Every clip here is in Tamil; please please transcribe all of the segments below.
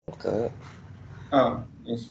இருக்கு ஆ எஸ்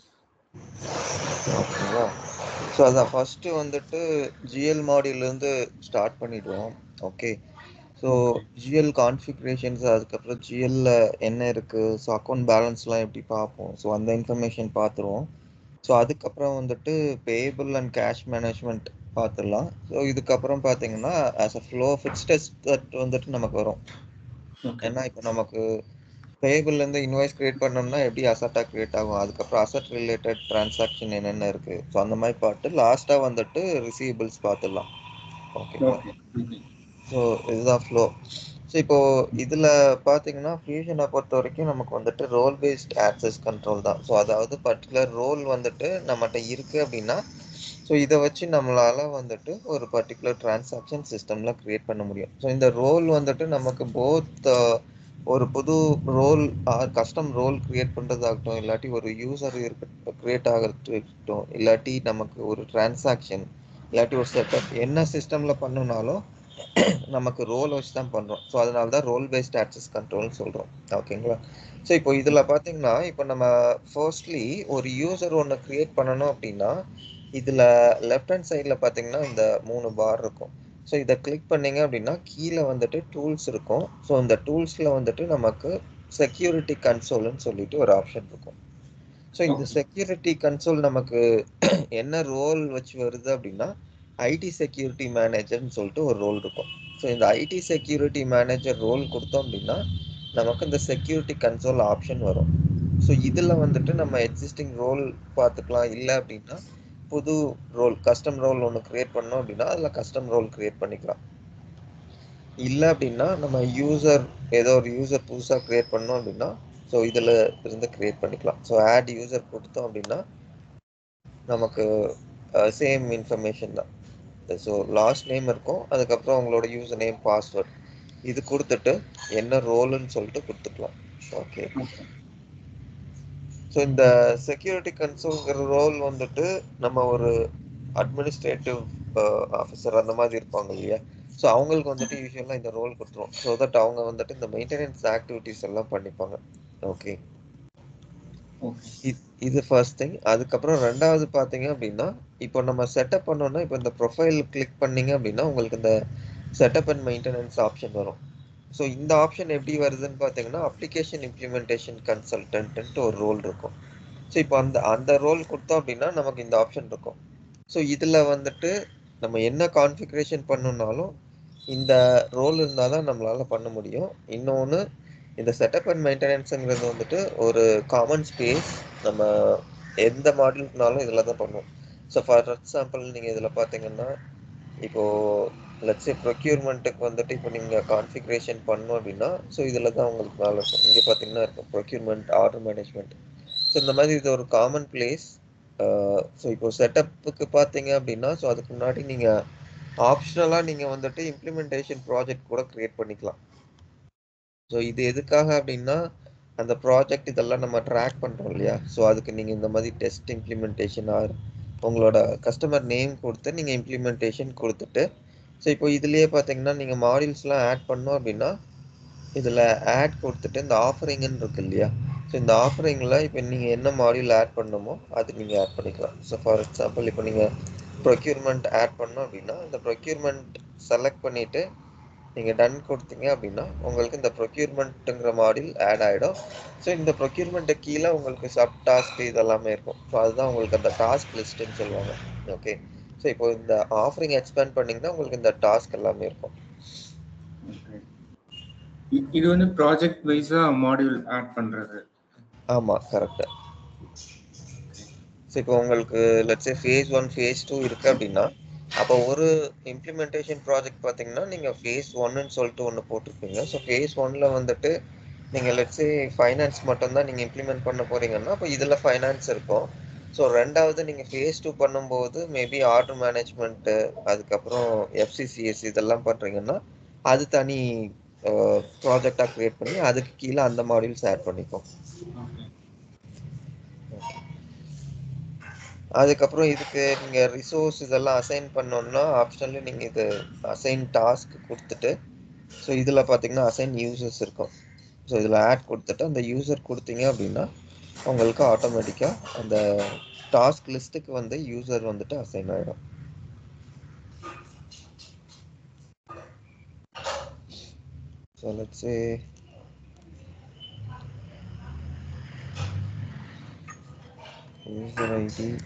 ஓகேவா ஸோ அதான் ஃபஸ்ட்டு வந்துட்டு ஜிஎல் மாடியிலேருந்து ஸ்டார்ட் பண்ணிடுவோம் ஓகே ஸோ ஜிஎல் கான்ஃபிகரேஷன்ஸ் அதுக்கப்புறம் ஜிஎல்ல என்ன இருக்குது ஸோ அக்கௌண்ட் பேலன்ஸ்லாம் எப்படி பார்ப்போம் ஸோ அந்த இன்ஃபர்மேஷன் பார்த்துருவோம் ஸோ அதுக்கப்புறம் வந்துட்டு பேபிள் அண்ட் கேஷ் மேனேஜ்மெண்ட் பார்த்துடலாம் ஸோ இதுக்கப்புறம் பார்த்தீங்கன்னா as a flow fixtures that வந்துட்டு நமக்கு வரும் ஓகே ஏன்னா இப்போ நமக்கு பேபிள்ல இருந்து இன்வாய்ஸ் கிரியேட் பண்ணோம்னா எப்படி அசட்டா கிரியேட் ஆகும் அதுக்கப்புறம் அசட் ரிலேட்டட் டிரான்சாக்ஷன் என்னென்ன இருக்கு ஸோ அந்த மாதிரி பார்த்து லாஸ்டா வந்துட்டு ரிசீவபிள்ஸ் பார்த்துடலாம் ஓகேங்களா ஓகே ஸோ இதுதான் ஃப்ளோ ஸோ இப்போ இதுல பாத்தீங்கன்னா ஃபியூஷனை பொறுத்த வரைக்கும் நமக்கு வந்துட்டு ரோல் பேஸ்ட் ஆக்சஸ் கண்ட்ரோல் தான் ஸோ அதாவது பர்டிகுலர் ரோல் வந்துட்டு நம்மகிட்ட இருக்கு அப்படின்னா ஸோ இதை வச்சு நம்மளால வந்துட்டு ஒரு பர்டிகுலர் டிரான்சாக்ஷன் சிஸ்டம்ல கிரியேட் பண்ண முடியும் ஸோ இந்த ரோல் வந்துட்டு நமக்கு போத் ஒரு புது ரோல் கஸ்டம் ரோல் கிரியேட் பண்றதாகட்டும் இல்லாட்டி ஒரு யூசர் இருக்க கிரியேட் ஆகட்டும் இல்லாட்டி நமக்கு ஒரு டிரான்சாக்ஷன் இல்லாட்டி ஒரு செட்டப் என்ன சிஸ்டம்ல பண்ணணும்னாலும் நமக்கு ரோல் வச்சு தான் பண்றோம் ஸோ அதனால தான் ரோல் பேஸ்ட் ஆக்சஸ் கண்ட்ரோல்னு சொல்றோம் ஓகேங்களா ஸோ இப்போ இதுல பாத்தீங்கன்னா இப்போ நம்ம ஃபர்ஸ்ட்லி ஒரு யூசர் ஒன்று கிரியேட் பண்ணணும் அப்படின்னா இதுல லெஃப்ட் ஹேண்ட் சைட்ல பாத்தீங்கன்னா இந்த மூணு பார் இருக்கும் ஸோ இதை கிளிக் பண்ணீங்க அப்படின்னா கீழே வந்துட்டு டூல்ஸ் இருக்கும் ஸோ இந்த டூல்ஸ்ல வந்துட்டு நமக்கு செக்யூரிட்டி கன்சோல்னு சொல்லிட்டு ஒரு ஆப்ஷன் இருக்கும் ஸோ இந்த Okay. செக்யூரிட்டி கன்சோல் நமக்கு என்ன ரோல் வச்சு வருது அப்படின்னா ஐடி செக்யூரிட்டி மேனேஜர்னு சொல்லிட்டு ஒரு ரோல் இருக்கும் ஸோ இந்த ஐடி செக்யூரிட்டி மேனேஜர் ரோல் கொடுத்தோம் அப்படின்னா நமக்கு இந்த செக்யூரிட்டி கன்சோல் ஆப்ஷன் வரும் ஸோ இதில் வந்துட்டு நம்ம எக்ஸிஸ்டிங் ரோல் பார்த்துக்கலாம் இல்லை அப்படின்னா புது ரோல் கஸ்டம் ரோல் ஒன்று கிரியேட் பண்ணோம் அப்படின்னா அதில் கஸ்டம் ரோல் கிரியேட் பண்ணிக்கலாம் இல்லை அப்படின்னா நம்ம யூசர் ஏதோ ஒரு யூசர் புதுசாக கிரியேட் பண்ணோம் அப்படின்னா ஸோ இதில் இருந்து கிரியேட் பண்ணிக்கலாம் ஸோ ஆட் யூசர் கொடுத்தோம் அப்படின்னா நமக்கு சேம் இன்ஃபர்மேஷன் தான் ஸோ லாஸ்ட் நேம் இருக்கும் அதுக்கப்புறம் உங்களோட யூசர் நேம் பாஸ்வேர்ட் இது கொடுத்துட்டு என்ன ரோலுன்னு சொல்லிட்டு கொடுத்துக்கலாம் ஓகே ஓகே ஸோ இந்த செக்யூரிட்டி கன்சோல்ங்கிற ரோல் வந்துட்டு நம்ம ஒரு அட்மினிஸ்ட்ரேட்டிவ் ஆஃபீஸர் அந்த மாதிரி இருப்பாங்க இல்லையா ஸோ அவங்களுக்கு வந்துட்டு யூஸ்வலாக இந்த ரோல் கொடுத்துரும் ஸோ தட் அவங்க வந்துட்டு இந்த மெயின்டெனன்ஸ் ஆக்டிவிட்டீஸ் எல்லாம் பண்ணிப்பாங்க ஓகே ஓகே இது ஃபர்ஸ்ட் திங் அதுக்கப்புறம் ரெண்டாவது பார்த்தீங்க அப்படின்னா இப்போ நம்ம செட்டப் பண்ணோம்னா இப்போ இந்த ப்ரொஃபைல் கிளிக் பண்ணீங்க அப்படின்னா உங்களுக்கு இந்த செட்டப் அண்ட் மெயின்டெனன்ஸ் ஆப்ஷன் வரும் ஸோ இந்த ஆப்ஷன் எப்படி வருதுன்னு பார்த்தீங்கன்னா அப்ளிகேஷன் இம்ப்ளிமெண்டேஷன் கன்சல்டன்ட்டு ஒரு ரோல் இருக்கும் ஸோ இப்போ அந்த அந்த ரோல் கொடுத்தோம் அப்படின்னா நமக்கு இந்த ஆப்ஷன் இருக்கும் ஸோ இதில் வந்துட்டு நம்ம என்ன கான்ஃபிகரேஷன் பண்ணணும்னாலும் இந்த ரோல் இருந்தால் தான் நம்மளால் பண்ண முடியும் இன்னொன்று இந்த செட்டப் அண்ட் மெயின்டெனன்ஸுங்கிறது வந்துட்டு ஒரு காமன் ஸ்பேஸ் நம்ம எந்த மாடலுக்குனாலும் இதில் தான் பண்ணுவோம் ஸோ ஃபார் எக்ஸாம்பிள் நீங்கள் இதில் பார்த்தீங்கன்னா இப்போது லட்சே ப்ரொக்யூர்மெண்ட்டுக்கு வந்துட்டு இப்போ நீங்கள் கான்ஃபிகரேஷன் பண்ணோம் அப்படின்னா ஸோ இதில் தான் உங்களுக்கு வேலை இருக்கும் இங்கே பார்த்தீங்கன்னா இருக்கும் ப்ரொக்யூர்மெண்ட் ஆர்டர் மேனேஜ்மெண்ட் ஸோ இந்த மாதிரி இது ஒரு காமன் பிளேஸ் ஸோ இப்போ செட்டப்புக்கு பார்த்தீங்க அப்படின்னா ஸோ அதுக்கு முன்னாடி நீங்கள் ஆப்ஷனலாக நீங்கள் வந்துட்டு இம்ப்ளிமெண்டேஷன் ப்ராஜெக்ட் கூட க்ரியேட் பண்ணிக்கலாம் ஸோ இது எதுக்காக அப்படின்னா அந்த ப்ராஜெக்ட் இதெல்லாம் நம்ம ட்ராக் பண்ணுறோம் இல்லையா ஸோ அதுக்கு நீங்கள் இந்த மாதிரி டெஸ்ட் இம்ப்ளிமெண்டேஷன் ஆர் உங்களோட கஸ்டமர் நேம் கொடுத்து நீங்கள் இம்ப்ளிமெண்டேஷன் கொடுத்துட்டு ஸோ இப்போ இதுலேயே பார்த்தீங்கன்னா நீங்கள் மாடியூல்ஸ்லாம் ஆட் பண்ணோம் அப்படின்னா இதில் ஆட் கொடுத்துட்டு இந்த ஆஃபரிங்னு இருக்கு இல்லையா ஸோ இந்த ஆஃபரிங்கில் இப்போ நீங்கள் என்ன மாடியூல் ஆட் பண்ணணுமோ அது நீங்கள் ஆட் பண்ணிக்கலாம் ஸோ ஃபார் எக்ஸாம்பிள் இப்போ நீங்கள் ப்ரொக்யூர்மெண்ட் ஆட் பண்ணோம் அப்படின்னா இந்த ப்ரொக்யூர்மெண்ட் செலக்ட் பண்ணிவிட்டு நீங்கள் டன் கொடுத்தீங்க அப்படின்னா உங்களுக்கு இந்த ப்ரொக்யூர்மெண்ட்டுங்கிற மாடியூல் ஆட் ஆகிடும் ஸோ இந்த ப்ரொக்யூர்மெண்ட்டு கீழே உங்களுக்கு சப் டாஸ்க் இதெல்லாமே இருக்கும் ஸோ அதுதான் உங்களுக்கு அந்த டாஸ்க் லிஸ்ட்டுன்னு சொல்லுவாங்க ஓகே ஸோ இப்போ இந்த ஆஃபரிங் எக்ஸ்பேண்ட் பண்ணிங்கன்னா உங்களுக்கு இந்த டாஸ்க் எல்லாமே இருக்கும் ஓகே இ- இது வந்து ப்ராஜெக்ட் வைஸா மாடியூல் ஆட் பண்றது ஆமாம் கரெக்டு ஸோ இப்போ உங்களுக்கு let's say phase one phase two இருக்குது அப்படின்னா அப்போ ஒரு இம்ப்ளிமெண்டேஷன் ப்ராஜெக்ட் பார்த்தீங்கன்னா நீங்கள் ஃபேஸ் ஒன்னுன்னு சொல்லிட்டு ஒன்று போட்டிருப்பீங்க ஸோ ஃபேஸ் ஒன்னில் வந்துட்டு நீங்கள் லட்சே ஃபைனான்ஸ் மட்டும்தான் நீங்கள் இம்ப்ளிமெண்ட் பண்ண போகிறீங்கன்னா அப்போ இதில் ஃபைனான்ஸ் இருக்கும் ஸோ ரெண்டாவது நீங்கள் ஃபேஸ் டூ பண்ணும்போது மேபி ஆர்டர் மேனேஜ்மெண்ட்டு அதுக்கப்புறம் எஃப்சிசிஎஸ் இதெல்லாம் பண்ணுறீங்கன்னா அது தனி ப்ராஜெக்டாக க்ரியேட் பண்ணி அதுக்கு கீழே அந்த மாடியூல்ஸ் ஆட் பண்ணிப்போம் ஓகே அதுக்கப்புறம் இதுக்கு நீங்கள் ரிசோர்ஸ் இதெல்லாம் அசைன் பண்ணோம்னா ஆப்ஷனில் நீங்கள் இது அசைன் டாஸ்க் கொடுத்துட்டு ஸோ இதில் பார்த்தீங்கன்னா அசைன் யூசர்ஸ் இருக்கும் ஸோ இதில் ஆட் கொடுத்துட்டு அந்த யூசர் கொடுத்தீங்க அப்படின்னா உங்களுக்கு ஆட்டோமேட்டிக்காக அந்த டாஸ்க் லிஸ்ட்டுக்கு வந்து யூசர் வந்துட்டு அசைன் ஆகிடும் So let's say user ID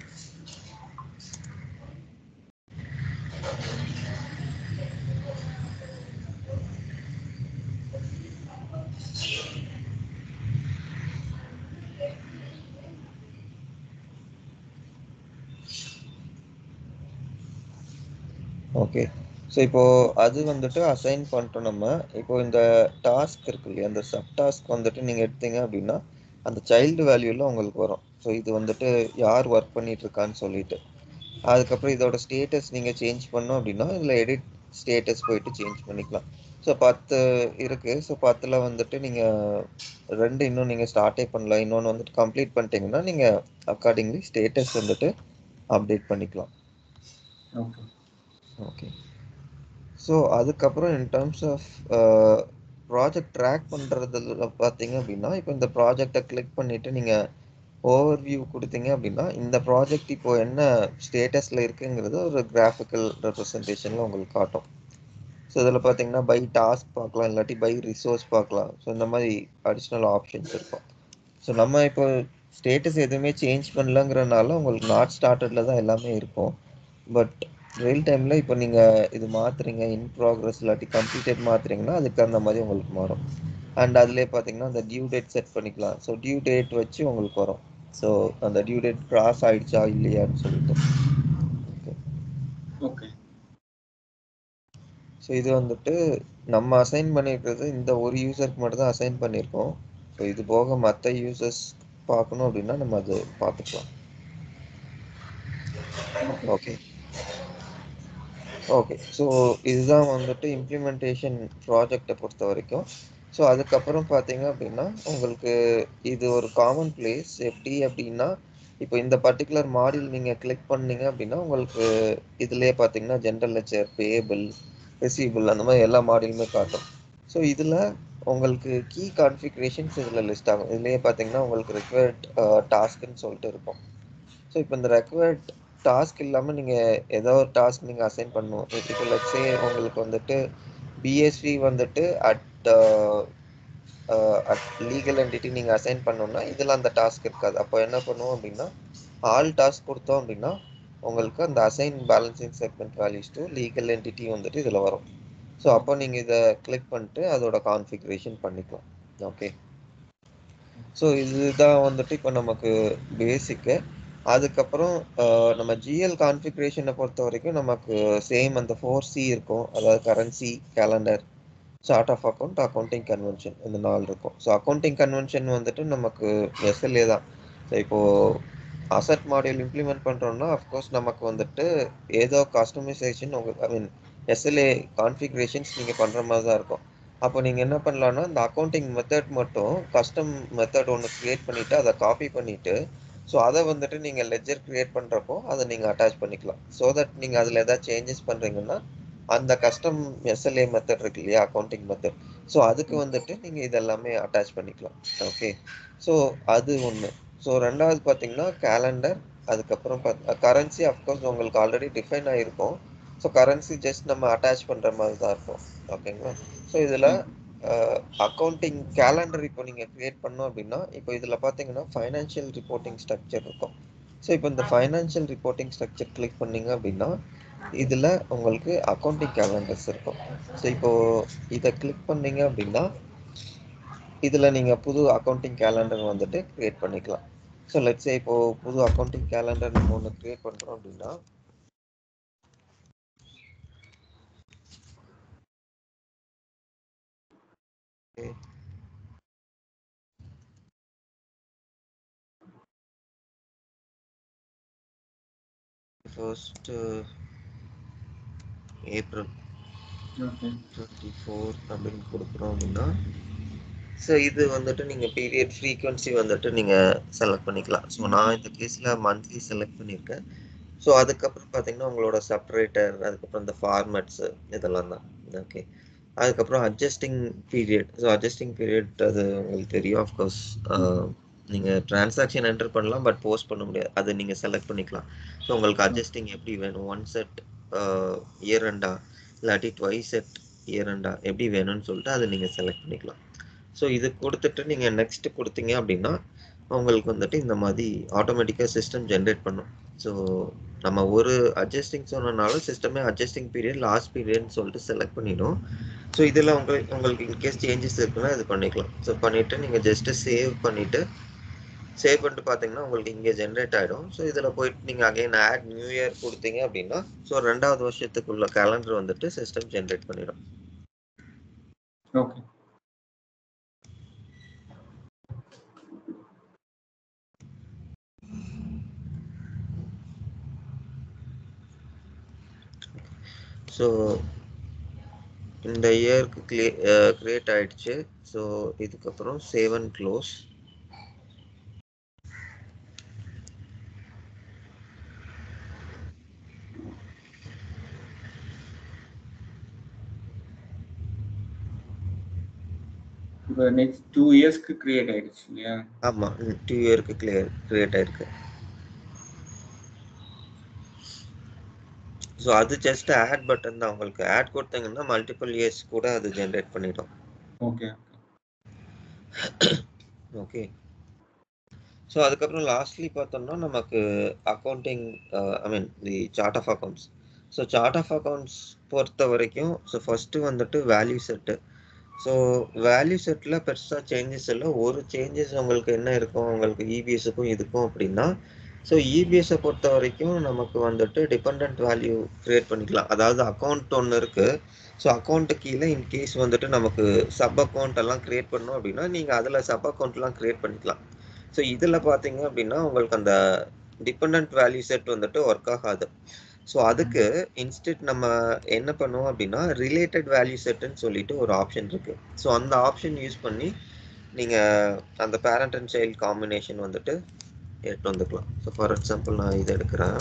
okay so இப்போ அது வந்துட்டு அசைன் பண்ணிட்டோம் நம்ம இப்போ இந்த டாஸ்க் இருக்கு இல்லையா அந்த சப் டாஸ்க் வந்துட்டு நீங்கள் எடுத்தீங்க அப்படின்னா அந்த சைல்டு வேல்யூல உங்களுக்கு வரும் ஸோ இது வந்துட்டு யார் ஒர்க் பண்ணிட்டு இருக்கான்னு சொல்லிட்டு அதுக்கப்புறம் இதோட ஸ்டேட்டஸ் நீங்கள் சேஞ்ச் பண்ணோம் அப்படின்னா இதில் எடிட் ஸ்டேட்டஸ் போயிட்டு சேஞ்ச் பண்ணிக்கலாம் ஸோ பத்து இருக்கு ஸோ பத்தில் வந்துட்டு நீங்கள் ரெண்டு இன்னும் நீங்கள் ஸ்டார்ட்டே பண்ணல இன்னொன்று வந்துட்டு கம்ப்ளீட் பண்ணிட்டீங்கன்னா நீங்கள் அக்கார்டிங்லி ஸ்டேட்டஸ் வந்துட்டு அப்டேட் பண்ணிக்கலாம் ஓகே ஓகே ஸோ அதுக்கப்புறம் in terms of project track பண்ணுறதுல பார்த்தீங்க அப்படின்னா இப்போ இந்த ப்ராஜெக்டை கிளிக் பண்ணிவிட்டு நீங்கள் ஓவர் வியூ கொடுத்தீங்க அப்படின்னா இந்த ப்ராஜெக்ட் இப்போ என்ன ஸ்டேட்டஸில் இருக்குங்கிறது ஒரு கிராஃபிக்கல் ரெப்ரசன்டேஷனில் உங்களுக்கு காட்டும் ஸோ இதில் பார்த்தீங்கன்னா பை டாஸ்க் பார்க்கலாம் இல்லாட்டி பை ரிசோர்ஸ் பார்க்கலாம் ஸோ இந்த மாதிரி அடிஷ்னல் ஆப்ஷன்ஸ் இருக்கும் ஸோ நம்ம இப்போ ஸ்டேட்டஸ் எதுவுமே சேஞ்ச் பண்ணலங்கிறனால உங்களுக்கு நாட் ஸ்டார்டடில் தான் எல்லாமே இருக்கும் பட் ரியல் டைமில் இப்போ நீங்கள் இது மாற்றுறீங்க இன் ப்ராக்ரஸ் இல்லாட்டி கம்ப்ளீட்டட் மாற்றுறீங்கன்னா அதுக்கு அந்த மாதிரி உங்களுக்கு மாறும் அண்ட் அதிலே பார்த்தீங்கன்னா அந்த டியூ டேட் செட் பண்ணிக்கலாம் ஸோ டியூ டேட் வச்சு உங்களுக்கு வரும் ஸோ அந்த டியூ டேட் கிராஸ் ஆயிடுச்சா இல்லையான்னு சொல்லிட்டு ஓகே ஓகே ஸோ இது வந்துட்டு நம்ம அசைன் பண்ணியிருக்கிறது இந்த ஒரு யூசருக்கு மட்டும் தான் அசைன் பண்ணியிருக்கோம் ஸோ இது போக மற்ற யூசர்ஸ் பார்க்கணும் அப்படின்னா நம்ம அது பார்த்துக்கலாம் ஓகே ஓகே ஸோ இதுதான் வந்துட்டு இம்ப்ளிமெண்டேஷன் ப்ராஜெக்டை பொறுத்த வரைக்கும் ஸோ அதுக்கப்புறம் பார்த்தீங்க அப்படின்னா உங்களுக்கு இது ஒரு காமன் பிளேஸ் எப்படி அப்படின்னா இப்போ இந்த பர்டிகுலர் மாடியூல் நீங்கள் கிளிக் பண்ணீங்க அப்படின்னா உங்களுக்கு இதுலேயே பார்த்தீங்கன்னா ஜென்ரல் லெக்சர் பேபிள் ரிசீபிள் அந்த மாதிரி எல்லா மாடியூலுமே காட்டும் ஸோ இதில் உங்களுக்கு கீ கான்ஃபிகரேஷன்ஸ் இதில் லிஸ்ட் ஆகும் இதுலேயே பார்த்தீங்கன்னா உங்களுக்கு ரெக்வயர்ட் டாஸ்க்குன்னு சொல்லிட்டு இருக்கும் ஸோ இப்போ இந்த ரெக்வயர்ட் டாஸ்க் இல்லாமல் நீங்கள் ஏதோ ஒரு டாஸ்க் நீங்கள் அசைன் பண்ணணும் இப்போ லட்சே உங்களுக்கு வந்துட்டு பிஎஸ்வி வந்துட்டு அட் அட் லீகல் என்டிட்டி நீங்கள் அசைன் பண்ணணும்னா இதில் அந்த டாஸ்க் இருக்காது அப்போ என்ன பண்ணுவோம் அப்படின்னா ஆல் டாஸ்க் கொடுத்தோம் அப்படின்னா உங்களுக்கு அந்த assign balancing segment values to legal entity வந்துட்டு இதில் வரும் ஸோ அப்போ நீங்கள் இதை கிளிக் பண்ணிட்டு அதோட கான்ஃபிகரேஷன் பண்ணிக்கலாம் ஓகே ஸோ இதுதான் வந்துட்டு இப்போ நமக்கு பேசிக்கு அதுக்கப்புறம் நம்ம ஜிஎல் கான்ஃபிகரேஷனை பொறுத்த வரைக்கும் நமக்கு சேம் அந்த ஃபோர் சி இருக்கும் அதாவது currency calendar chart of account accounting convention இந்த நாலு இருக்கும் ஸோ அக்கௌண்டிங் கன்வென்ஷன் வந்துட்டு நமக்கு எஸ்எல்ஏ தான் ஸோ இப்போது அசட் மாடியூல் இம்ப்ளிமெண்ட் பண்ணுறோம்னா அஃப்கோர்ஸ் நமக்கு வந்துட்டு ஏதோ கஸ்டமைசேஷன் உங்களுக்கு ஐ மீன் எஸ்எல்ஏ கான்ஃபிகரேஷன்ஸ் நீங்கள் பண்ணுற மாதிரி தான் இருக்கும் அப்போ நீங்கள் என்ன பண்ணலான்னா இந்த அக்கௌண்டிங் மெத்தட் மட்டும் கஸ்டம் மெத்தட் ஒன்று க்ரியேட் பண்ணிவிட்டு அதை காப்பி பண்ணிவிட்டு ஸோ அதை வந்துட்டு நீங்கள் லெஜர் க்ரியேட் பண்ணுறப்போ அதை நீங்கள் அட்டாச் பண்ணிக்கலாம் ஸோ தட் நீங்கள் அதில் ஏதாவது சேஞ்சஸ் பண்ணுறீங்கன்னா அந்த கஸ்டம் எஸ்எல்ஏ மெத்தட் இருக்கு இல்லையா அக்கௌண்டிங் மெத்தட் ஸோ அதுக்கு வந்துட்டு நீங்கள் இதெல்லாமே அட்டாச் பண்ணிக்கலாம் ஓகே ஸோ அது ஒன்று ஸோ ரெண்டாவது பார்த்தீங்கன்னா கேலண்டர் அதுக்கப்புறம் கரன்சி அஃப்கோர்ஸ் உங்களுக்கு ஆல்ரெடி டிஃபைன் ஆகிருக்கும் ஸோ கரன்சி ஜஸ்ட் நம்ம அட்டாச் பண்ணுற மாதிரி தான் இருக்கும் ஓகேங்களா ஸோ இதில் அக்கௌண்டிங் கேலண்டர் இப்போ நீங்கள் க்ரியேட் பண்ணோம் அப்படின்னா இப்போ இதில் பார்த்தீங்கன்னா ஃபைனான்ஷியல் ரிப்போர்ட்டிங் ஸ்ட்ரக்சர் இருக்கும் ஸோ இப்போ இந்த ஃபைனான்ஷியல் ரிப்போர்ட்டிங் ஸ்ட்ரக்சர் கிளிக் பண்ணீங்க அப்படின்னா இதில் உங்களுக்கு அக்கௌண்டிங் கேலண்டர்ஸ் இருக்கும் ஸோ இப்போது இதை கிளிக் பண்ணீங்க அப்படின்னா இதில் நீங்கள் புது அக்கௌண்டிங் கேலண்டர் வந்துட்டு க்ரியேட் பண்ணிக்கலாம் ஸோ லெட்ஸே இப்போது புது அக்கௌண்டிங் கேலண்டர் நம்ம ஒன்று க்ரியேட் பண்ணுறோம் அப்படின்னா Okay. First uh, April okay twenty four அப்படின்னு கொடுக்குறோம் அப்படின்னா ஸோ இது வந்துட்டு நீங்கள் பீரியட் ஃப்ரீக்வன்சி வந்துட்டு நீங்கள் செலக்ட் பண்ணிக்கலாம் ஸோ நான் இந்த கேஸில் மந்த்லி செலக்ட் பண்ணியிருக்கேன் ஸோ அதுக்கப்புறம் பார்த்தீங்கன்னா உங்களோட செப்பரேட்டர் அதுக்கப்புறம் இந்த ஃபார்மேட்ஸு இதெல்லாம் தான் ஓகே அதுக்கப்புறம் adjusting period so adjusting period அது உங்களுக்கு தெரியும் ஆஃப்கோர்ஸ் நீங்க டிரான்சாக்ஷன் என்டர் பண்ணலாம் பட் போஸ்ட் பண்ண முடியாது அது நீங்க செலக்ட் பண்ணிக்கலாம் ஸோ உங்களுக்கு அட்ஜஸ்டிங் எப்படி வேணும் ஒன் செட் இயர் ரெண்டா இல்லாட்டி ட்வை செட் இயர் ரெண்டா எப்படி வேணும்னு சொல்லிட்டு அதை நீங்க செலக்ட் பண்ணிக்கலாம் ஸோ இது கொடுத்துட்டு நீங்க நெக்ஸ்ட் கொடுத்தீங்க அப்படின்னா உங்களுக்கு வந்துட்டு இந்த மாதிரி ஆட்டோமேட்டிக்காக சிஸ்டம் ஜென்ரேட் பண்ணும் ஸோ நம்ம ஒரு அட்ஜஸ்டிங் சொன்னனாலும் சிஸ்டமே அட்ஜஸ்டிங் பீரியட் லாஸ்ட் பீரியட்னு சொல்லிட்டு செலக்ட் பண்ணிடும் ஸோ இதில் உங்களுக்கு உங்களுக்கு இன்கேஸ் சேஞ்சஸ் இருக்குன்னா இது பண்ணிக்கலாம் ஸோ பண்ணிவிட்டு நீங்கள் ஜஸ்ட்டு சேவ் பண்ணிவிட்டு சேவ் பண்ணிட்டு பார்த்தீங்கன்னா உங்களுக்கு இங்கே ஜென்ரேட் ஆகிடும் ஸோ இதில் போயிட்டு நீங்கள் அகைன் ஆட் நியூ இயர் கொடுத்தீங்க அப்படின்னா ஸோ ரெண்டாவது வருஷத்துக்குள்ள கேலண்டர் வந்துட்டு சிஸ்டம் ஜென்ரேட் பண்ணிடும் ஓகே ஸோ இந்த இயருக்கு கிளியே கிரியேட் ஆயிடுச்சு ஸோ இதுக்கப்புறம் சேவ் அண்ட் க்ளோஸ் இப்போ நெக்ஸ்ட் டூ இயர்ஸ்க்கு கிரியேட் ஆயிடுச்சு இல்லையா ஆமாம் டூ இயருக்கு கிளியர் கிரியேட் ஆயிருக்கு ஸோ அது ஜஸ்ட் ஆட் பட்டன் தான் உங்களுக்கு ஆட் கொடுத்தீங்கன்னா மல்டிபிள் இயர்ஸ் கூட அது ஜென்ரேட் பண்ணிடும் ஓகே ஓகே ஸோ அதுக்கப்புறம் லாஸ்ட்லி பார்த்தோம்னா நமக்கு accounting I mean the chart of accounts so chart of accounts பொறுத்த வரைக்கும் ஸோ ஃபஸ்ட்டு வந்துட்டு வேல்யூ செட்டு ஸோ வேல்யூ செட்டில் பெருசாக சேஞ்சஸ் இல்லை ஒரு சேஞ்சஸ் உங்களுக்கு என்ன இருக்கும் உங்களுக்கு இபிஎஸ்ஸுக்கும் இதுக்கும் அப்படின்னா ஸோ இபிஎஸ்ஸை பொறுத்த வரைக்கும் நமக்கு வந்துட்டு டிபெண்ட் வேல்யூ க்ரியேட் பண்ணிக்கலாம் அதாவது அக்கௌண்ட் ஒன்று இருக்குது ஸோ அக்கௌண்ட்டு கீழே இன்கேஸ் வந்துட்டு நமக்கு சப் அக்கௌண்ட் எல்லாம் க்ரியேட் பண்ணோம் அப்படின்னா நீங்கள் அதில் சப் அக்கௌண்ட்லாம் க்ரியேட் பண்ணிக்கலாம் ஸோ இதில் பார்த்தீங்க அப்படின்னா உங்களுக்கு அந்த டிபெண்ட் வேல்யூ செட் வந்துட்டு ஒர்க் ஆகாது ஸோ அதுக்கு இன்ஸ்டெட் நம்ம என்ன பண்ணுவோம் அப்படின்னா ரிலேட்டட் வேல்யூ செட்டுன்னு சொல்லிட்டு ஒரு ஆப்ஷன் இருக்கு ஸோ அந்த ஆப்ஷன் யூஸ் பண்ணி நீங்கள் அந்த பேரண்ட் அண்ட் சைல்ட் காம்பினேஷன் வந்துட்டு எடுத்து வந்துக்கலாம் ஸோ ஃபார் எக்ஸாம்பிள் நான் இதை எடுக்கிறேன்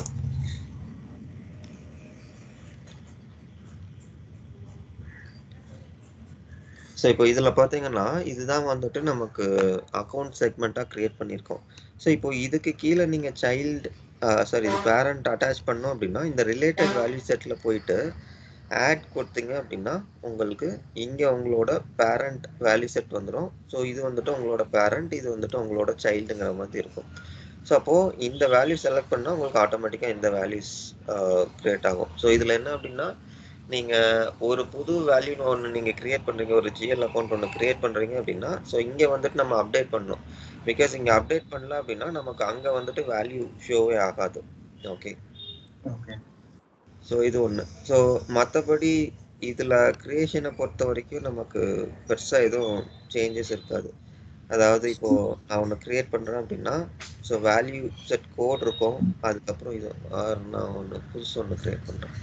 ஸோ இப்போ இதில் பார்த்தீங்கன்னா இதுதான் வந்துட்டு நமக்கு அக்கௌண்ட் செக்மெண்ட்டாக க்ரியேட் பண்ணியிருக்கோம் ஸோ இப்போ இதுக்கு கீழே நீங்கள் சைல்டு சாரி இது பேரண்ட் அட்டாச் பண்ணோம் அப்படின்னா இந்த ரிலேட்டட் வேல்யூ செட்டில் போயிட்டு ஆட் கொடுத்தீங்க அப்படின்னா உங்களுக்கு இங்கே உங்களோட பேரண்ட் வேல்யூ செட் வந்துடும் ஸோ இது வந்துட்டு உங்களோட பேரண்ட் இது வந்துட்டு உங்களோட சைல்டுங்கிற மாதிரி இருக்கும் ஸோ அப்போது இந்த வேல்யூ செலக்ட் பண்ணால் உங்களுக்கு ஆட்டோமேட்டிக்காக இந்த வேல்யூஸ் க்ரியேட் ஆகும் ஸோ இதில் என்ன அப்படின்னா நீங்கள் ஒரு புது வேல்யூன்னு ஒன்று நீங்கள் க்ரியேட் பண்ணுறீங்க ஒரு ஜிஎல் அக்கௌண்ட் ஒன்று க்ரியேட் பண்ணுறீங்க அப்படின்னா ஸோ இங்கே வந்துட்டு நம்ம அப்டேட் பண்ணணும் பிகாஸ் இங்கே அப்டேட் பண்ணல அப்படின்னா நமக்கு அங்கே வந்துட்டு வேல்யூ ஷோவே ஆகாது ஓகே ஓகே ஸோ இது ஒன்று ஸோ மற்றபடி இதில் க்ரியேஷனை பொறுத்த வரைக்கும் நமக்கு பெருசாக எதுவும் சேஞ்சஸ் இருக்காது அதாவது இப்போது நான் ஒன்று க்ரியேட் பண்ணுறேன் அப்படின்னா ஸோ வேல்யூ செட் கோட் இருக்கும் அதுக்கப்புறம் இது ஆர் நான் ஒன்று புதுசு ஒன்று க்ரியேட் பண்ணுறேன்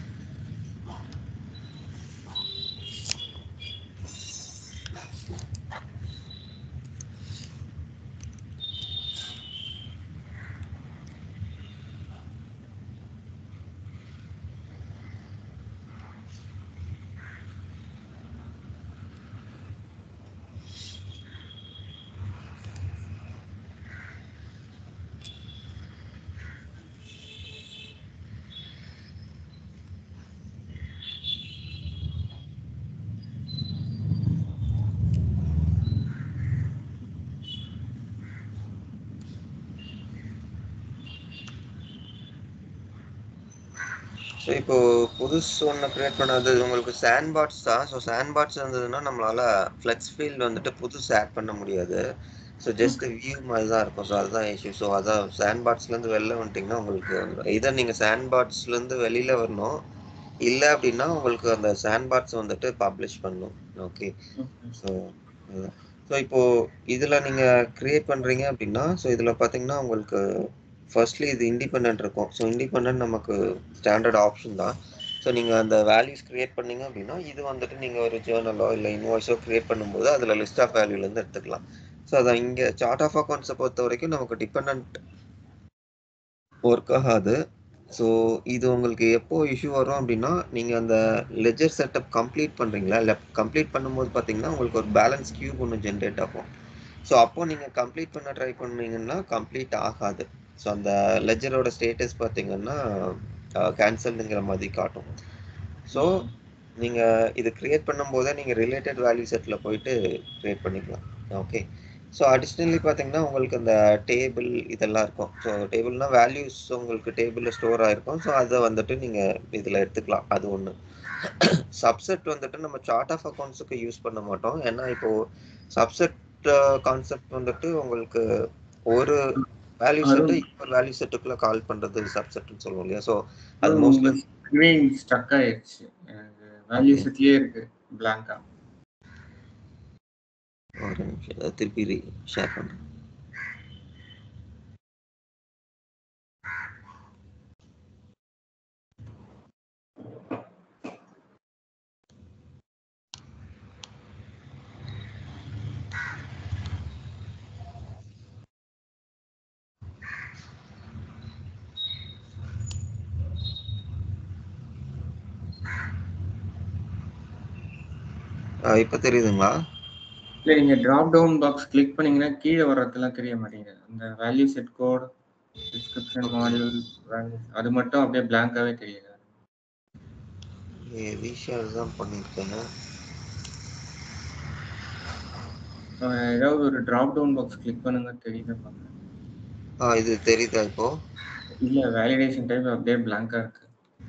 ஸோ இப்போ புதுசு ஒன்று க்ரியேட் பண்ணது உங்களுக்கு சேண்ட் பாட்ஸ் தான் ஸோ சேண்ட் பாட்ஸ் இருந்ததுன்னா நம்மளால ஃப்ளெக்ஸ் ஃபீல்ட் வந்துட்டு புதுசு ஆட் பண்ண முடியாது ஸோ ஜஸ்ட் வியூ மாதிரி தான் இருக்கும் ஸோ அதுதான் இஷ்யூ ஸோ அதான் சேண்ட் பாட்ஸ்லேருந்து வெளில வந்துட்டிங்கன்னா உங்களுக்கு இதை நீங்கள் சேண்ட் பாட்ஸ்லேருந்து வெளியில் வரணும் இல்லை அப்படின்னா உங்களுக்கு அந்த சேண்ட் பாட்ஸ் வந்துட்டு பப்ளிஷ் பண்ணணும் ஓகே ஸோ ஸோ இப்போ இதில் நீங்கள் க்ரியேட் பண்ணுறீங்க அப்படின்னா ஸோ இதில் பார்த்தீங்கன்னா உங்களுக்கு ஃபர்ஸ்ட்லி இது இண்டிபெண்ட் இருக்கும் ஸோ இண்டிபெண்ட் நமக்கு ஸ்டாண்டர்ட் ஆப்ஷன் தான் ஸோ நீங்கள் அந்த வேல்யூஸ் க்ரியேட் பண்ணீங்க அப்படின்னா இது வந்துட்டு நீங்கள் ஒரு ஜேர்னலோ இல்லை இன்வாய்ஸோ க்ரியேட் பண்ணும்போது அதில் லிஸ்ட் ஆஃப் வேல்யூலேருந்து எடுத்துக்கலாம் ஸோ அதான் இங்கே சார்ட் ஆஃப் அக்கௌண்ட்ஸை பொறுத்த வரைக்கும் நமக்கு டிபெண்ட் ஒர்க் ஆகாது ஸோ இது உங்களுக்கு எப்போ இஷ்யூ வரும் அப்படின்னா நீங்கள் அந்த லெஜர் செட்டப் கம்ப்ளீட் பண்ணுறீங்களா இல்லை கம்ப்ளீட் பண்ணும்போது பார்த்தீங்கன்னா உங்களுக்கு ஒரு பேலன்ஸ் கியூப் ஒன்று ஜென்ரேட் ஆகும் ஸோ அப்போ நீங்கள் கம்ப்ளீட் பண்ண ட்ரை பண்ணீங்கன்னா கம்ப்ளீட் ஆகாது ஸோ அந்த லெஜரோட ஸ்டேட்டஸ் பார்த்தீங்கன்னா கேன்சல்ங்கிற மாதிரி காட்டும் ஸோ நீங்கள் இது க்ரியேட் பண்ணும்போதே நீங்கள் ரிலேட்டட் வேல்யூ செட்டில் போயிட்டு க்ரியேட் பண்ணிக்கலாம் ஓகே ஸோ அடிஷ்னலி பார்த்தீங்கன்னா உங்களுக்கு அந்த டேபிள் இதெல்லாம் இருக்கும் ஸோ டேபிள்னா வேல்யூஸ் உங்களுக்கு டேபிளில் ஸ்டோர் ஆகிருக்கும் ஸோ அதை வந்துட்டு நீங்கள் இதில் எடுத்துக்கலாம் அது ஒன்று சப்செட் வந்துட்டு நம்ம சார்ட் ஆஃப் அக்கௌண்ட்ஸுக்கு யூஸ் பண்ண மாட்டோம் ஏன்னா இப்போ சப்செட் கான்செப்ட் வந்துட்டு உங்களுக்கு ஒரு வேல்யூ செட்டு இன்னொரு வேல்யூ செட்டுக்குள்ள கால் பண்றது சப்செட்னு சொல்லுவோம் இல்லையா ஸோ அது மோஸ்ட்லி ஸ்க்ரீன் ஸ்டக் ஆயிடுச்சு வேல்யூ செட்லயே இருக்கு பிளாங்கா ஒரு நிமிஷம் அதை திருப்பி ஷேர் பண்றேன் இப்போ தெரியுதுங்களா இல்ல நீங்க டிராப் டவுன் பாக்ஸ் கிளிக் பண்ணீங்கன்னா கீழே வர்றதெல்லாம் தெரிய மாட்டேங்குது அந்த value set code description module அது மட்டும் அப்படியே பிளாங்காவே தெரியுது ரீஷேர் தான் பண்ணியிருக்கேன் ஏதாவது ஒரு டிராப் டவுன் பாக்ஸ் கிளிக் பண்ணுங்க தெரியுது பாருங்க ஆ இது தெரியுதா இப்போ இல்ல வேலிடேஷன் டைப் அப்படியே பிளாங்கா இருக்கு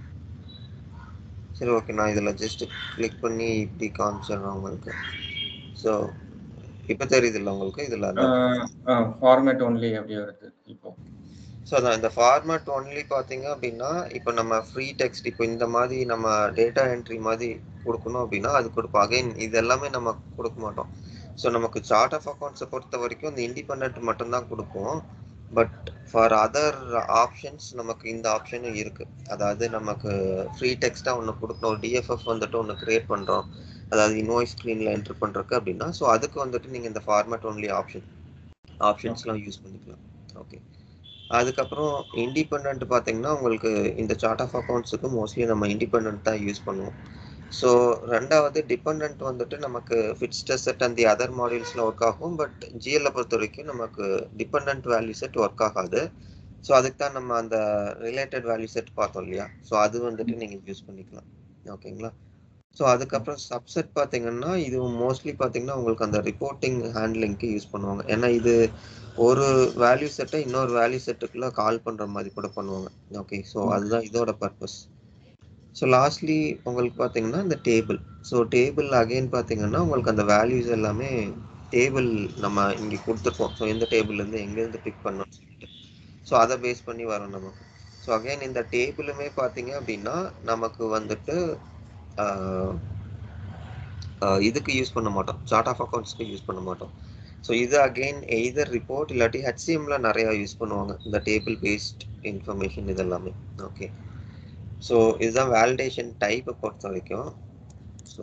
சரி ஓகே நான் இதில் ஜஸ்ட் கிளிக் பண்ணி இப்படி காமிச்சிடுறேன் உங்களுக்கு ஸோ இப்போ தெரியுதுல்ல உங்களுக்கு இதில் ஃபார்மேட் ஒன்லி அப்படியே வருது இப்போ ஸோ அதான் இந்த ஃபார்மேட் ஒன்லி பார்த்தீங்க அப்படின்னா இப்போ நம்ம ஃப்ரீ டெக்ஸ்ட் இப்போ இந்த மாதிரி நம்ம டேட்டா என்ட்ரி மாதிரி கொடுக்கணும் அப்படின்னா அது கொடுப்போம் அகைன் இது எல்லாமே நம்ம கொடுக்க மாட்டோம் ஸோ நமக்கு சார்ட் ஆஃப் அக்கௌண்ட்ஸை பொறுத்த வரைக்கும் இந்த இண்டிபெண்ட் மட்டும்தான் கொடுப்போம் பட் ஃபார் அதர் ஆப்ஷன்ஸ் நமக்கு இந்த ஆப்ஷனும் இருக்கு அதாவது நமக்கு ஃப்ரீ டெக்ஸ்ட்டாக ஒன்று கொடுக்கணும் ஒரு டிஎஃப்எஃப் வந்துட்டு ஒன்று கிரியேட் பண்ணுறோம் அதாவது இன்வாய்ஸ் ஸ்க்ரீனில் என்ட்ரு பண்ணுறக்கு அப்படின்னா ஸோ அதுக்கு வந்துட்டு நீங்கள் இந்த ஃபார்மேட் ஒன்லி ஆப்ஷன் ஆப்ஷன்ஸ்லாம் யூஸ் பண்ணிக்கலாம் ஓகே அதுக்கப்புறம் இண்டிபெண்ட் பார்த்தீங்கன்னா உங்களுக்கு இந்த சார்ட் ஆஃப் அக்கௌண்ட்ஸுக்கு மோஸ்ட்லி நம்ம இண்டிபெண்ட் தான் யூஸ் பண்ணுவோம் ஸோ ரெண்டாவது டிபெண்ட் வந்துட்டு நமக்கு fixed set and the other மாடியூல்ஸில் ஒர்க் ஆகும் பட் ஜிஎல்லை பொறுத்த வரைக்கும் நமக்கு டிபெண்ட் வேல்யூ செட் ஒர்க் ஆகாது ஸோ அதுக்கு தான் நம்ம அந்த ரிலேட்டட் வேல்யூ செட் பார்த்தோம் இல்லையா ஸோ அது வந்துட்டு நீங்கள் யூஸ் பண்ணிக்கலாம் ஓகேங்களா ஸோ அதுக்கப்புறம் சப்செட் பார்த்தீங்கன்னா இது மோஸ்ட்லி பார்த்தீங்கன்னா உங்களுக்கு அந்த ரிப்போர்ட்டிங் ஹேண்ட்லிங்க்கு யூஸ் பண்ணுவாங்க ஏன்னா இது ஒரு வேல்யூ செட்டை இன்னொரு வேல்யூ செட்டுக்குள்ள கால் பண்ணுற மாதிரி கூட பண்ணுவாங்க ஓகே ஸோ அதுதான் இதோட பர்பஸ் ஸோ லாஸ்ட்லி உங்களுக்கு பார்த்தீங்கன்னா இந்த டேபிள் ஸோ டேபிள் அகைன் பார்த்தீங்கன்னா உங்களுக்கு அந்த வேல்யூஸ் எல்லாமே டேபிள் நம்ம இங்கே கொடுத்துருக்கோம் ஸோ எந்த டேபிள்லேருந்து எங்கேருந்து பிக் பண்ணோம் சொல்லிட்டு ஸோ அதை பேஸ் பண்ணி வரும் நமக்கு ஸோ அகைன் இந்த டேபிளுமே பார்த்தீங்க அப்படின்னா நமக்கு வந்துட்டு இதுக்கு யூஸ் பண்ண மாட்டோம் சார்ட் ஆஃப் அக்கௌண்ட்ஸ்க்கு யூஸ் பண்ண மாட்டோம் ஸோ இது அகெயின் எய்தர் ரிப்போர்ட் இல்லாட்டி ஹெச்சிஎம்ல நிறையா யூஸ் பண்ணுவாங்க இந்த டேபிள் பேஸ்ட் இன்ஃபர்மேஷன் இதெல்லாமே ஓகே ஸோ இதுதான் வேலிடேஷன் டைப்பை பொறுத்த வரைக்கும் ஸோ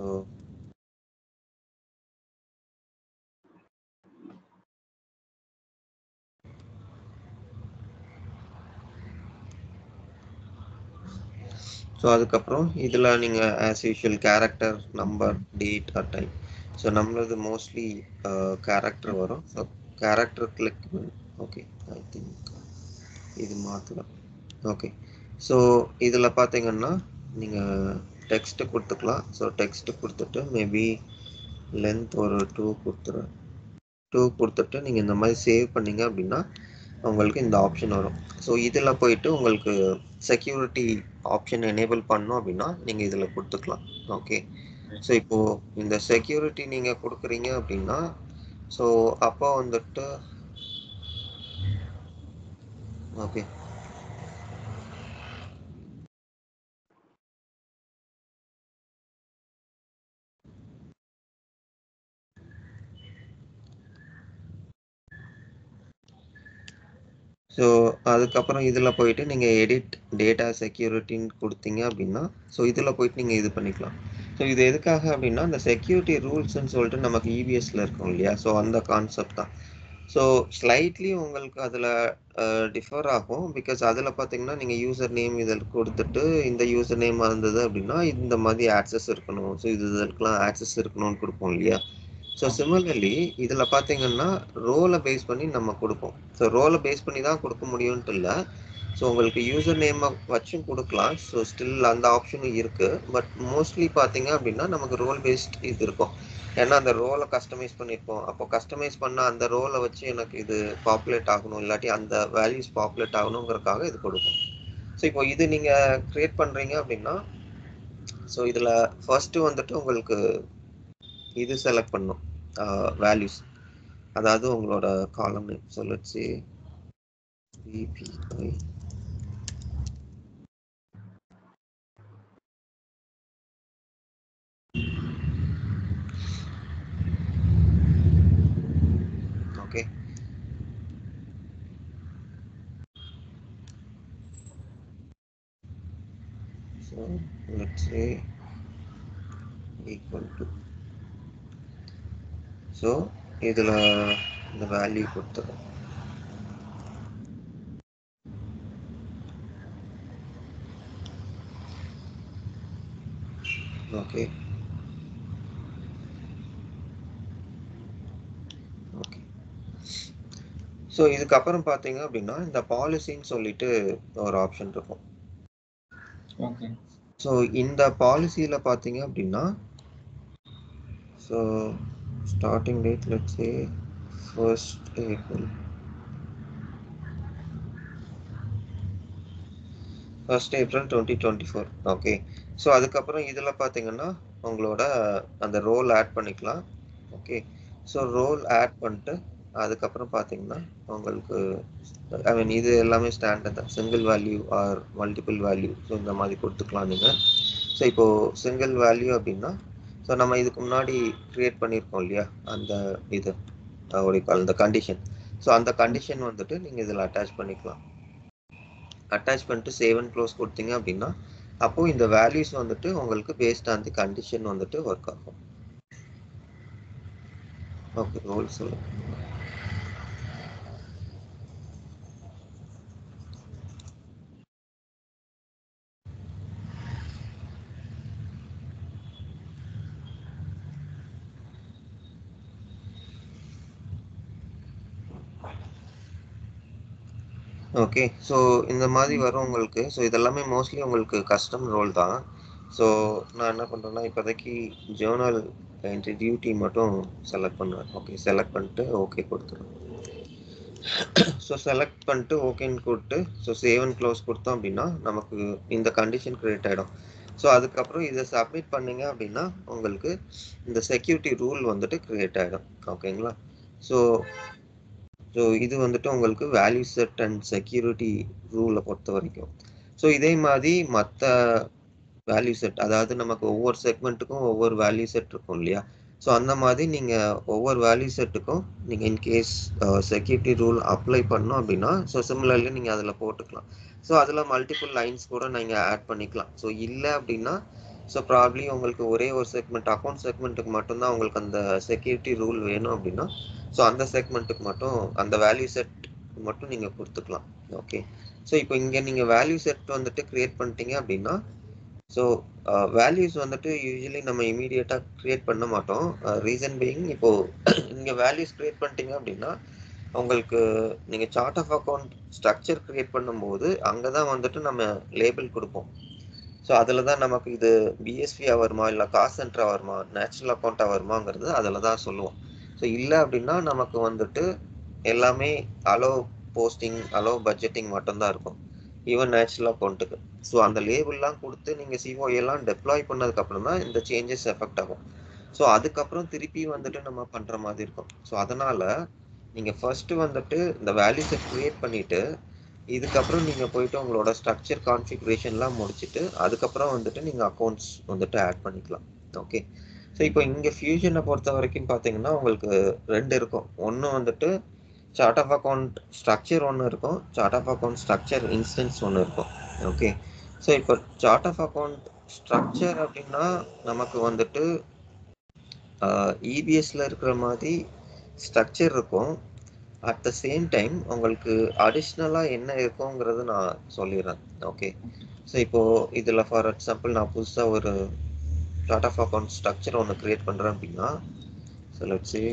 ஸோ அதுக்கப்புறம் இதில் நீங்கள் as usual character number date or time so நம்மளது மோஸ்ட்லி கேரக்டர் வரும் so character click okay I think இது மாற்றலாம் ஓகே ஸோ இதில் பார்த்தீங்கன்னா நீங்கள் டெக்ஸ்ட்டு கொடுத்துக்கலாம் ஸோ டெக்ஸ்ட்டு கொடுத்துட்டு மேபி லென்த் ஒரு டூ கொடுத்துருவேன் டூ கொடுத்துட்டு நீங்கள் இந்த மாதிரி சேவ் பண்ணீங்க அப்படின்னா உங்களுக்கு இந்த ஆப்ஷன் வரும் ஸோ இதில் போயிட்டு உங்களுக்கு செக்யூரிட்டி ஆப்ஷன் எனேபிள் பண்ணோம் அப்படின்னா நீங்கள் இதில் கொடுத்துக்கலாம் ஓகே ஸோ இப்போது இந்த செக்யூரிட்டி நீங்கள் கொடுக்குறீங்க அப்படின்னா ஸோ அப்போ வந்துட்டு ஓகே ஸோ அதுக்கப்புறம் இதில் போயிட்டு நீங்கள் எடிட் டேட்டா செக்யூரிட்டின்னு கொடுத்தீங்க அப்படின்னா ஸோ இதில் போயிட்டு நீங்கள் இது பண்ணிக்கலாம் ஸோ இது எதுக்காக அப்படின்னா அந்த செக்யூரிட்டி ரூல்ஸ்ன்னு சொல்லிட்டு நமக்கு இபிஎஸ்ல இருக்கும் இல்லையா ஸோ அந்த கான்செப்ட் தான் ஸோ ஸ்லைட்லி உங்களுக்கு அதில் டிஃபர் ஆகும் பிகாஸ் அதில் பார்த்தீங்கன்னா நீங்கள் யூசர் நேம் இதில் கொடுத்துட்டு இந்த யூசர் நேம் இருந்தது அப்படின்னா இந்த மாதிரி ஆக்சஸ் இருக்கணும் ஸோ இது இதற்கெல்லாம் ஆக்சஸ் இருக்கணும்னு கொடுப்போம் இல்லையா ஸோ சிமிலர்லி இதில் பார்த்தீங்கன்னா ரோலை பேஸ் பண்ணி நம்ம கொடுப்போம் ஸோ ரோலை பேஸ் பண்ணி தான் கொடுக்க முடியும்ட்டு இல்லை ஸோ உங்களுக்கு யூசர் நேமை வச்சும் கொடுக்கலாம் ஸோ ஸ்டில் அந்த ஆப்ஷனும் இருக்குது பட் மோஸ்ட்லி பார்த்தீங்க அப்படின்னா நமக்கு ரோல் பேஸ்ட் இது இருக்கும் ஏன்னா அந்த ரோலை கஸ்டமைஸ் பண்ணியிருப்போம் அப்போ கஸ்டமைஸ் பண்ண அந்த ரோலை வச்சு எனக்கு இது பாப்புலேட் ஆகணும் இல்லாட்டி அந்த வேல்யூஸ் பாப்புலேட் ஆகணுங்கிறதுக்காக இது கொடுக்கும் ஸோ இப்போ இது நீங்கள் க்ரியேட் பண்ணுறீங்க அப்படின்னா ஸோ இதில் ஃபர்ஸ்ட்டு வந்துட்டு உங்களுக்கு இது செலக்ட் பண்ணும் வேல்யூஸ் அதாவது உங்களோட column name so let's PPI okay so let's say equal to so இதுல இந்த வேல்யூ கொடுத்துரும் ஓகே ஓகே ஸோ இதுக்கப்புறம் பார்த்தீங்க அப்படின்னா இந்த பாலிசின்னு சொல்லிட்டு ஒரு ஆப்ஷன் இருக்கும் ஓகே ஸோ இந்த பாலிசியில் பார்த்தீங்க அப்படின்னா so starting date let's say first April first April twenty twenty four okay so அதுக்கப்புறம் இதில் பார்த்தீங்கன்னா உங்களோட அந்த ரோல் ஆட் பண்ணிக்கலாம் ஓகே ஸோ ரோல் ஆட் பண்ணிட்டு அதுக்கப்புறம் பார்த்தீங்கன்னா உங்களுக்கு ஐ மீன் இது எல்லாமே ஸ்டாண்டர்ட் தான் single value or multiple value so இந்த மாதிரி கொடுத்துக்கலாம் நீங்கள் ஸோ இப்போது சிங்கிள் வேல்யூ அப்படின்னா ஸோ நம்ம இதுக்கு முன்னாடி க்ரியேட் பண்ணியிருக்கோம் இல்லையா அந்த இது கால் இந்த கண்டிஷன் ஸோ அந்த கண்டிஷன் வந்துட்டு நீங்கள் இதில் அட்டாச் பண்ணிக்கலாம் அட்டாச் பண்ணிட்டு சேவ் அண்ட் க்ளோஸ் கொடுத்தீங்க அப்படின்னா அப்போது இந்த வேல்யூஸ் வந்துட்டு உங்களுக்கு பேஸ்ட் ஆன் தி கண்டிஷன் வந்துட்டு ஒர்க் ஆகும் ஓகே ரோல் சொல்லு ஓகே ஸோ இந்த மாதிரி வரும் உங்களுக்கு ஸோ இதெல்லாமே மோஸ்ட்லி உங்களுக்கு கஸ்டம் ரோல் தான் ஸோ நான் என்ன பண்ணுறேன்னா இப்போதைக்கு ஜேர்னல் என்ட்ரி டியூட்டி மட்டும் செலக்ட் பண்ணுவேன் ஓகே செலக்ட் பண்ணிட்டு ஓகே கொடுத்துருவேன் ஸோ செலக்ட் பண்ணிட்டு ஓகேன்னு கொடுத்து ஸோ சேவ் அண்ட் க்ளோஸ் கொடுத்தோம் அப்படின்னா நமக்கு இந்த கண்டிஷன் க்ரியேட் ஆகிடும் ஸோ அதுக்கப்புறம் இதை சப்மிட் பண்ணீங்க அப்படின்னா உங்களுக்கு இந்த செக்யூரிட்டி ரூல் வந்துட்டு க்ரியேட் ஆகிடும் ஓகேங்களா ஸோ ஸோ இது வந்துட்டு உங்களுக்கு வேல்யூ செட் அண்ட் செக்யூரிட்டி ரூலை பொறுத்த வரைக்கும் ஸோ இதே மாதிரி மற்ற வேல்யூ செட் அதாவது நமக்கு ஒவ்வொரு செக்மெண்ட்டுக்கும் ஒவ்வொரு வேல்யூ செட் இருக்கும் இல்லையா ஸோ அந்த மாதிரி நீங்கள் ஒவ்வொரு வேல்யூ செட்டுக்கும் நீங்கள் இன்கேஸ் செக்யூரிட்டி ரூல் அப்ளை பண்ணோம் அப்படின்னா ஸோ சிமிலர்லி நீங்கள் அதில் போட்டுக்கலாம் ஸோ அதில் மல்டிபிள் லைன்ஸ் கூட நீங்கள் ஆட் பண்ணிக்கலாம் ஸோ இல்லை அப்படின்னா ஸோ ப்ராப்ளி உங்களுக்கு ஒரே ஒரு செக்மெண்ட் அக்கௌண்ட் செக்மெண்ட்டுக்கு மட்டும்தான் உங்களுக்கு அந்த செக்யூரிட்டி ரூல் வேணும் அப்படின்னா ஸோ அந்த செக்மெண்ட்டுக்கு மட்டும் அந்த வேல்யூ செட் மட்டும் நீங்கள் கொடுத்துக்கலாம் ஓகே ஸோ இப்போ இங்கே நீங்கள் வேல்யூ செட் வந்துட்டு க்ரியேட் பண்ணிட்டீங்க அப்படின்னா ஸோ வேல்யூஸ் வந்துட்டு யூஸ்வலி நம்ம இமீடியட்டாக க்ரியேட் பண்ண மாட்டோம் ரீசன் பீயிங் இப்போது இங்கே வேல்யூஸ் க்ரியேட் பண்ணிட்டீங்க அப்படின்னா உங்களுக்கு நீங்கள் chart of account structure create பண்ணும்போது அங்கே தான் வந்துட்டு நம்ம லேபிள் கொடுப்போம் ஸோ அதில் தான் நமக்கு இது பிஎஸ்பியாக வருமா இல்லை காசு சென்டராக வருமா நேச்சுரல் அக்கௌண்ட்டாக வருமாங்கிறது அதில் தான் சொல்லுவோம் ஸோ இல்லை அப்படின்னா நமக்கு வந்துட்டு எல்லாமே அலோ போஸ்டிங் அலோ பட்ஜெட்டிங் மட்டும்தான் இருக்கும் ஈவன் நேச்சுரல் அக்கௌண்ட்டுக்கு ஸோ அந்த லேபிள்லாம் கொடுத்து நீங்கள் சிஓஎல்லாம் டெப்ளாய் பண்ணதுக்கப்புறம் தான் இந்த சேஞ்சஸ் எஃபெக்ட் ஆகும் ஸோ அதுக்கப்புறம் திருப்பி வந்துட்டு நம்ம பண்ணுற மாதிரி இருக்கும் ஸோ அதனால் நீங்கள் ஃபர்ஸ்ட்டு வந்துட்டு இந்த வேல்யூஸை க்ரியேட் பண்ணிவிட்டு இதுக்கப்புறம் நீங்கள் போயிட்டு உங்களோட ஸ்ட்ரக்சர் கான்ஃபிகரேஷன்லாம் முடிச்சுட்டு அதுக்கப்புறம் வந்துட்டு நீங்கள் அக்கௌண்ட்ஸ் வந்துட்டு ஆட் பண்ணிக்கலாம் ஓகே ஸோ இப்போ இங்கே ஃபியூஷனை பொறுத்த வரைக்கும் பார்த்தீங்கன்னா உங்களுக்கு ரெண்டு இருக்கும் ஒன்று வந்துட்டு சார்ட் ஆஃப் அக்கௌண்ட் ஸ்ட்ரக்சர் ஒன்று இருக்கும் chart of account structure instance ஒன்று இருக்கும் ஓகே ஸோ இப்போ சார்ட் ஆஃப் அக்கௌண்ட் ஸ்ட்ரக்சர் அப்படின்னா நமக்கு வந்துட்டு இபிஎஸ்ல இருக்கிற மாதிரி ஸ்ட்ரக்சர் இருக்கும் அட் த சேம் டைம் உங்களுக்கு அடிஷ்னலாக என்ன இருக்குங்கிறது நான் சொல்லிடுறேன் ஓகே ஸோ இப்போது இதில் ஃபார் எக்ஸாம்பிள் நான் புதுசாக ஒரு சார்ட் ஆஃப் அக்கௌண்ட் ஸ்ட்ரக்சர் ஒன்று க்ரியேட் பண்ணுறேன் அப்படின்னா So let's see.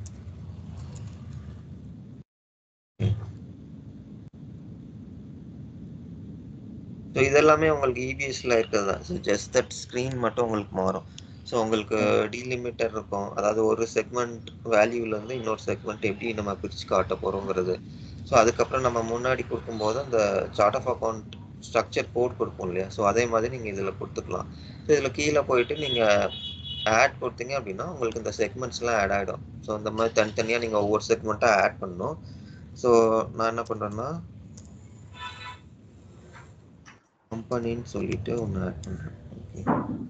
ஸோ இதெல்லாமே உங்களுக்கு இபிஎஸ்ல இருக்கிறது தான் ஸோ ஜஸ்ட் தட் ஸ்க்ரீன் மட்டும் உங்களுக்கு மாறும் ஸோ உங்களுக்கு டிலிமிட்டர் இருக்கும் அதாவது ஒரு செக்மெண்ட் வேல்யூலேருந்து இன்னொரு செக்மெண்ட் எப்படி நம்ம பிரித்து காட்ட போகிறோங்கிறது ஸோ அதுக்கப்புறம் நம்ம முன்னாடி கொடுக்கும்போது அந்த chart of account structure code கொடுப்போம் இல்லையா ஸோ அதே மாதிரி நீங்கள் இதில் கொடுத்துக்கலாம் ஸோ இதில் கீழே போயிட்டு நீங்கள் ஆட் கொடுத்தீங்க அப்படின்னா உங்களுக்கு இந்த செக்மெண்ட்ஸ்லாம் ஆட் ஆகிடும் ஸோ இந்த மாதிரி தனித்தனியாக நீங்கள் ஒவ்வொரு செக்மெண்ட்டாக ஆட் பண்ணணும் ஸோ நான் என்ன பண்ணுறேன்னா கம்பெனின்னு சொல்லிட்டு ஒன்று ஆட் பண்ணுறேன் ஓகே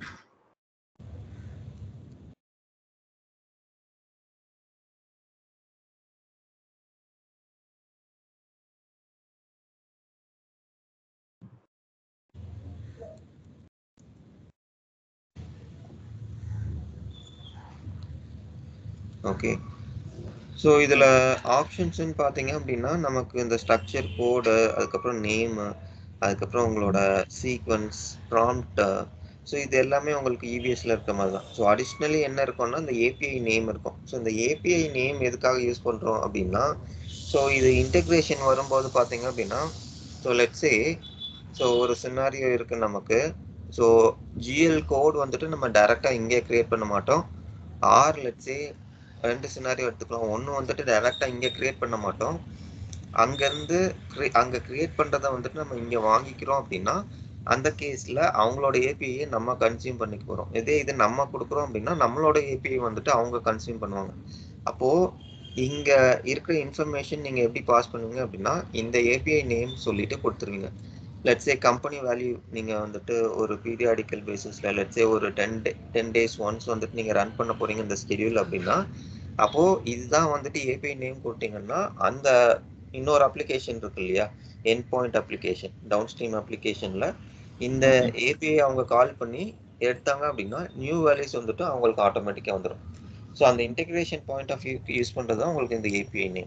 ஓகே ஸோ இதில் ஆப்ஷன்ஸ்னு பார்த்தீங்க அப்படின்னா நமக்கு இந்த ஸ்ட்ரக்சர் கோடு அதுக்கப்புறம் நேமு அதுக்கப்புறம் உங்களோட சீக்வன்ஸ் ப்ராம்ப்ட் ஸோ இது எல்லாமே உங்களுக்கு இபிஎஸ்ல இருக்க மாதிரி தான் ஸோ அடிஷ்னலி என்ன இருக்கும்னா இந்த ஏபிஐ நேம் இருக்கும் ஸோ இந்த ஏபிஐ நேம் எதுக்காக யூஸ் பண்ணுறோம் அப்படின்னா ஸோ இது இன்டெகிரேஷன் வரும்போது பார்த்தீங்க அப்படின்னா ஸோ லெட்ஸே ஸோ ஒரு சினாரியோ இருக்கு நமக்கு ஸோ ஜிஎல் கோட் வந்துட்டு நம்ம டைரெக்டாக இங்கே கிரியேட் பண்ண மாட்டோம் ஆர் லெட்ஸே ரெண்டு சினாரியோ எடுத்துக்கலாம் ஒன்று வந்துட்டு டைரெக்டாக இங்கே கிரியேட் பண்ண மாட்டோம் அங்கேருந்து அங்கே கிரியேட் பண்ணுறத வந்துட்டு நம்ம இங்கே வாங்கிக்கிறோம் அப்படின்னா அந்த கேஸில் அவங்களோட ஏபிஐயை நம்ம கன்சியூம் பண்ணிக்க போகிறோம் இதே இது நம்ம கொடுக்குறோம் அப்படின்னா நம்மளோட ஏபிஐ வந்துட்டு அவங்க கன்சியூம் பண்ணுவாங்க அப்போது இங்கே இருக்கிற இன்ஃபர்மேஷன் நீங்கள் எப்படி பாஸ் பண்ணுவீங்க அப்படின்னா இந்த ஏபிஐ நேம் சொல்லிட்டு கொடுத்துருவீங்க லெட்ஸே கம்பெனி வேல்யூ நீங்கள் வந்துட்டு ஒரு பீரியாடிக்கல் பேசிஸில் லெட்ஸே ஒரு ten day ten days once வந்துட்டு நீங்கள் ரன் பண்ண போகிறீங்க இந்த ஸ்கெடியூல் அப்படின்னா அப்போது இதுதான் வந்துட்டு ஏபிஐ நேம் கொடுத்தீங்கன்னா அந்த இன்னொரு அப்ளிகேஷன் இருக்கு இல்லையா end point application downstream அப்ளிகேஷனில் இந்த ஏபிஐ அவங்க கால் பண்ணி எடுத்தாங்க அப்படின்னா நியூ வேல்யூஸ் வந்துட்டு அவங்களுக்கு ஆட்டோமேட்டிக்காக வந்துடும் ஸோ அந்த இன்டெகிரேஷன் பாயிண்ட் ஆஃப் வியூக்கு யூஸ் பண்ணுறது தான் உங்களுக்கு இந்த ஏபிஐ நேம்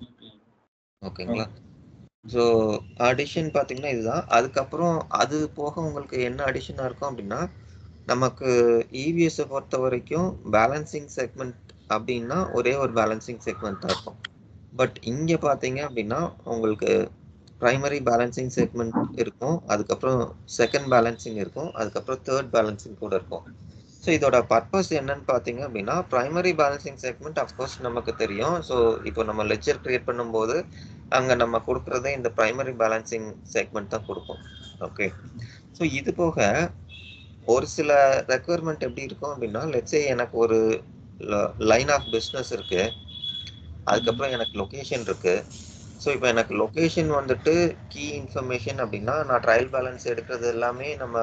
ஓகேங்களா ஸோ அடிஷன் பார்த்தீங்கன்னா இதுதான் அதுக்கப்புறம் அது போக உங்களுக்கு என்ன அடிஷனாக இருக்கும் அப்படின்னா நமக்கு இவிஎஸை பொறுத்த வரைக்கும் பேலன்சிங் செக்மெண்ட் அப்படின்னா ஒரே ஒரு பேலன்சிங் செக்மெண்ட் தான் இருக்கும் பட் இங்கே பார்த்தீங்க அப்படின்னா உங்களுக்கு ப்ரைமரி பேலன்சிங் செக்மெண்ட் இருக்கும் அதுக்கப்புறம் செகண்ட் பேலன்சிங் இருக்கும் அதுக்கப்புறம் தேர்ட் பேலன்சிங் கூட இருக்கும் ஸோ இதோட பர்பஸ் என்னன்னு பார்த்தீங்க அப்படின்னா ப்ரைமரி பேலன்சிங் செக்மெண்ட் அஃப்கோர்ஸ் நமக்கு தெரியும் ஸோ இப்போ நம்ம லெக்சர் கிரியேட் பண்ணும்போது அங்கே நம்ம கொடுக்குறதே இந்த ப்ரைமரி பேலன்சிங் செக்மெண்ட் தான் கொடுப்போம் ஓகே ஸோ இது போக ஒரு சில ரெக்குவயர்மெண்ட் எப்படி இருக்கும் அப்படின்னா லெட்ஸே எனக்கு ஒரு லைன் ஆஃப் பிஸ்னஸ் இருக்கு அதுக்கப்புறம் எனக்கு லொக்கேஷன் இருக்கு ஸோ இப்போ எனக்கு லொக்கேஷன் வந்துட்டு கீ இன்ஃபர்மேஷன் அப்படின்னா நான் ட்ரையல் பேலன்ஸ் எடுக்கிறது எல்லாமே நம்ம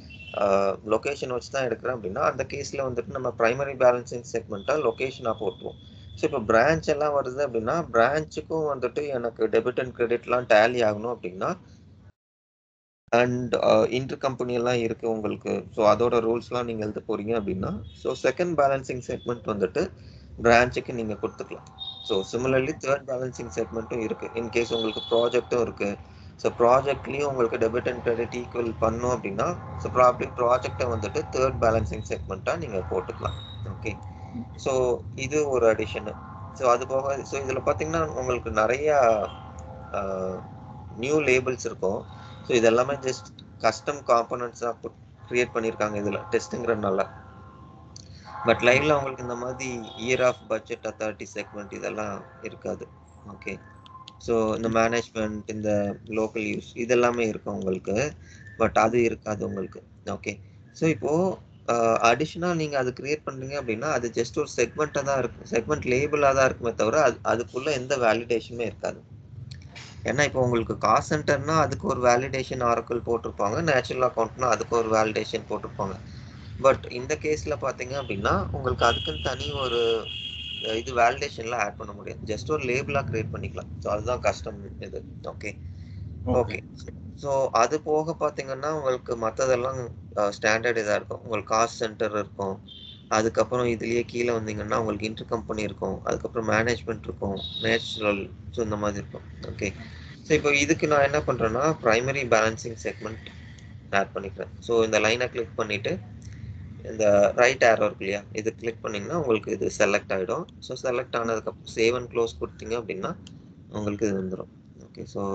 லொக்கேஷன் வச்சு தான் எடுக்கிறேன் அப்படின்னா அந்த கேஸில் வந்துட்டு நம்ம ப்ரைமரி பேலன்சிங் செக்மெண்ட்டாக லொக்கேஷனாக போட்டுருவோம் ஸோ இப்போ பிரான்ச் எல்லாம் வருது அப்படின்னா பிரான்ச்சுக்கும் வந்துட்டு எனக்கு டெபிட் அண்ட் கிரெடிட்லாம் டேலி ஆகணும் அப்படின்னா அண்ட் இன்டர் கம்பெனி எல்லாம் இருக்கு உங்களுக்கு ஸோ அதோட ரூல்ஸ்லாம் நீங்கள் எழுத போறீங்க அப்படின்னா ஸோ செகண்ட் பேலன்சிங் செக்மெண்ட் வந்துட்டு பிரான்ச்சுக்கு நீங்கள் கொடுத்துக்கலாம் ஸோ சிமிலர்லி தேர்ட் பேலன்சிங் செக்மெண்ட்டும் இருக்கு இன்கேஸ் உங்களுக்கு ப்ராஜெக்ட்டும் இருக்கு ஸோ ப்ராஜெக்ட்லேயும் உங்களுக்கு டெபிட் அண்ட் கிரெடிட் ஈக்குவல் பண்ணும் அப்படின்னா ஸோ ப்ராப்ளி ப்ராஜெக்டை வந்துட்டு தேர்ட் பேலன்சிங் செக்மெண்ட்டாக நீங்கள் போட்டுக்கலாம் ஓகே ஸோ இது ஒரு அடிஷனு ஸோ அது போக ஸோ இதில் பார்த்தீங்கன்னா உங்களுக்கு நிறையா நியூ லேபிள்ஸ் இருக்கும் ஸோ இது எல்லாமே ஜஸ்ட் கஸ்டம் காம்பனன்ட்ஸாக க்ரியேட் பண்ணியிருக்காங்க இதில் டெஸ்ட்டுங்கிறதுனால பட் லைவ்ல உங்களுக்கு இந்த மாதிரி year of budget authority segment இதெல்லாம் இருக்காது ஓகே ஸோ இந்த மேனேஜ்மெண்ட் இந்த லோக்கல் யூஸ் இதெல்லாமே இருக்கும் உங்களுக்கு பட் அது இருக்காது உங்களுக்கு ஓகே ஸோ இப்போது அடிஷ்னலாக நீங்கள் அது கிரியேட் பண்ணுறீங்க அப்படின்னா அது ஜஸ்ட் ஒரு செக்மெண்ட்டாக தான் இருக்கும் செக்மெண்ட் லேபிளாக தான் இருக்குமே தவிர அது அதுக்குள்ளே எந்த வேலிடேஷனுமே இருக்காது ஏன்னா இப்போ உங்களுக்கு காஸ்ட் சென்டர்னா அதுக்கு ஒரு வேலிடேஷன் ஆரக்கிள் போட்டிருப்பாங்க நேச்சுரல் அக்கௌண்ட்னா அதுக்கு ஒரு வேலிடேஷன் போட்டிருப்பாங்க பட் இந்த கேஸில் பார்த்தீங்க அப்படின்னா உங்களுக்கு அதுக்குன்னு தனி ஒரு இது வேலிடேஷன்லாம் ஆட் பண்ண முடியாது ஜஸ்ட் ஒரு லேபிளாக கிரியேட் பண்ணிக்கலாம் ஸோ அதுதான் கஷ்டம் இது ஓகே ஓகே ஸோ அது போக பார்த்தீங்கன்னா உங்களுக்கு மற்றதெல்லாம் ஸ்டாண்டர்ட் இதாக இருக்கும் உங்களுக்கு காஸ்ட் சென்டர் இருக்கும் அதுக்கப்புறம் இதுலேயே கீழே வந்தீங்கன்னா உங்களுக்கு இன்டர் கம்பெனி இருக்கும் அதுக்கப்புறம் மேனேஜ்மெண்ட் இருக்கும் நேச்சுரல் ஸோ இந்த மாதிரி இருக்கும் ஓகே ஸோ இப்போ இதுக்கு நான் என்ன பண்ணுறேன்னா ப்ரைமரி பேலன்சிங் செக்மெண்ட் ஆட் பண்ணிக்கிறேன் ஸோ இந்த லைனை கிளிக் பண்ணிவிட்டு இந்த ரைட் ஏரோ இருக்கு இல்லையா இது கிளிக் பண்ணீங்கன்னா உங்களுக்கு இது செலக்ட் ஆகிடும் ஸோ செலக்ட் ஆனதுக்கப்புறம் சேவ் அண்ட் க்ளோஸ் கொடுத்தீங்க அப்படின்னா உங்களுக்கு இது வந்துடும் ஓகே ஸோ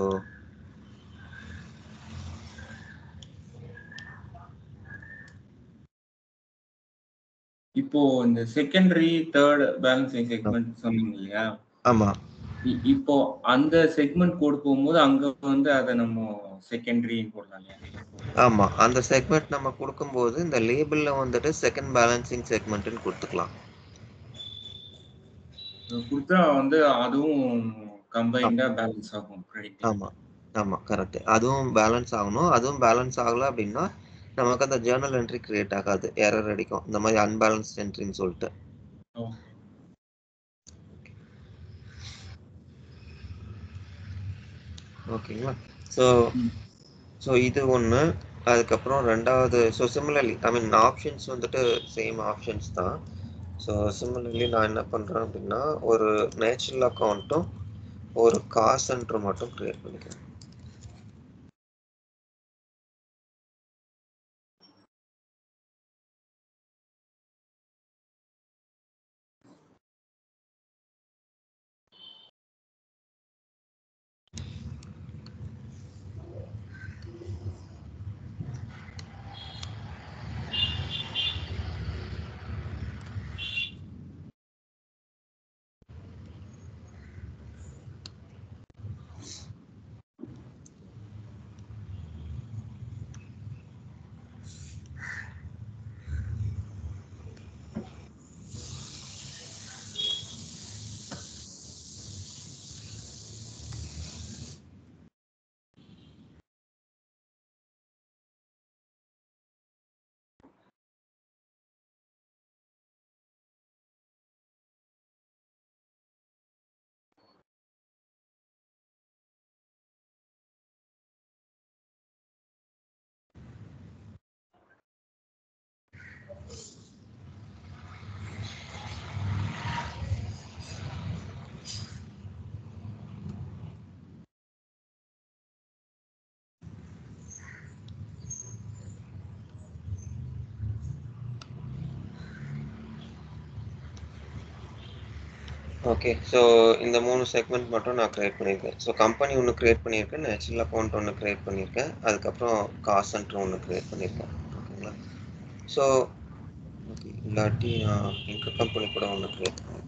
இப்போ இந்த செகண்டரி தேர்ட் பேலன்சிங் செக்மெண்ட் சொன்னீங்க இல்லையா ஆமாம் இ- இப்போ அந்த செக்மெண்ட் கோட் போகும்போது அங்க வந்து அதை நம்ம செகண்டரின்னு போடலாம் இல்லையா ஆமாம் அந்த செக்மெண்ட் நம்ம கொடுக்கும்போது இந்த லேபிளில் வந்துட்டு செகண்ட் பேலன்சிங் செக்மெண்ட்டுன்னு கொடுத்துக்கலாம் அது கொடுத்தா வந்து அதுவும் கம்பைண்டா பேலன்ஸ் ஆகும் ப்ரெடிக்ட் ஆமாம் ஆமாம் கரெக்ட் அதுவும் பேலன்ஸ் ஆகணும் அதுவும் பேலன்ஸ் ஆகலை அப்படின்னா நமக்கு அந்த ஜேர்னல் என்ட்ரி கிரியேட் ஆகாது எரர் அடிக்கும் இந்த மாதிரி அன்பேலன்ஸ்ட் என்ட்ரின்னு சொல்லிட்டு ஓகேங்களா ஸோ ம். ஸோ இது ஒன்று அதுக்கப்புறம் ரெண்டாவது so similarly I mean options வந்துட்டு சேம் ஆப்ஷன்ஸ் தான் ஸோ சிமிலர்லி நான் என்ன பண்ணுறேன் அப்படின்னா ஒரு நேச்சுரல் அக்கௌண்ட்டும் ஒரு காஸ் சென்டர் மட்டும் க்ரியேட் பண்ணிக்கிறேன் ஓகே ஸோ இந்த மூணு செக்மெண்ட் மட்டும் நான் க்ரியேட் பண்ணியிருக்கேன் ஸோ கம்பெனி ஒன்று க்ரியேட் பண்ணியிருக்கேன் நேச்சுரல் அக்கௌண்ட் ஒன்று க்ரியேட் பண்ணியிருக்கேன் அதுக்கப்புறம் காஸ் சென்டர் ஒன்று க்ரியேட் பண்ணியிருக்கேன் ஓகேங்களா ஸோ ஓகே இல்லாட்டி நான் இன்டர் கம்பெனி கூட ஒன்று க்ரியேட் பண்ணியிருக்கேன்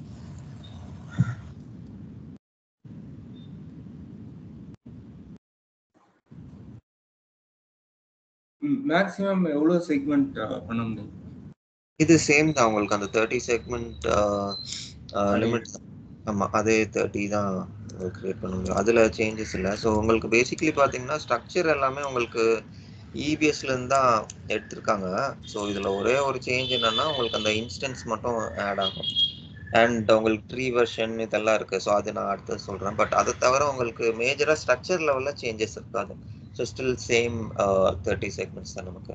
மேக்ஸிமம் எவ்வளவு செக்மெண்ட் பண்ண முடியும் இது சேம் தான் உங்களுக்கு அந்த தேர்ட்டி செக்மெண்ட் லிமிட் ஆமாம் அதே தேர்ட்டி தான் க்ரியேட் பண்ண முடியும் அதில் சேஞ்சஸ் இல்லை ஸோ உங்களுக்கு பேசிக்கலி பார்த்தீங்கன்னா ஸ்ட்ரக்சர் எல்லாமே உங்களுக்கு இபிஎஸ்லேருந்து தான் எடுத்திருக்காங்க ஸோ இதில் ஒரே ஒரு சேஞ்ச் என்னன்னா உங்களுக்கு அந்த இன்ஸ்டன்ஸ் மட்டும் ஆட் ஆகும் அண்ட் உங்களுக்கு ட்ரீ வெர்ஷன் இதெல்லாம் இருக்குது ஸோ அது நான் அடுத்து சொல்கிறேன் பட் அதை தவிர உங்களுக்கு மேஜராக ஸ்ட்ரக்சர் லெவலில் சேஞ்சஸ் இருக்காது so still same thirty segments தான் நமக்கு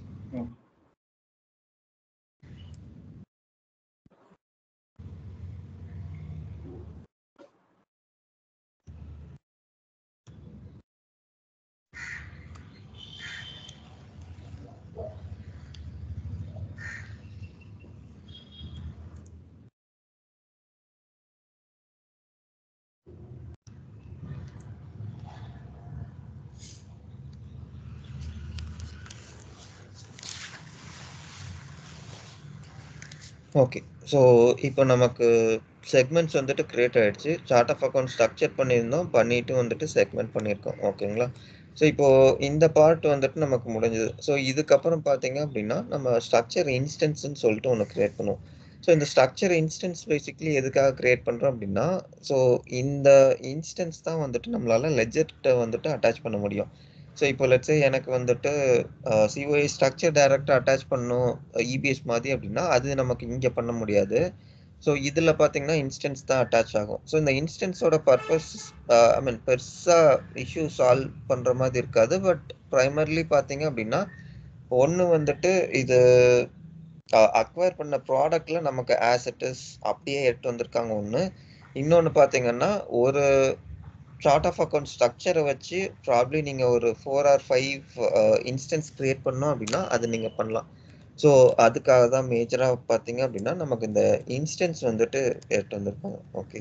ஓகே ஸோ இப்போ நமக்கு செக்மெண்ட்ஸ் வந்துட்டு கிரியேட் ஆயிடுச்சு சார்ட் ஆஃப் அக்கௌண்ட் ஸ்ட்ரக்சர் பண்ணியிருந்தோம் பண்ணிட்டு வந்துட்டு செக்மெண்ட் பண்ணியிருக்கோம் ஓகேங்களா ஸோ இப்போ இந்த பார்ட் வந்துட்டு நமக்கு முடிஞ்சது ஸோ இதுக்கப்புறம் பார்த்தீங்க அப்படின்னா நம்ம ஸ்ட்ரக்சர் இன்ஸ்டன்ஸ்னு சொல்லிட்டு ஒன்று கிரியேட் பண்ணுவோம் ஸோ இந்த ஸ்ட்ரக்சர் இன்ஸ்டன்ஸ் பேசிக்லி எதுக்காக கிரியேட் பண்ணுறோம் அப்படின்னா ஸோ இந்த இன்ஸ்டன்ஸ் தான் வந்துட்டு நம்மளால லெஜெட்டை வந்துட்டு அட்டாச் பண்ண முடியும் ஸோ இப்போ லெட்ஸே எனக்கு வந்துட்டு சிஓஏ ஸ்ட்ரக்சர் டைரக்டாக அட்டாச் பண்ணும் இபிஎஸ் மாதிரி அப்படின்னா அது நமக்கு இங்கே பண்ண முடியாது ஸோ இதில் பார்த்தீங்கன்னா இன்ஸ்டன்ஸ் தான் அட்டாச் ஆகும் ஸோ இந்த இன்ஸ்டன்ஸோட பர்பஸ் ஐ மீன் பெருசாக இஷ்யூ சால்வ் பண்ணுற மாதிரி இருக்காது பட் ப்ரைமர்லி பார்த்தீங்க அப்படின்னா ஒன்று வந்துட்டு இது அக்வயர் பண்ண ப்ராடக்ட்ல நமக்கு ஆசெட்டஸ் அப்படியே எடுத்து வந்திருக்காங்க ஒன்று இன்னொன்று பார்த்தீங்கன்னா ஒரு சார்ட் ஆஃப் அக்கௌண்ட் ஸ்ட்ரக்சரை வச்சு ப்ராப்ளி நீங்கள் ஒரு four or five instance create பண்ணோம் அப்படின்னா அது நீங்கள் பண்ணலாம் ஸோ அதுக்காக தான் மேஜரா பார்த்தீங்க அப்படின்னா நமக்கு இந்த இன்ஸ்டன்ஸ் வந்துட்டு எடுத்து வந்திருப்பாங்க ஓகே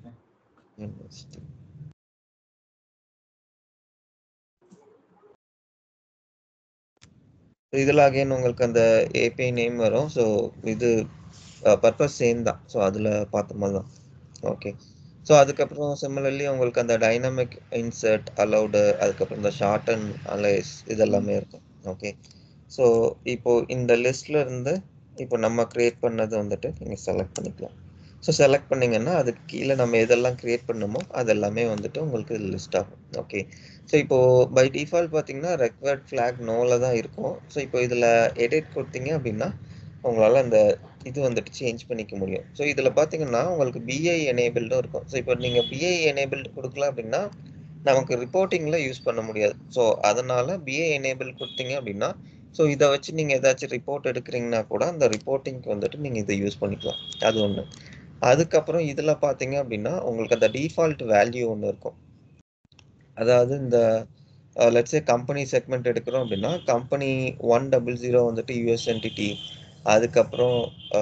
இதில் அகைன் உங்களுக்கு அந்த ஏபிஐ நேம் வரும் ஸோ இது பர்பஸ் சேம் தான் ஸோ அதில் பார்த்த மாதிரி தான் ஓகே ஸோ அதுக்கப்புறம் சிமிலர்லி உங்களுக்கு அந்த டைனமிக் இன்சர்ட் அலௌடு அதுக்கப்புறம் இந்த ஷார்ட் அண்ட் அலைஸ் இதெல்லாமே இருக்கும் ஓகே ஸோ இப்போ இந்த லிஸ்ட்ல இருந்து இப்போ நம்ம கிரியேட் பண்ணது வந்துட்டு நீங்கள் செலக்ட் பண்ணிக்கலாம் ஸோ செலக்ட் பண்ணீங்கன்னா அதுக்கு கீழே நம்ம எதெல்லாம் கிரியேட் பண்ணமோ அது எல்லாமே வந்துட்டு உங்களுக்கு லிஸ்ட் ஆகும் ஓகே ஸோ இப்போ பை டிஃபால்ட் பார்த்தீங்கன்னா ரெக்வயர்ட் ஃபிளாக் நோவில் தான் இருக்கும் ஸோ இப்போ இதில் எடிட் கொடுத்தீங்க அப்படின்னா உங்களால் அந்த இது வந்துட்டு சேஞ்ச் பண்ணிக்க முடியும் ஸோ இதில் பார்த்தீங்கன்னா உங்களுக்கு பிஐ எனேபிள்டும் இருக்கும் ஸோ இப்போ நீங்கள் பிஐ எனேபிள்டு கொடுக்கல அப்படின்னா நமக்கு ரிப்போர்ட்டிங்கில் யூஸ் பண்ண முடியாது ஸோ அதனால் பிஐ எனேபிள் கொடுத்தீங்க அப்படின்னா ஸோ இதை வச்சு நீங்கள் ஏதாச்சும் ரிப்போர்ட் எடுக்கிறீங்கன்னா கூட அந்த ரிப்போர்ட்டிங்க்கு வந்துட்டு நீங்கள் இதை யூஸ் பண்ணிக்கலாம் அது ஒன்று அதுக்கப்புறம் இதில் பார்த்தீங்க அப்படின்னா உங்களுக்கு அந்த டிஃபால்ட் வேல்யூ ஒன்று இருக்கும் அதாவது இந்த லட்சே கம்பெனி செக்மெண்ட் எடுக்கிறோம் அப்படின்னா கம்பெனி ஒன் டபுள் ஜீரோ வந்துட்டு யூஎஸ் என்டிட்டி அதுக்கப்புறம்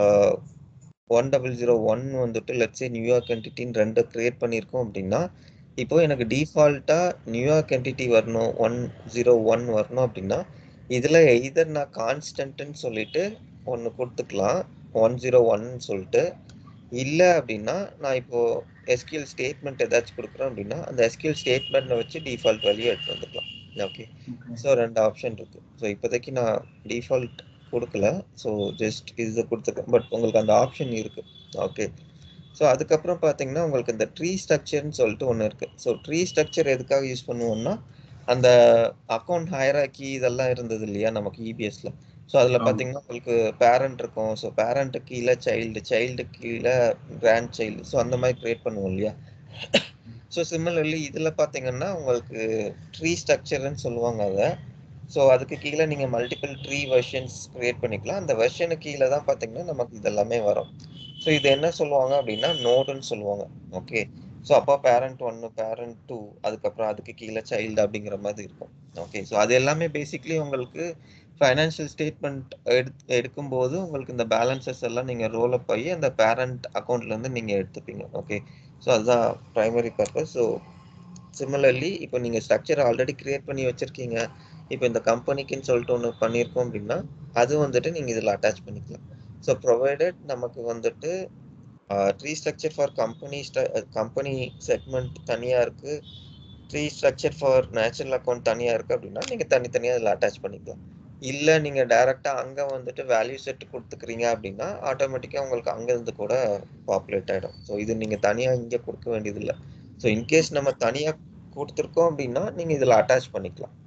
ஒன் டபுள் ஜீரோ ஒன் வந்துட்டு லட்சே நியூயார்க் என்டிட்டின்னு ரெண்டு கிரியேட் பண்ணியிருக்கோம் அப்படின்னா இப்போ எனக்கு டிஃபால்ட்டாக நியூயார்க் என்டிட்டி வரணும் ஒன் ஜீரோ ஒன் வரணும் அப்படின்னா இதில் எய்தர் நான் கான்ஸ்டன்ட்னு சொல்லிட்டு ஒன்று கொடுத்துக்கலாம் ஒன் ஜீரோ ஒன்னு சொல்லிட்டு இல்லை அப்படின்னா நான் இப்போ எஸ்கியூஎல் ஸ்டேட்மெண்ட் ஏதாச்சும் கொடுக்குறோம் அப்படின்னா அந்த எஸ்கியூஎல் ஸ்டேட்மெண்ட்டை வச்சு டிஃபால்ட் வேல்யூ எடுத்து வந்துக்கலாம் ஓகே ஸோ ரெண்டு ஆப்ஷன் இருக்கு ஸோ இப்போதைக்கு நான் டிஃபால்ட் கொடுக்கல ஸோ ஜஸ்ட் இது கொடுத்துருக்கேன் பட் உங்களுக்கு அந்த ஆப்ஷன் இருக்கு ஓகே ஸோ அதுக்கப்புறம் பார்த்தீங்கன்னா உங்களுக்கு இந்த ட்ரீ ஸ்ட்ரக்சர்னு சொல்லிட்டு ஒன்று இருக்கு ஸோ ட்ரீ ஸ்ட்ரக்சர் எதுக்காக யூஸ் பண்ணுவோம்னா அந்த அக்கௌண்ட் ஹையராக்கி இதெல்லாம் இருந்தது இல்லையா நமக்கு இபிஎஸ்ல ஸோ அதில் பார்த்தீங்கன்னா உங்களுக்கு பேரண்ட் இருக்கும் ஸோ பேரண்ட்டு கீழே சைல்டு சைல்டு கீழே கிராண்ட் சைல்டு ஸோ அந்த மாதிரி க்ரியேட் பண்ணுவோம் இல்லையா ஸோ சிமிலர்லி இதில் பார்த்தீங்கன்னா உங்களுக்கு ட்ரீ ஸ்ட்ரக்சர்னு சொல்லுவாங்க அதை ஸோ அதுக்கு கீழே நீங்கள் மல்டிபிள் ட்ரீ வெர்ஷன்ஸ் க்ரியேட் பண்ணிக்கலாம் அந்த வெர்ஷனுக்கு கீழே தான் பார்த்தீங்கன்னா நமக்கு இது எல்லாமே வரும் ஸோ இது என்ன சொல்லுவாங்க அப்படின்னா நோடுன்னு சொல்லுவாங்க ஓகே ஸோ அப்போ பேரண்ட் ஒன்று பேரண்ட் டூ அதுக்கப்புறம் அதுக்கு கீழே சைல்டு அப்படிங்கிற மாதிரி இருக்கும் ஓகே ஸோ அது எல்லாமே பேசிக்லி உங்களுக்கு ஃபைனான்ஷியல் ஸ்டேட்மெண்ட் எடு எடுக்கும்போது உங்களுக்கு இந்த பேலன்சஸ் எல்லாம் நீங்கள் ரோல் அப் ஆகி அந்த பேரண்ட் அக்கௌண்ட்லேருந்து நீங்கள் எடுத்துப்பீங்க ஓகே ஸோ அதுதான் ப்ரைமரி பர்பஸ் ஸோ சிமிலர்லி இப்போ நீங்கள் ஸ்ட்ரக்சர் ஆல்ரெடி க்ரியேட் பண்ணி வச்சுருக்கீங்க இப்போ இந்த கம்பெனிக்குன்னு சொல்லிட்டு ஒன்று பண்ணியிருக்கோம் அப்படின்னா அது வந்துட்டு நீங்கள் இதில் அட்டாச் பண்ணிக்கலாம் ஸோ ப்ரொவைடட் நமக்கு வந்துட்டு tree structure for company company segment தனியாக இருக்குது tree structure for natural account தனியாக இருக்குது அப்படின்னா நீங்கள் தனித்தனியாக அதில் அட்டாச் பண்ணிக்கலாம் இல்லை நீங்கள் டைரெக்டாக அங்கே வந்துட்டு வேல்யூ செட் கொடுத்துக்கிறீங்க அப்படின்னா ஆட்டோமேட்டிக்காக உங்களுக்கு அங்கேருந்து கூட பாப்புலேட் ஆகிடும் ஸோ இது நீங்கள் தனியாக இங்கே கொடுக்க வேண்டியதில்லை ஸோ இன்கேஸ் நம்ம தனியாக கொடுத்துருக்கோம் அப்படின்னா நீங்கள் இதில் அட்டாச் பண்ணிக்கலாம்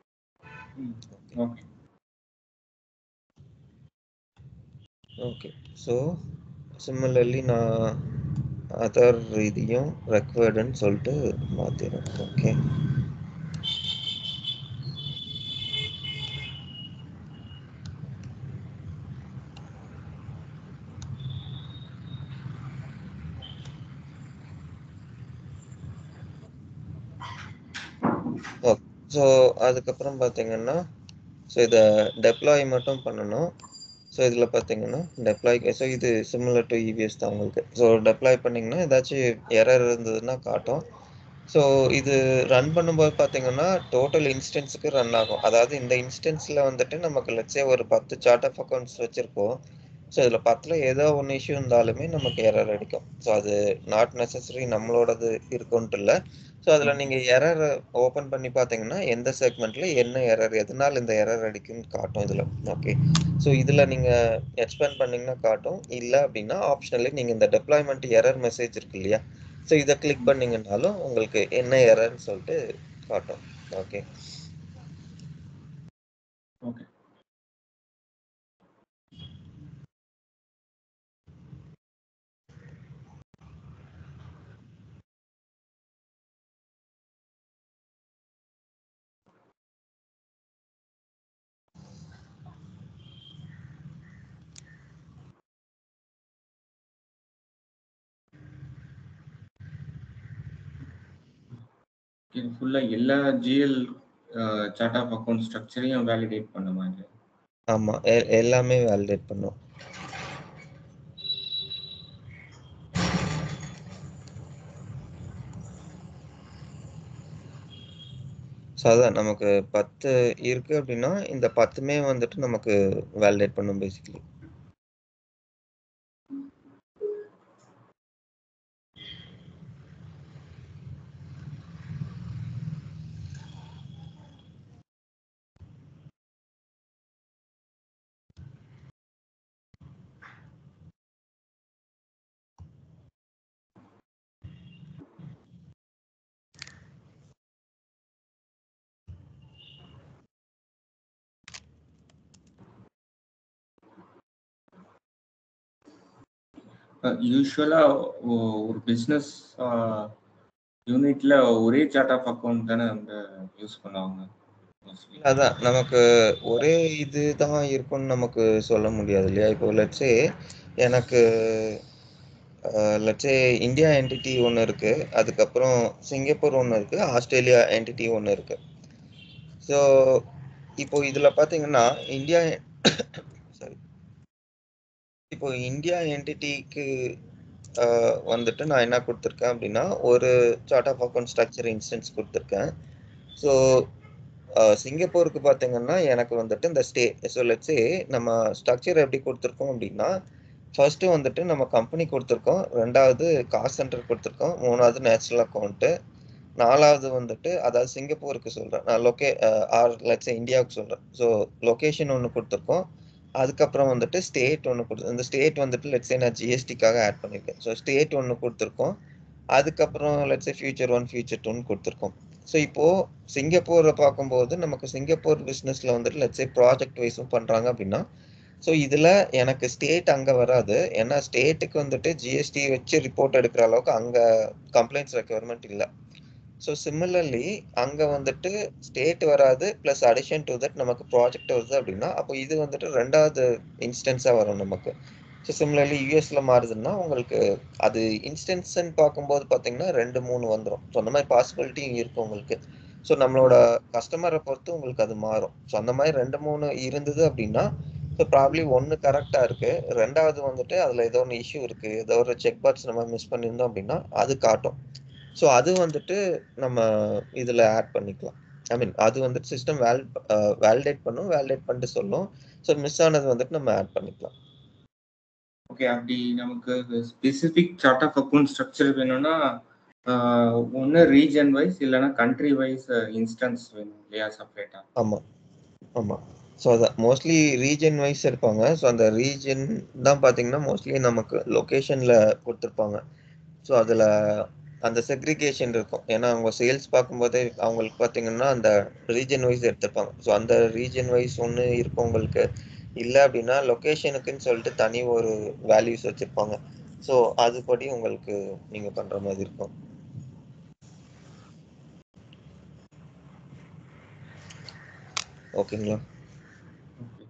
ஓகே ஓகே ஸோ சிமிலர்லி நான் அதர் இதையும் ரெக்வயர்டுன்னு சொல்லிட்டு மாற்றிடுறேன் ஓகே ஸோ அதுக்கப்புறம் பார்த்தீங்கன்னா ஸோ இதை டெப்ளாய் மட்டும் பண்ணணும் ஸோ இதில் பார்த்தீங்கன்னா டெப்ளாய் ஸோ இது சிமிலர் டு இவிஎஸ் தான் உங்களுக்கு ஸோ டெப்ளாய் பண்ணிங்கன்னா ஏதாச்சும் எரர் இருந்ததுன்னா காட்டும் ஸோ இது ரன் பண்ணும்போது பார்த்தீங்கன்னா டோட்டல் இன்ஸ்டன்ஸுக்கு ரன் ஆகும் அதாவது இந்த இன்ஸ்டன்ஸில் வந்துட்டு நமக்கு லட்சே ஒரு பத்து சார்ட் ஆஃப் அக்கௌண்ட்ஸ் வச்சுருப்போம் ஸோ இதில் பத்தில் ஏதோ ஒன்று இஷ்யூ இருந்தாலுமே நமக்கு எரர் அடிக்கும் ஸோ அது நாட் நெசசரி நம்மளோடது இருக்குன்ட்டு இல்லை ஸோ அதில் நீங்கள் எரர் ஓப்பன் பண்ணி பார்த்தீங்கன்னா எந்த செக்மெண்ட்டில் என்ன எரர் எதனால் இந்த எரர் அடிக்கும்னு காட்டும் இதில் ஓகே ஸோ இதில் நீங்கள் எக்ஸ்பேண்ட் பண்ணிங்கன்னா காட்டும் இல்லை அப்படின்னா ஆப்ஷனலி நீங்கள் இந்த டெப்ளாய்மெண்ட் எரர் மெசேஜ் இருக்கு இல்லையா ஸோ இதை கிளிக் பண்ணிங்கனாலும் உங்களுக்கு என்ன எரர்னு சொல்லிட்டு காட்டும் ஓகே ஓகே இது ஃபுல்லா எல்லா ஜிஎல் சார்ட் ஆஃப் அக்கவுண்ட் ஸ்ட்ரக்சரையும் வேலிடேட் பண்ண மாதிரி ஆமா. எ எல்லாமே வேலிடேட் பண்ணும். ஸோ அதான் நமக்கு 10 இருக்கு அப்டின்னா, இந்த 10மே வந்துட்டு நமக்கு வேலிடேட் பண்ணும் பேசிக்கலி. அ யூசுவலா ஒ ஒரு பிசினஸ் அ யூனிட்ல ஒரே சார்ட் ஆஃப் அக்கவுண்ட் தானே வந்து யூஸ் பண்ணுவாங்க மோஸ்ட்லி. அதான் நமக்கு ஒரே இது தான் இருக்கும்னு நமக்கு சொல்ல முடியாது இல்லையா? இப்போ லெட்ஸ் சே எனக்கு uh let's say India entity ஒண்ணு இருக்கு. அதுக்கப்புறம் சிங்கப்பூர் ஒண்ணு இருக்கு. ஆஸ்திரேலியா என்டிட்டி ஒண்ணு இருக்கு. ஸோ இப்போ இதுல பார்த்தீங்கன்னா, இந்தியா சாரி. இப்போ இந்தியா என்டிட்டிக்கு அ வந்துட்டு நான் என்ன குடுத்துருக்கேன் அப்டின்னா, ஒரு chart of account structure instance குடுத்துருக்கேன். ஸோ அ சிங்கப்பூருக்கு பார்த்தீங்கன்னா, எனக்கு வந்துட்டு இந்த ஸ்டே ஸோ லெட்ஸ் சே நம்ம ஸ்ட்ரக்சர் எப்படி குடுத்துருக்கோம் அப்டின்னா, ஃபர்ஸ்ட்டு வந்துட்டு நம்ம கம்பெனி குடுத்துருக்கோம். 2வது காஸ்ட் சென்டர் குடுத்துருக்கோம். 3வது நேச்சுரல் அக்கவுண்ட். 4வது வந்துட்டு அதாவது சிங்கப்பூருக்கு சொல்றேன். நான் லொகே அ ஆர் லெட்ஸ் சே இந்தியாவுக்கு சொல்றேன். ஸோ லொகேஷன் ஒண்ணு குடுத்துருக்கோம். அதுக்கப்புறம் வந்துட்டு ஸ்டேட் ஒண்ணு குடுத்து இந்த ஸ்டேட் வந்துட்டு லெட்ஸ் சே நான் ஜிஎஸ்டிக்காக ஆட் பண்ணியிருக்கேன். ஸோ ஸ்டேட் ஒண்ணு குடுத்துருக்கோம். அதுக்கப்புறம் லெட்ஸ் சே ஃபியூச்சர் 1, ஃபியூச்சர் 2ன்னு குடுத்துருக்கோம். ஸோ இப்போ சிங்கப்பூர பார்க்கும்போது நமக்கு சிங்கப்பூர் பிசினஸ்ல வந்துட்டு லெட்ஸ் சே ப்ராஜெக்ட் வைஸும் பண்றாங்க அப்டின்னா, ஸோ இதுல எனக்கு ஸ்டேட் அங்க வராது. ஏன்னா ஸ்டேட்டுக்கு வந்துட்டு ஜிஎஸ்டி வச்சு ரிப்போர்ட் எடுக்கிற அளவுக்கு அங்க கம்ப்ளைண்ட்ஸ் ரெக்யர்மென்ட் இல்ல. ஸோ சிமிலர்லி அங்க வந்துட்டு ஸ்டேட் வராது. பிளஸ் அடிஷன் டூ தட் நமக்கு ப்ராஜெக்ட் வருது அப்டின்னா, அப்போ இது வந்துட்டு 2வது இன்ஸ்டன்ஸா வரும் நமக்கு. ஸோ சிமிலர்லி யுஎஸ்ல மாறுதுன்னா, உங்களுக்கு அது இன்ஸ்டன்ஸ்ன்னு பார்க்கும்போது பார்த்தீங்கன்னா 2, 3 வந்துரும். ஸோ அந்த மாரி பாசிபிலிட்டியும் இருக்கு உங்களுக்கு. ஸோ நம்மளோட கஸ்டமர பொறுத்து உங்களுக்கு அது மாறும். ஸோ அந்த மாரி 2, 3 இருந்தது அப்டின்னா, ஸோ ப்ராபப்ளி 1 கரெக்ட்டா இருக்கு. 2வது வந்துட்டு அதுல ஏதோ ஒண்ணு இஷ்யூ இருக்கு. ஏதோ ஒரு செக் பாக்ஸ் நம்ம மிஸ் பண்ணியிருந்தோம் அப்டின்னா, அது காட்டும். ஸோ அது வந்துட்டு நம்ம இதுல ஆட் பண்ணிக்கலாம். ஐ மீன் அது வந்துட்டு சிஸ்டம் வேல் அ வேலிடேட் பண்ணும். வேலிடேட் பண்ணிட்டு சொல்லும். ஸோ மிஸ் ஆனது வந்துட்டு நம்ம ஆட் பண்ணிக்கலாம். ஓகே. அப்படி நமக்கு specific chart of account structure வேணும்னா, அ ஒண்ணு ரீஜன் வைஸ் இல்லன்னா கண்ட்ரி வைஸ் இன்ஸ்டன்ஸ் வேணும் இல்லையா செப்பரேட்டா? ஆமா. ஆமா. ஸோ அதான் மோஸ்ட்லி ரீஜன் வைஸ் எடுப்பாங்க. ஸோ அந்த ரீஜன் தான் பார்த்தீங்கன்னா, மோஸ்ட்லி நமக்கு லொகேஷன்ல குடுத்துருப்பாங்க. ஸோ அதுல அந்த செக்ரிகேஷன் இருக்கும். ஏன்னா அவங்க சேல்ஸ் பார்க்கும்போதே அவங்களுக்கு பார்த்தீங்கன்னா, அந்த ரீஜன் வைஸ் எடுத்திருப்பாங்க. ஸோ அந்த ரீஜன் வைஸ் ஒண்ணு இருக்கும் உங்களுக்கு. இல்ல அப்டின்னா லொகேஷனுக்குன்னு சொல்லிட்டு தனி ஒரு வேல்யூஸ் வச்சிருப்பாங்க. ஸோ அதுபடி உங்களுக்கு நீங்க பண்ற மாரி இருக்கும். ஓகேங்களா? ஓகே.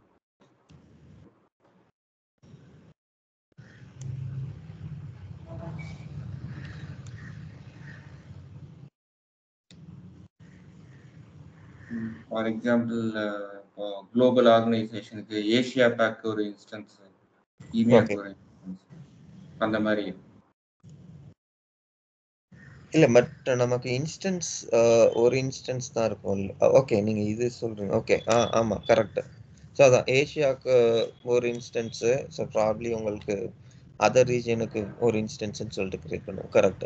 ம். ஃபார் எக்ஸாம்பிள் இப்போ குளோபல் ஆர்கனைசேஷனுக்கு ஏசியா பேக் ஒரு இன்ஸ்டன்ஸ், இமெயாக்கு ஓகே. ஒரு இன்ஸ்டன்ஸ் அந்த மாரி. இல்ல பட் நமக்கு இன்ஸ்டன்ஸ் அ ஒரு இன்ஸ்டன்ஸ் தான் இருக்கும். ஓகே நீங்க இது சொல்றீங்க. ஓகே. ஆ ஆமா கரெக்ட். ஸோ அதான் ஏசியாக்கு ஒரு இன்ஸ்டன்ஸு. ஸோ ப்ராபப்ளி உங்களுக்கு அதர் ரீஜியனுக்கு ஒரு இன்ஸ்டன்ஸ்ன்னு சொல்லிட்டு கிரியேட் பண்ணுவோம். கரெக்ட்.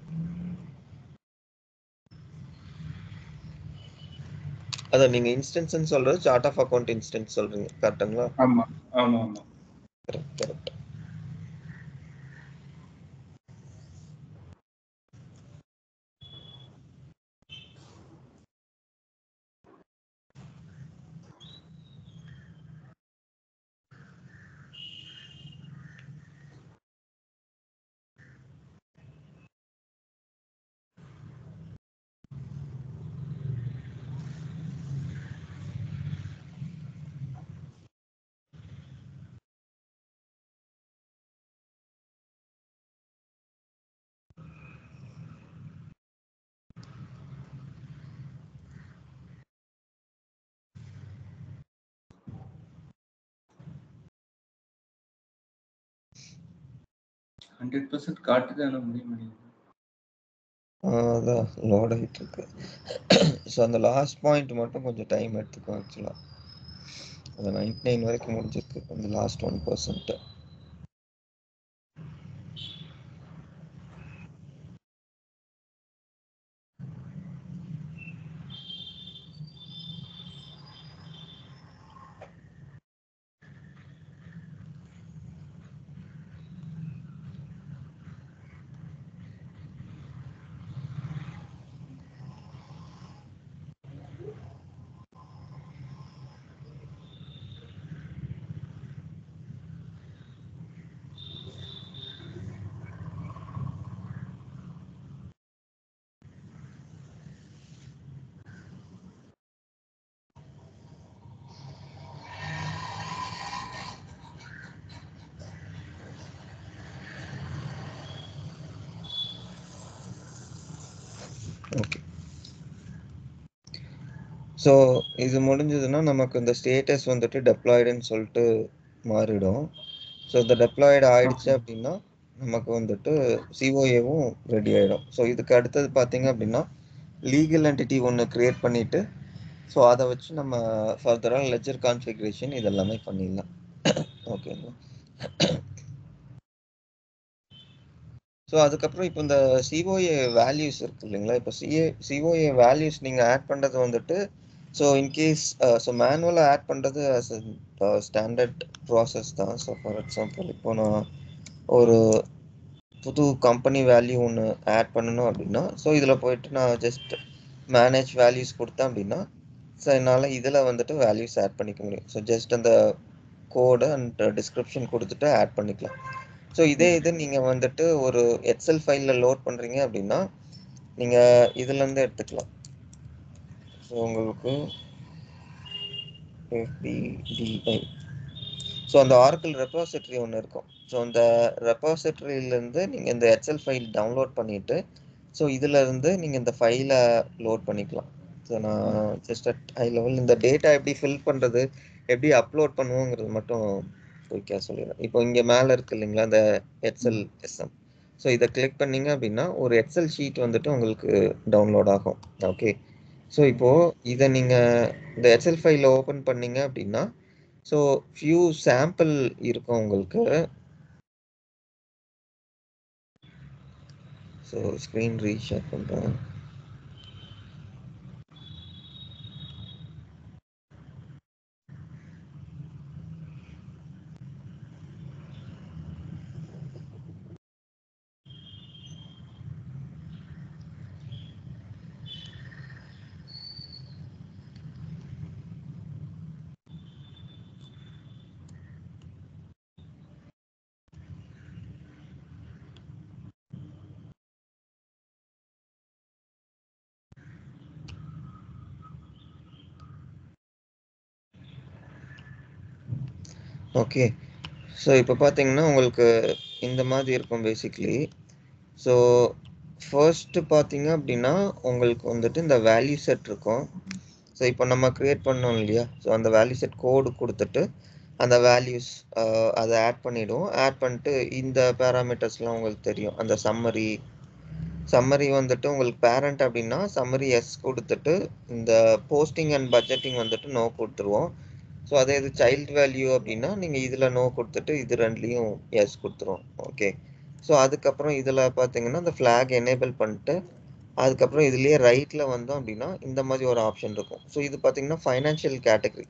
அதான் நீங்க இன்ஸ்டன்ஸ்ன்னு சொல்றது சார்ட் ஆஃப் அக்கவுண்ட் இன்ஸ்டன்ஸ் சொல்றீங்க. கரெக்ட்டுங்களா? ஆமா. ஆமாமா. Correct, correct. ஹண்ட்ரட் பர்சன்ட் காட்டுது ஆனா முடிய மாட்டேங்குது ஆஹ் அதான் லோட் ஆகிட்டு இருக்கு ஸோ அந்த லாஸ்ட் பாயிண்ட் மட்டும் கொஞ்சம் டைம் எடுத்துக்கும் ஆக்சுவலாக அந்த நைன்டி நைன் வரைக்கும் முடிஞ்சிருக்கு அந்த last one percent okay so இது முடிஞ்சதுன்னா நமக்கு இந்த ஸ்டேட்டஸ் வந்துட்டு டெப்ளாய்டுன்னு சொல்லிட்டு மாறிடும் ஸோ இந்த டெப்ளாய்டு ஆயிடுச்சு Okay. அப்படின்னா நமக்கு வந்துட்டு சிஓஏவும் ரெடி ஆயிடும் ஸோ இதுக்கு அடுத்தது பார்த்தீங்க அப்படின்னா லீகல் என்டிட்டி ஒன்று கிரியேட் பண்ணிட்டு ஸோ அதை வச்சு நம்ம ஃபர்தராக லெஜர் கான்ஃபிகரேஷன் இதெல்லாமே பண்ணிடலாம் ஓகேங்களா ஸோ அதுக்கப்புறம் இப்போ இந்த சிஓஏ வேல்யூஸ் இருக்கு இல்லைங்களா இப்போ சிஏ சிஓஏ வேல்யூஸ் நீங்கள் ஆட் பண்ணுறது வந்துட்டு ஸோ இன்கேஸ் ஸோ மேனுவலாக ஆட் பண்ணுறது அஸ் ஸ்டாண்டர்ட் ப்ராசஸ் தான் ஸோ ஃபார் எக்ஸாம்பிள் இப்போ நான் ஒரு புது கம்பெனி வேல்யூ ஒன்று ஆட் பண்ணணும் அப்படின்னா ஸோ இதில் போயிட்டு நான் ஜஸ்ட் மேனேஜ் வேல்யூஸ் கொடுத்தேன் அப்படின்னா ஸோ என்னால் இதில் வந்துட்டு வேல்யூஸ் ஆட் பண்ணிக்க முடியும் ஸோ ஜஸ்ட் அந்த கோடு அண்ட் டிஸ்கிரிப்ஷன் கொடுத்துட்டு ஆட் பண்ணிக்கலாம் ஸோ இதே இது நீங்கள் வந்துட்டு ஒரு எக்ஸல் ஃபைலில் லோட் பண்ணுறீங்க அப்படின்னா நீங்கள் இதுலேருந்து எடுத்துக்கலாம் ஸோ உங்களுக்கு FBDI ஸோ அந்த ஆர்க்கிள் ரெப்பாசிட்டரி ஒன்று இருக்கும் ஸோ அந்த ரெப்பாசிட்டரியிலேருந்து நீங்கள் இந்த எக்ஸல் ஃபைல் டவுன்லோட் பண்ணிவிட்டு ஸோ இதிலேருந்து நீங்கள் இந்த ஃபைலை லோட் பண்ணிக்கலாம் ஸோ நான் ஜஸ்ட் அட் ஹை லெவல் இந்த டேட்டா எப்படி ஃபில் பண்ணுறது எப்படி அப்லோட் பண்ணுவோங்கிறது மட்டும் குயிக்காக சொல்லிடுறேன் இப்போ இங்கே மேலே இருக்கு இல்லைங்களா அந்த எக்ஸல் எஸ்எம் ஸோ இதை கிளிக் பண்ணீங்க அப்படின்னா ஒரு எக்ஸல் ஷீட் வந்துட்டு உங்களுக்கு டவுன்லோட் ஆகும் ஓகே ஸோ இப்போது இதை நீங்கள் இந்த எக்ஸல் ஃபைலை ஓப்பன் பண்ணீங்க அப்படின்னா ஸோ ஃபியூ சாம்பிள் இருக்கும் உங்களுக்கு ஸோ ஸ்க்ரீன் ரீஷேர் பண்ணுறேன் ஓகே ஸோ இப்போ பார்த்தீங்கன்னா உங்களுக்கு இந்த மாதிரி இருக்கும் பேசிக்லி ஸோ ஃபர்ஸ்ட்டு பார்த்தீங்க அப்படின்னா உங்களுக்கு வந்துட்டு இந்த வேல்யூ செட் இருக்கும் ஸோ இப்போ நம்ம க்ரியேட் பண்ணோம் இல்லையா ஸோ அந்த வேல்யூ செட் கோடு கொடுத்துட்டு அந்த வேல்யூஸ் அதை ஆட் பண்ணிவிடுவோம் ஆட் பண்ணிட்டு இந்த பேராமீட்டர்ஸ்லாம் உங்களுக்கு தெரியும் அந்த சம்மரி சம்மரி வந்துட்டு உங்களுக்கு பேரண்ட் அப்படின்னா சம்மரி எஸ் கொடுத்துட்டு இந்த போஸ்டிங் அண்ட் பட்ஜெட்டிங் வந்துட்டு நோ கொடுத்துருவோம் ஸோ அதே இது சைல்டு வேல்யூ அப்படின்னா நீங்கள் இதில் நோ கொடுத்துட்டு இது ரெண்டுலேயும் எஸ் கொடுத்துருவோம் ஓகே ஸோ அதுக்கப்புறம் இதில் பார்த்தீங்கன்னா இந்த ஃப்ளாக் எனேபிள் பண்ணிட்டு அதுக்கப்புறம் இதுலேயே ரைட்டில் வந்தோம் அப்படின்னா இந்த மாதிரி ஒரு ஆப்ஷன் இருக்கும் ஸோ இது பார்த்தீங்கன்னா ஃபைனான்ஷியல் கேட்டகரி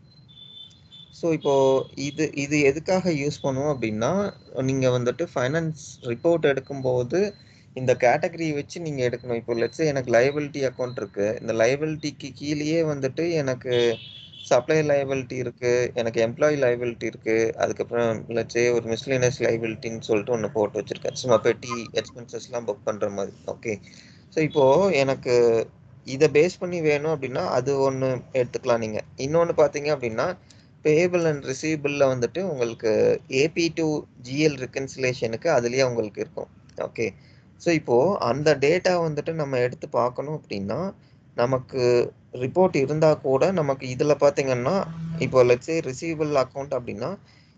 ஸோ இப்போது இது இது எதுக்காக யூஸ் பண்ணுவோம் அப்படின்னா நீங்கள் வந்துட்டு ஃபைனான்ஸ் ரிப்போர்ட் எடுக்கும்போது இந்த கேட்டகரி வச்சு நீங்கள் எடுக்கணும் இப்போ லெட்ஸ் எனக்கு லைபிலிட்டி அக்கௌண்ட் இருக்குது இந்த லைபிலிட்டிக்கு கீழேயே வந்துட்டு எனக்கு சப்ளை லைபிலிட்டி இருக்குது எனக்கு எம்ப்ளாயி லைபிலிட்டி இருக்குது அதுக்கப்புறம் லட்சே ஒரு மிஸ்லினியஸ் லைபிலிட்டின்னு சொல்லிட்டு ஒன்று போட்டு வச்சுருக்கேன் சும்மா பெட்டி எக்ஸ்பென்சஸ்லாம் புக் பண்ணுற மாதிரி ஓகே ஸோ இப்போது எனக்கு இதை பேஸ் பண்ணி வேணும் அப்படின்னா அது ஒன்று எடுத்துக்கலாம் நீங்கள் இன்னொன்று பார்த்தீங்க அப்படின்னா பேபிள் அண்ட் ரிசீவபிளில் வந்துட்டு உங்களுக்கு ஏபி டு ஜிஎல் ரிகன்சிலேஷனுக்கு அதுலேயே உங்களுக்கு இருக்கும் ஓகே ஸோ இப்போது அந்த டேட்டா வந்துட்டு நம்ம எடுத்து பார்க்கணும் அப்படின்னா நமக்கு ரிப்போர்ட் இருந்தால் கூட நமக்கு இதில் பார்த்தீங்கன்னா இப்போ லெட்ஸே ரிசீவபிள் அக்கௌண்ட் அப்படின்னா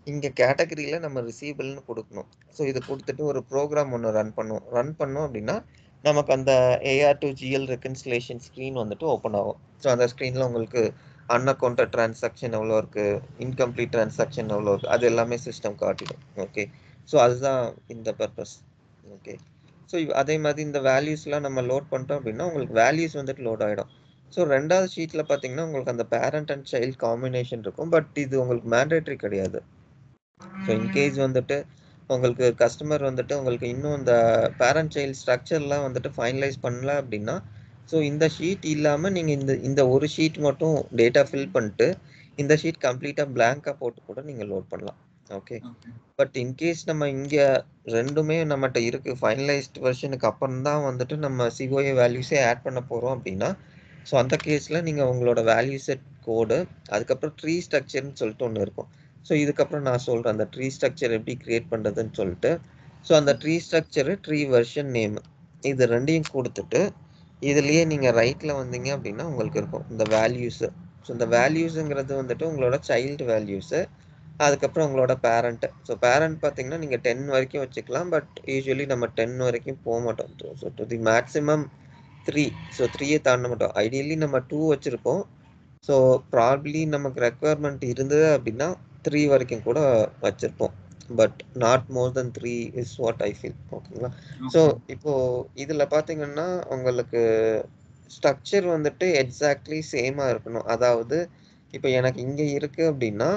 இங்க கேட்டகரியில நம்ம ரிசீவபிள்னு கொடுக்கணும் ஸோ இது கொடுத்துட்டு ஒரு ப்ரோக்ராம் ஒன்று ரன் பண்ணும் ரன் பண்ணோம் அப்படின்னா நமக்கு அந்த AR to GL reconciliation screen வந்துட்டு ஓப்பன் ஆகும் ஸோ அந்த ஸ்க்ரீனில் உங்களுக்கு அன்அக்கௌண்டட் டிரான்சாக்ஷன் எவ்வளோ இருக்கு இன்கம்ப்ளீட் டிரான்சாக்ஷன் எவ்வளோ இருக்கு அது எல்லாமே சிஸ்டம் காட்டிடும் ஓகே ஸோ அதுதான் இந்த பர்பஸ் ஓகே ஸோ அதே மாதிரி இந்த வேல்யூஸ்லாம் நம்ம லோட் பண்ணிட்டோம் அப்படின்னா உங்களுக்கு வேல்யூஸ் வந்துட்டு லோட் ஆகிடும் ஸோ ரெண்டாவது ஷீட்டில் பார்த்தீங்கன்னா உங்களுக்கு அந்த பேரண்ட் அண்ட் சைல்ட் காம்பினேஷன் இருக்கும் பட் இது உங்களுக்கு மேண்டேட்ரி கிடையாது ஸோ இன்கேஸ் வந்துட்டு உங்களுக்கு கஸ்டமர் வந்துட்டு உங்களுக்கு இன்னும் இந்த பேரண்ட் சைல்ட் ஸ்ட்ரக்சர்லாம் வந்துட்டு ஃபைனலைஸ் பண்ணல அப்படின்னா ஸோ இந்த ஷீட் இல்லாமல் நீங்கள் இந்த இந்த ஒரு ஷீட் மட்டும் டேட்டா ஃபில் பண்ணிட்டு இந்த ஷீட் கம்ப்ளீட்டாக பிளாங்காக போட்டு கூட நீங்கள் லோட் பண்ணலாம் ஓகே ஓகே பட் இன்கேஸ் நம்ம இங்கே ரெண்டுமே நம்மகிட்ட இருக்கு ஃபைனலைஸ்ட் வெர்ஷனுக்கு அப்புறம் தான் வந்துட்டு நம்ம சிஓஏ வேல்யூஸே ஆட் பண்ண போகிறோம் அப்படின்னா ஸோ அந்த கேஸில் நீங்கள் உங்களோட வேல்யூ செட் கோடு அதுக்கப்புறம் ட்ரீ ஸ்ட்ரக்சர்னு சொல்லிட்டு ஒன்று இருக்கும் ஸோ இதுக்கப்புறம் நான் சொல்கிறேன் அந்த ட்ரீ ஸ்ட்ரக்சர் எப்படி கிரியேட் பண்ணுறதுன்னு சொல்லிட்டு ஸோ அந்த tree structure tree version name இது ரெண்டையும் கொடுத்துட்டு இதுலேயே நீங்கள் ரைட்டில் வந்தீங்க அப்படின்னா உங்களுக்கு இருக்கும் இந்த வேல்யூஸு ஸோ இந்த வேல்யூஸுங்கிறது வந்துட்டு உங்களோட சைல்டு வேல்யூஸு அதுக்கப்புறம் உங்களோட பேரண்ட்டு ஸோ பேரண்ட் பார்த்தீங்கன்னா நீங்கள் டென் வரைக்கும் வச்சுக்கலாம் பட் யூஸ்வலி நம்ம டென் வரைக்கும் போக மாட்டோம் so to the maximum three so த்ரீயே தாண்ட மாட்டோம் ஐடியலி நம்ம டூ வச்சுருப்போம் ஸோ ப்ராப்ளி நமக்கு ரெக்குவயர்மெண்ட் இருந்தது அப்படின்னா த்ரீ வரைக்கும் கூட வச்சுருப்போம் but not more than three is what I feel ஓகேங்களா ஸோ இப்போ இதில் பார்த்தீங்கன்னா உங்களுக்கு ஸ்ட்ரக்சர் வந்துட்டு எக்ஸாக்ட்லி சேமாக இருக்கணும் அதாவது இப்போ எனக்கு இங்கே இருக்கு அப்படின்னா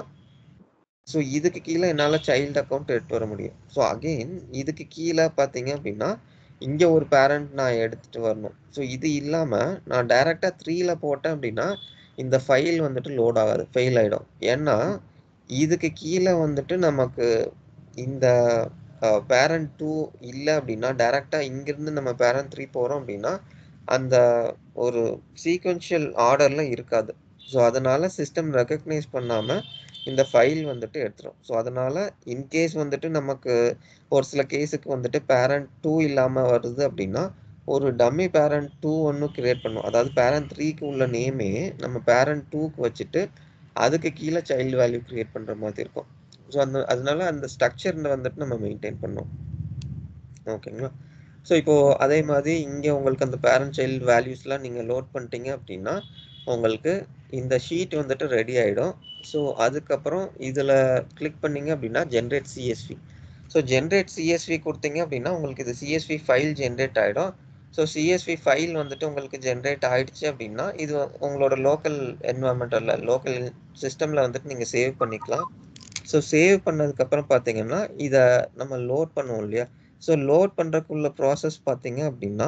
ஸோ இதுக்கு கீழே என்னால் சைல்டு அக்கௌண்ட் எடுத்து வர முடியும் ஸோ அகெயின் இதுக்கு கீழே பார்த்தீங்க அப்படின்னா இங்கே ஒரு பேரண்ட் நான் எடுத்துட்டு வரணும் ஸோ இது இல்லாமல் நான் டைரெக்டாக த்ரீல போட்டேன் அப்படின்னா இந்த ஃபைல் வந்துட்டு லோட் ஆகாது ஃபெயில் ஆகிடும் ஏன்னா இதுக்கு கீழே வந்துட்டு நமக்கு இந்த பேரண்ட் டூ இல்லை அப்படின்னா டைரெக்டாக இங்கேருந்து நம்ம பேரண்ட் த்ரீ போகிறோம் அப்படின்னா அந்த ஒரு சீக்வன்ஷியல் ஆர்டரில் இருக்காது ஸோ அதனால சிஸ்டம் ரெக்கக்னைஸ் பண்ணாமல் இந்த ஃபைல் வந்துட்டு எடுத்துரும் ஸோ அதனால இன்கேஸ் வந்துட்டு நமக்கு ஒரு சில கேஸுக்கு வந்துட்டு பேரண்ட் டூ இல்லாமல் வருது அப்படின்னா ஒரு டம்மி பேரண்ட் டூ ஒன்று கிரியேட் பண்ணும் அதாவது பேரண்ட் த்ரீக்கு உள்ள நேமே நம்ம பேரண்ட் டூக்கு வச்சுட்டு அதுக்கு கீழே சைல்டு வேல்யூ கிரியேட் பண்ணுற மாதிரி இருக்கும் ஸோ அந்த அதனால அந்த ஸ்ட்ரக்சர் வந்துட்டு நம்ம மெயின்டைன் பண்ணோம் ஓகேங்களா ஸோ இப்போது அதே மாதிரி இங்கே உங்களுக்கு அந்த பேரண்ட் சைல்டு வேல்யூஸ்லாம் நீங்கள் லோட் பண்ணிட்டீங்க அப்படின்னா உங்களுக்கு இந்த ஷீட் வந்துட்டு ரெடி ஆகிடும் ஸோ அதுக்கப்புறம் இதில் கிளிக் பண்ணீங்க அப்படின்னா generate CSV so generate CSV கொடுத்தீங்க அப்படின்னா உங்களுக்கு இது சிஎஸ்வி ஃபைல் ஜென்ரேட் ஆகிடும் ஸோ சிஎஸ்வி ஃபைல் வந்துட்டு உங்களுக்கு ஜென்ரேட் ஆயிடுச்சு அப்படின்னா இது உங்களோட லோக்கல் என்வரன்மெண்டலில் லோக்கல் சிஸ்டமில் வந்துட்டு நீங்கள் சேவ் பண்ணிக்கலாம் ஸோ சேவ் பண்ணதுக்கப்புறம் பார்த்தீங்கன்னா இதை நம்ம லோட் பண்ணுவோம் இல்லையா ஸோ லோட் பண்ணுறதுக்குள்ள ப்ராசஸ் பார்த்தீங்க அப்படின்னா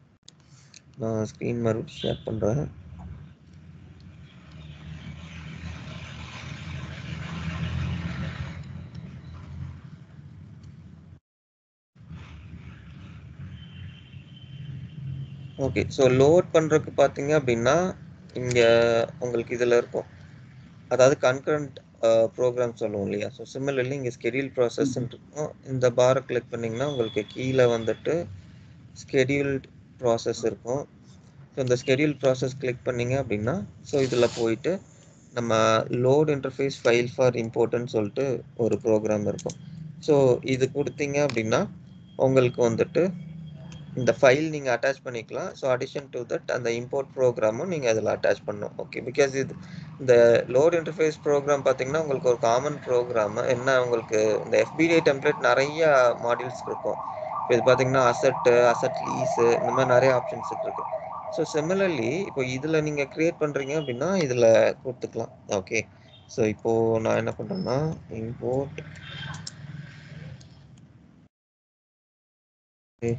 நான் ஸ்க்ரீன் மறுபடியும் ஷேர் பண்ணுறேன் ஓகே ஸோ லோட் பண்ணுறதுக்கு பார்த்தீங்க அப்படின்னா இங்கே உங்களுக்கு இதில் இருக்கும் அதாவது கன்கரண்ட் ப்ரோக்ராம் சொல்லுவோம் இல்லையா ஸோ சிமிலர்லி இங்கே ஸ்கெடியூல் ப்ராசஸ் இருக்கும் இந்த பாரை கிளிக் பண்ணிங்கன்னா உங்களுக்கு கீழே வந்துட்டு ஸ்கெடியூல்ட் ப்ராசஸ் இருக்கும் ஸோ இந்த ஸ்கெடியூல் ப்ராசஸ் கிளிக் பண்ணீங்க அப்படின்னா ஸோ இதில் போயிட்டு நம்ம லோட் இன்டர்ஃபேஸ் ஃபைல் ஃபார் இம்போர்ட்னு சொல்லிட்டு ஒரு ப்ரோக்ராம் இருக்கும் ஸோ இது கொடுத்தீங்க அப்படின்னா உங்களுக்கு வந்துட்டு இந்த ஃபைல் நீங்கள் அட்டாச் பண்ணிக்கலாம் ஸோ அடிஷன் டு தட் அந்த இம்போர்ட் ப்ரோக்ராமும் நீங்கள் அதில் அட்டாச் பண்ணணும் ஓகே பிகாஸ் இது இந்த லோட் இன்டர்ஃபேஸ் ப்ரோக்ராம் பார்த்தீங்கன்னா உங்களுக்கு ஒரு காமன் ப்ரோக்ராம் என்ன உங்களுக்கு இந்த எஃபிடிஐ டெம்ப்ளேட் நிறைய மாடியூல்ஸ் இருக்கும் இப்போ இது பார்த்தீங்கன்னா அசட்டு அசட் லீஸு இந்த மாதிரி நிறைய ஆப்ஷன்ஸ் இருக்கு ஸோ சிமிலர்லி இப்போ இதில் நீங்கள் க்ரியேட் பண்ணுறீங்க அப்படின்னா இதில் கொடுத்துக்கலாம் ஓகே ஸோ இப்போது நான் என்ன பண்ணுறேன்னா import okay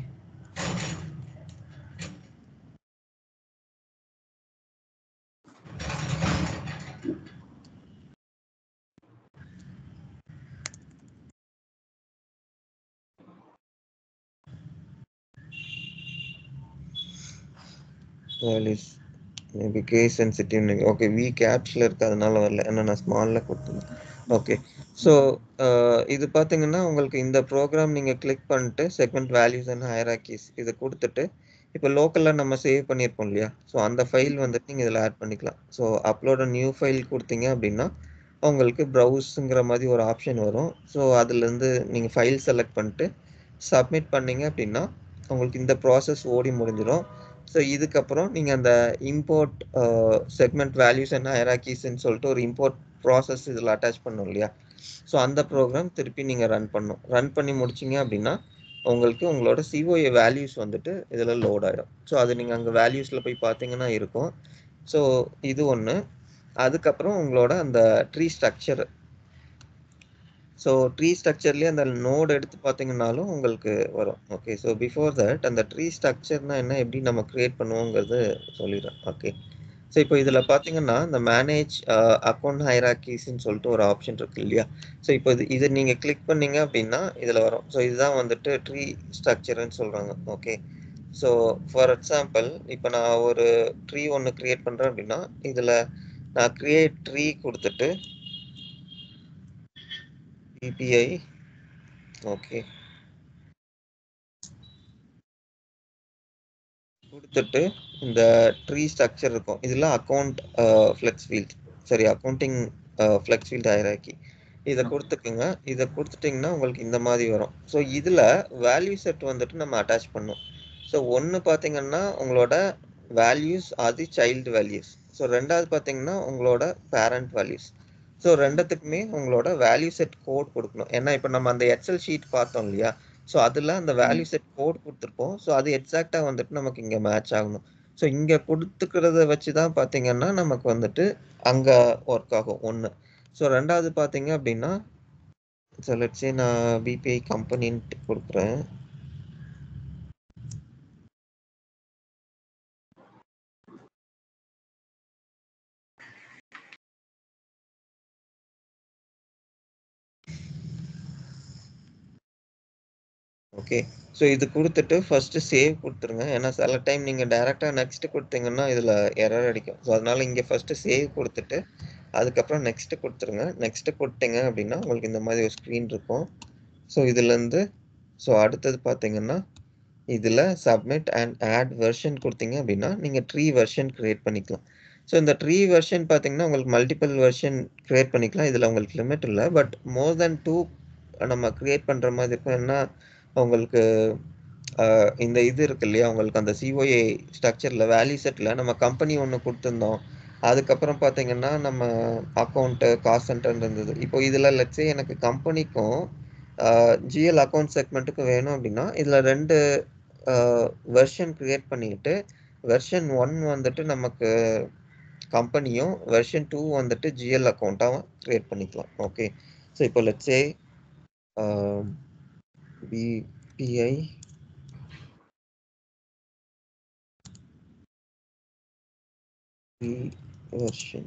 values maybe case sensitive okay V கேப்ஸில் இருக்கு அதனால வரல ஏன்னா நான் ஸ்மாலில் கொடுத்துருந்தேன் ஓகே ஸோ இது பார்த்தீங்கன்னா உங்களுக்கு இந்த ப்ரோக்ராம் நீங்கள் கிளிக் பண்ணிட்டு செக்மெண்ட் வேல்யூஸ் அண்ட் ஹயராக்கிஸ் இதை கொடுத்துட்டு இப்போ லோக்கலில் நம்ம சேவ் பண்ணியிருப்போம் இல்லையா ஸோ அந்த ஃபைல் வந்துட்டு நீங்கள் இதில் ஆட் பண்ணிக்கலாம் ஸோ அப்லோட் நியூ ஃபைல் கொடுத்தீங்க அப்படின்னா உங்களுக்கு ப்ரௌஸுங்கிற மாதிரி ஒரு ஆப்ஷன் வரும் ஸோ அதுலேருந்து நீங்கள் ஃபைல் செலக்ட் பண்ணிட்டு சப்மிட் பண்ணீங்க அப்படின்னா உங்களுக்கு இந்த ப்ராசஸ் ஓடி முடிஞ்சிடும் ஸோ இதுக்கப்புறம் நீங்கள் அந்த இம்போர்ட் செக்மெண்ட் வேல்யூஸ் அண்ட் ஹைராக்கீஸ்ன்னு சொல்லிட்டு ஒரு இம்போர்ட் ப்ராசஸ் இதில் அட்டாச் பண்ணோம் இல்லையா ஸோ அந்த ப்ரோக்ராம் திருப்பி நீங்கள் ரன் பண்ணணும் ரன் பண்ணி முடிச்சிங்க அப்படின்னா உங்களுக்கு உங்களோட சிஓஏ வேல்யூஸ் வந்துட்டு இதில் லோட் ஆகிடும் ஸோ அது நீங்கள் அங்கே வேல்யூஸில் போய் பார்த்தீங்கன்னா இருக்கும் ஸோ இது ஒன்று அதுக்கப்புறம் உங்களோட அந்த ட்ரீ ஸ்ட்ரக்சர் ஸோ ட்ரீ ஸ்ட்ரக்சர்லேயே அந்த நோட் எடுத்து பார்த்தீங்கன்னாலும் உங்களுக்கு வரும் ஓகே ஸோ பிஃபோர் தட் அந்த ட்ரீ ஸ்ட்ரக்சர்னா என்ன எப்படி நம்ம க்ரியேட் பண்ணுவோங்கிறது சொல்லிடுறேன் ஓகே ஸோ இப்போ இதில் பார்த்தீங்கன்னா இந்த மேனேஜ் அக்கௌண்ட் ஹைராக்கிஸ்ன்னு சொல்லிட்டு ஒரு ஆப்ஷன் இருக்கு இல்லையா ஸோ இப்போ இது இது நீங்கள் கிளிக் பண்ணீங்க அப்படின்னா இதில் வரும் ஸோ இதுதான் வந்துட்டு ட்ரீ ஸ்ட்ரக்சர்னு சொல்கிறாங்க ஓகே ஸோ ஃபார் எக்ஸாம்பிள் இப்போ நான் ஒரு ட்ரீ ஒன்று க்ரியேட் பண்ணுறேன் அப்படின்னா இதில் நான் க்ரியேட் ட்ரீ கொடுத்துட்டு பிபிஐ ஓகே கொடுத்துட்டு இந்த ட்ரீ ஸ்ட்ரக்சர் இருக்கும் இதில் அக்கௌண்ட் ஃப்ளெக்ஸ் ஃபீல்ட் சரி அக்கௌண்டிங் ஃப்ளெக்ஸ் ஃபீல்ட் ஹைராக்கி இதை கொடுத்துக்குங்க இதை கொடுத்துட்டிங்கன்னா உங்களுக்கு இந்த மாதிரி வரும் ஸோ இதில் வேல்யூ செட் வந்துட்டு நம்ம அட்டாச் பண்ணும் ஸோ ஒன்று பார்த்தீங்கன்னா உங்களோட வேல்யூஸ் அது சைல்டு வேல்யூஸ் ஸோ ரெண்டாவது பார்த்தீங்கன்னா உங்களோட பேரண்ட் வேல்யூஸ் ஸோ ரெண்டுத்துக்குமே உங்களோட வேல்யூ செட் கோட் கொடுக்கணும் ஏன்னா இப்போ நம்ம அந்த எக்ஸல் ஷீட் பார்த்தோம் இல்லையா ஸோ அதில் அந்த வேல்யூ செட் கோட் கொடுத்துருப்போம் ஸோ அது எக்ஸாக்டாக வந்துட்டு நமக்கு இங்கே மேட்ச் ஆகணும் ஸோ இங்கே கொடுத்துக்கிறத வச்சு தான் பார்த்தீங்கன்னா நமக்கு வந்துட்டு அங்கே ஒர்க் ஆகும் ஒன்று ஸோ ரெண்டாவது பார்த்தீங்க அப்படின்னா ஸோ லட்சே நான் பிபிஐ கம்பெனின்ட்டு கொடுக்குறேன் ஓகே ஸோ இது கொடுத்துட்டு ஃபஸ்ட்டு சேவ் கொடுத்துருங்க ஏன்னா சில டைம் நீங்கள் டேரெக்டாக நெக்ஸ்ட் கொடுத்தீங்கன்னா இதில் எரர் அடிக்கும் ஸோ அதனால் இங்கே ஃபஸ்ட்டு சேவ் கொடுத்துட்டு அதுக்கப்புறம் நெக்ஸ்ட்டு கொடுத்துருங்க நெக்ஸ்ட்டு கொடுத்தீங்க அப்படின்னா உங்களுக்கு இந்த மாதிரி ஒரு ஸ்க்ரீன் இருக்கும் ஸோ இதுலேருந்து ஸோ அடுத்தது பார்த்தீங்கன்னா இதில் சப்மிட் அண்ட் ஆட் வெர்ஷன் கொடுத்தீங்க அப்படின்னா நீங்கள் ட்ரீ வெர்ஷன் க்ரியேட் பண்ணிக்கலாம் ஸோ இந்த ட்ரீ வெர்ஷன் பார்த்தீங்கன்னா உங்களுக்கு மல்டிபிள் வெர்ஷன் க்ரியேட் பண்ணிக்கலாம் இதில் உங்களுக்கு லிமிட் இல்லை பட் மோர் தென் டூ நம்ம க்ரியேட் பண்ணுற மாதிரி இருக்கும் என்ன உங்களுக்கு இந்த இது இருக்கு இல்லையா உங்களுக்கு அந்த சிஓஏ ஸ்ட்ரக்சரில் வேல்யூ செட்டில் நம்ம கம்பெனி ஒன்று கொடுத்துருந்தோம் அதுக்கப்புறம் பார்த்தீங்கன்னா நம்ம அக்கௌண்ட்டு காஸ்ட் சென்டர் இருந்தது இப்போ இதில் லட்சே எனக்கு கம்பெனிக்கும் ஜிஎல் அக்கௌண்ட் செக்மெண்ட்டுக்கும் வேணும் அப்படின்னா இதில் ரெண்டு வெர்ஷன் க்ரியேட் பண்ணிட்டு வெர்ஷன் ஒன் வந்துட்டு நமக்கு கம்பெனியும் வெர்ஷன் டூ வந்துட்டு ஜிஎல் அக்கௌண்ட்டாக க்ரியேட் பண்ணிக்கலாம் ஓகே ஸோ இப்போ லட்சே BPI version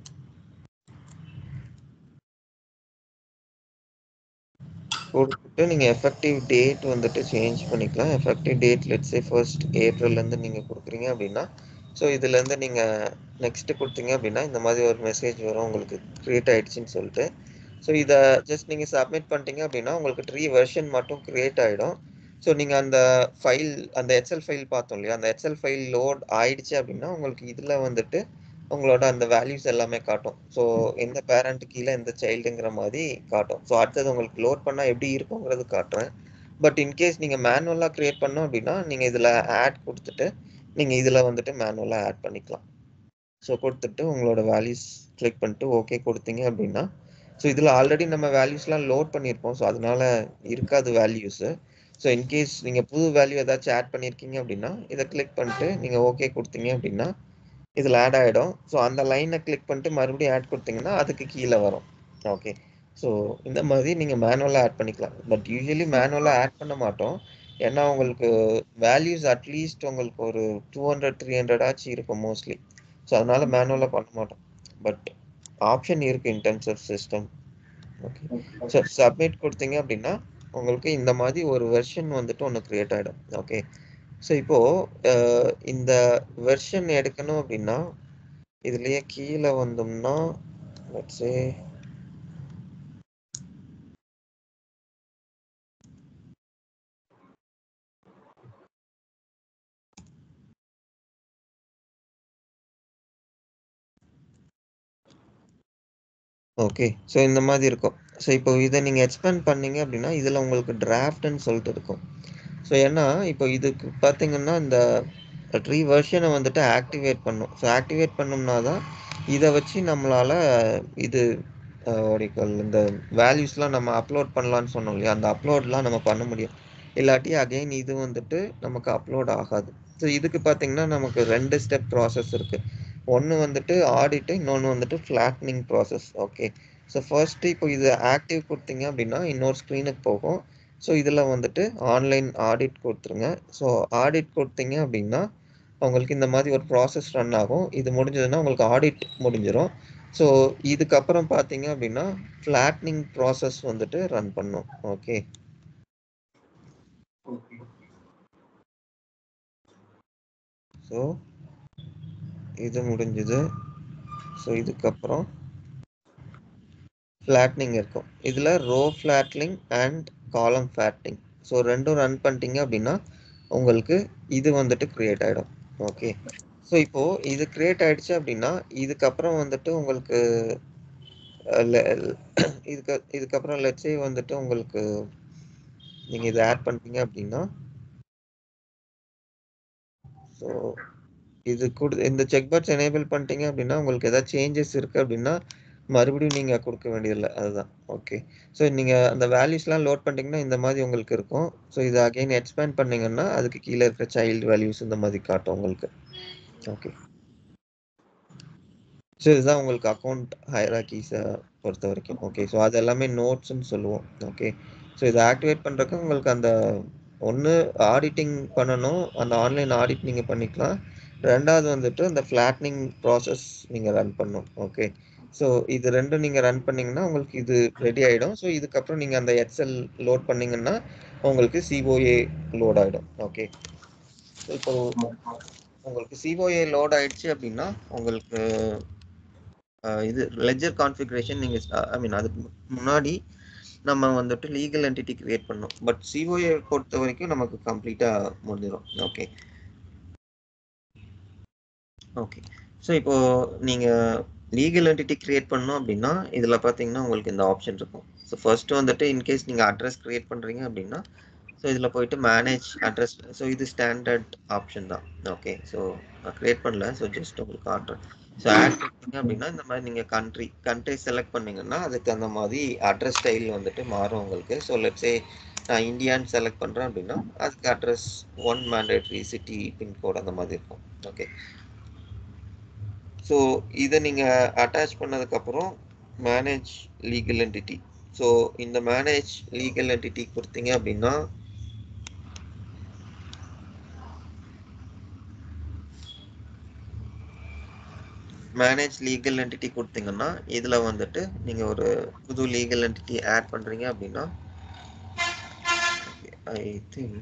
கொடுத்துட்டு நீங்கள் எஃபெக்டிவ் டேட் வந்துட்டு சேஞ்ச் பண்ணிக்கலாம் எஃபெக்டிவ் டேட் லெட்ஸே ஃபர்ஸ்ட் ஏப்ரல்லேருந்து நீங்கள் கொடுக்குறீங்க அப்படின்னா ஸோ இதுலேருந்து நீங்கள் நெக்ஸ்ட்டு கொடுத்தீங்க அப்படின்னா இந்த மாதிரி ஒரு மெசேஜ் வரும் உங்களுக்கு க்ரியேட் ஆகிடுச்சின்னு சொல்லிட்டு ஸோ இதை ஜஸ்ட் நீங்கள் சப்மிட் பண்ணிட்டீங்க அப்படின்னா உங்களுக்கு ட்ரீ வெர்ஷன் மட்டும் க்ரியேட் ஆகிடும் ஸோ நீங்கள் அந்த ஃபைல் அந்த எக்ஸல் ஃபைல் பார்த்தோம் இல்லையா அந்த எக்ஸல் ஃபைல் லோட் ஆயிடுச்சு அப்படின்னா உங்களுக்கு இதில் வந்துட்டு உங்களோட அந்த வேல்யூஸ் எல்லாமே காட்டும் ஸோ எந்த பேரண்ட் கீழே எந்த சைல்டுங்கிற மாதிரி காட்டும் ஸோ அடுத்தது உங்களுக்கு லோட் பண்ணால் எப்படி இருக்குங்கிறது காட்டுறேன் பட் இன்கேஸ் நீங்கள் மேனுவலாக க்ரியேட் பண்ணோம் அப்படின்னா நீங்கள் இதில் ஆட் கொடுத்துட்டு நீங்கள் இதில் வந்துட்டு மேனுவலாக ஆட் பண்ணிக்கலாம் ஸோ கொடுத்துட்டு உங்களோட வேல்யூஸ் கிளிக் பண்ணிட்டு ஓகே கொடுத்தீங்க அப்படின்னா ஸோ இதில் ஆல்ரெடி நம்ம வேல்யூஸ்லாம் லோட் பண்ணியிருப்போம் ஸோ அதனால இருக்காது வேல்யூஸு ஸோ இன்கேஸ் நீங்கள் புது வேல்யூ ஏதாச்சும் ஆட் பண்ணியிருக்கீங்க அப்படின்னா இதை கிளிக் பண்ணிட்டு நீங்கள் ஓகே கொடுத்தீங்க அப்படின்னா இதில் ஆட் ஆகிடும் ஸோ அந்த லைனை கிளிக் பண்ணிட்டு மறுபடியும் ஆட் கொடுத்தீங்கன்னா அதுக்கு கீழே வரும் ஓகே ஸோ இந்த மாதிரி நீங்கள் மேனுவலாக ஆட் பண்ணிக்கலாம் பட் யூஸ்வலி மேனுவலாக ஆட் பண்ண மாட்டோம் ஏன்னா உங்களுக்கு வேல்யூஸ் அட்லீஸ்ட் உங்களுக்கு ஒரு டூ ஹண்ட்ரட் த்ரீ ஹண்ட்ரட் ஆச்சு இருக்கும் மோஸ்ட்லி ஸோ அதனால மேனுவலாக பண்ண மாட்டோம் பட் ஆப்ஷன் இருக்குது in terms of system okay so submit கொடுத்தீங்க அப்படின்னா உங்களுக்கு இந்த மாதிரி ஒரு வெர்ஷன் வந்துட்டு ஒன்று க்ரியேட் ஆகிடும் ஓகே ஸோ இப்போது இந்த வெர்ஷன் எடுக்கணும் அப்படின்னா இதுலேயே கீழே வந்தோம்னா லட்ஸே ஓகே. ஸோ இந்த மாதிரி இருக்கும். ஸோ இப்போ இத நீங்க எக்ஸ்பேண்ட் பண்ணீங்க அப்படின்னா, இதுல உங்களுக்கு டிராஃப்ட்ன்னு சொல்லிட்டு இருக்கும். ஸோ ஏன்னா, இப்போ இதுக்கு பார்த்தீங்கன்னா, இந்த ட்ரீ வெர்ஷன வந்துட்டு ஆக்டிவேட் பண்ணும். ஸோ ஆக்டிவேட் பண்ணோம்னா தான், இத வச்சு நம்மளால இது அ வாட் யூ கால் இந்த வேல்யூஸ்லாம் நம்ம அப்லோட் பண்ணலான்னு சொன்னோம் இல்லையா? அந்த அப்லோட்லாம் நம்ம பண்ண முடியும். இல்லாட்டி அகைன் இது வந்துட்டு நமக்கு அப்லோட் ஆகாது. ஸோ இதுக்கு பார்த்தீங்கன்னா, நமக்கு 2 ஸ்டெப் ப்ராசஸ் இருக்கு. ஒண்ணு வந்துட்டு ஆடிட், இன்னொன்னு வந்துட்டு flattening process. Okay. So first இப்போ இது ஆக்டிவ் குடுத்தீங்க அப்படின்னா, இன்னொரு ஸ்க்ரீனுக்கு போகும். ஸோ இதுல வந்துட்டு ஆன்லைன் ஆடிட் குடுத்துருங்க. ஸோ ஆடிட் குடுத்தீங்க அப்படின்னா, உங்களுக்கு இந்த மாதிரி ஒரு ப்ராசஸ் ரன் ஆகும். இது முடிஞ்சதுன்னா உங்களுக்கு ஆடிட் முடிஞ்சிரும். ஸோ இதுக்கப்புறம் பார்த்தீங்க அப்படின்னா, ஃப்ளாட்டனிங் ப்ராசஸ் வந்துட்டு ரன் பண்ணும். ஓகே. ஓகே. ஸோ இது முடிஞ்சது. ஸோ இதுக்கப்புறம் ஃப்ளாட்டனிங் இருக்கும். இதுல ரோ ஃப்ளாட்டனிங் அண்ட் காலம் ஃப்ளாட்டனிங். ஸோ 2ம் ரன் பண்ணிட்டீங்க அப்படின்னா, உங்களுக்கு இது வந்துட்டு கிரியேட் ஆயிடும். ஓகே. ஸோ இப்போ இது கிரியேட் ஆயிடுச்சு அப்படின்னா, இதுக்கப்புறம் வந்துட்டு உங்களுக்கு அ லெ இதுக்கு இதுக்கப்புறம் லெட்ஸ் சே வந்துட்டு உங்களுக்கு நீங்க இத ஆட் பண்ணிட்டீங்க அப்படின்னா ஸோ இது குடு இந்த செக் பாக்ஸ் எனேபிள் பண்ணிட்டீங்க அப்படின்னா, உங்களுக்கு ஏதாவது சேஞ்சஸ் இருக்கு அப்படின்னா, மறுபடியும் நீங்க குடுக்க வேண்டியதில்ல. அதுதான். ஓகே. ஸோ நீங்க அந்த வேல்யூஸ்லாம் லோட் பண்ணிட்டீங்கன்னா, இந்த மாதிரி உங்களுக்கு இருக்கும். ஸோ இத அகைன் எக்ஸ்பேண்ட் பண்ணீங்கன்னா, அதுக்கு கீழ இருக்க சைல்ட் வேல்யூஸ் இந்த மாதிரி காட்டும் உங்களுக்கு. ஓகே. ஸோ இதுதான் உங்களுக்கு அக்கவுண்ட் ஹையரார்கீஸ பொறுத்தவரைக்கும். ஓகே. ஸோ அது எல்லாமே நோட்ஸ்ன்னு சொல்லுவோம். ஓகே. ஸோ இத ஆக்டிவேட் பண்றதுக்கு உங்களுக்கு அந்த ஒண்ணு ஆடிட்டிங் பண்ணணும். அந்த ஆன்லைன் ஆடிட் நீங்க பண்ணிக்கலாம். 2வது வந்துட்டு அந்த ஃப்ளாட்டனிங் ப்ராசஸ் நீங்க ரன் பண்ணணும். ஓகே. ஸோ இது 2ம் நீங்க ரன் பண்ணீங்கன்னா, உங்களுக்கு இது ரெடி ஆயிடும். ஸோ இதுக்கப்புறம் நீங்க அந்த எக்ஸெல் லோட் பண்ணீங்கன்னா, உங்களுக்கு சிஓஏ லோட் ஆயிடும். ஓகே. இப்போ உங்களுக்கு சிஓஏ லோட் ஆயிடுச்சு அப்படின்னா, உங்களுக்கு அ இது லெட்ஜர் கான்ஃபிகரேஷன் நீங்க ஐ மீன் அதுக்கு முன்னாடி நம்ம வந்துட்டு லீகல் என்டிட்டி கிரியேட் பண்ணணும். பட் சிஓஏ பொறுத்தவரைக்கும் நமக்கு கம்ப்ளீட்டா முடிஞ்சிரும். ஓகே. ஓகே. ஸோ இப்போ நீங்க லீகல் என்டிட்டி கிரியேட் பண்ணணும் அப்படின்னா, இதுல பார்த்தீங்கன்னா, உங்களுக்கு இந்த ஆப்ஷன் இருக்கும். ஸோ ஃபர்ஸ்ட் வந்துட்டு இன்கேஸ் நீங்க அட்ரஸ் கிரியேட் பண்றீங்க அப்படின்னா, ஸோ இதுல போயிட்டு மேனேஜ் அட்ரஸ் ஸோ இது ஸ்டாண்டர்ட் ஆப்ஷன் தான். ஓகே. ஸோ நான் கிரியேட் பண்ணல. ஸோ ஜஸ்ட் உங்களுக்கு காட்டுறேன். ஸோ ஆட் குடுத்தீங்க அப்படின்னா, இந்த மாதிரி நீங்க கண்ட்ரி கண்ட்ரி செலக்ட் பண்ணீங்கன்னா, அதுக்கு தகுந்த மாதிரி அட்ரஸ் ஸ்டைல் வந்துட்டு மாறும் உங்களுக்கு. ஸோ லெட்ஸ் சே நான் இந்தியான்னு செலக்ட் பண்றேன் அப்படின்னா, அதுக்கு அட்ரஸ் 1 மேண்டேட்டரி சிட்டி பின்கோட் அந்த மாதிரி இருக்கும். ஓகே. ஸோ இத நீங்க அட்டாச் பண்ணதுக்கப்புறம் மேனேஜ் லீகல் என்டிட்டி. ஸோ இந்த மேனேஜ் லீகல் என்டிட்டி குடுத்தீங்க அப்படின்னா மேனேஜ் லீகல் என்டிட்டி குடுத்தீங்கன்னா, இதுல வந்துட்டு நீங்க ஒரு புது லீகல் என்டிட்டி ஆட் பண்றீங்க அப்படின்னா ஐ திங்க்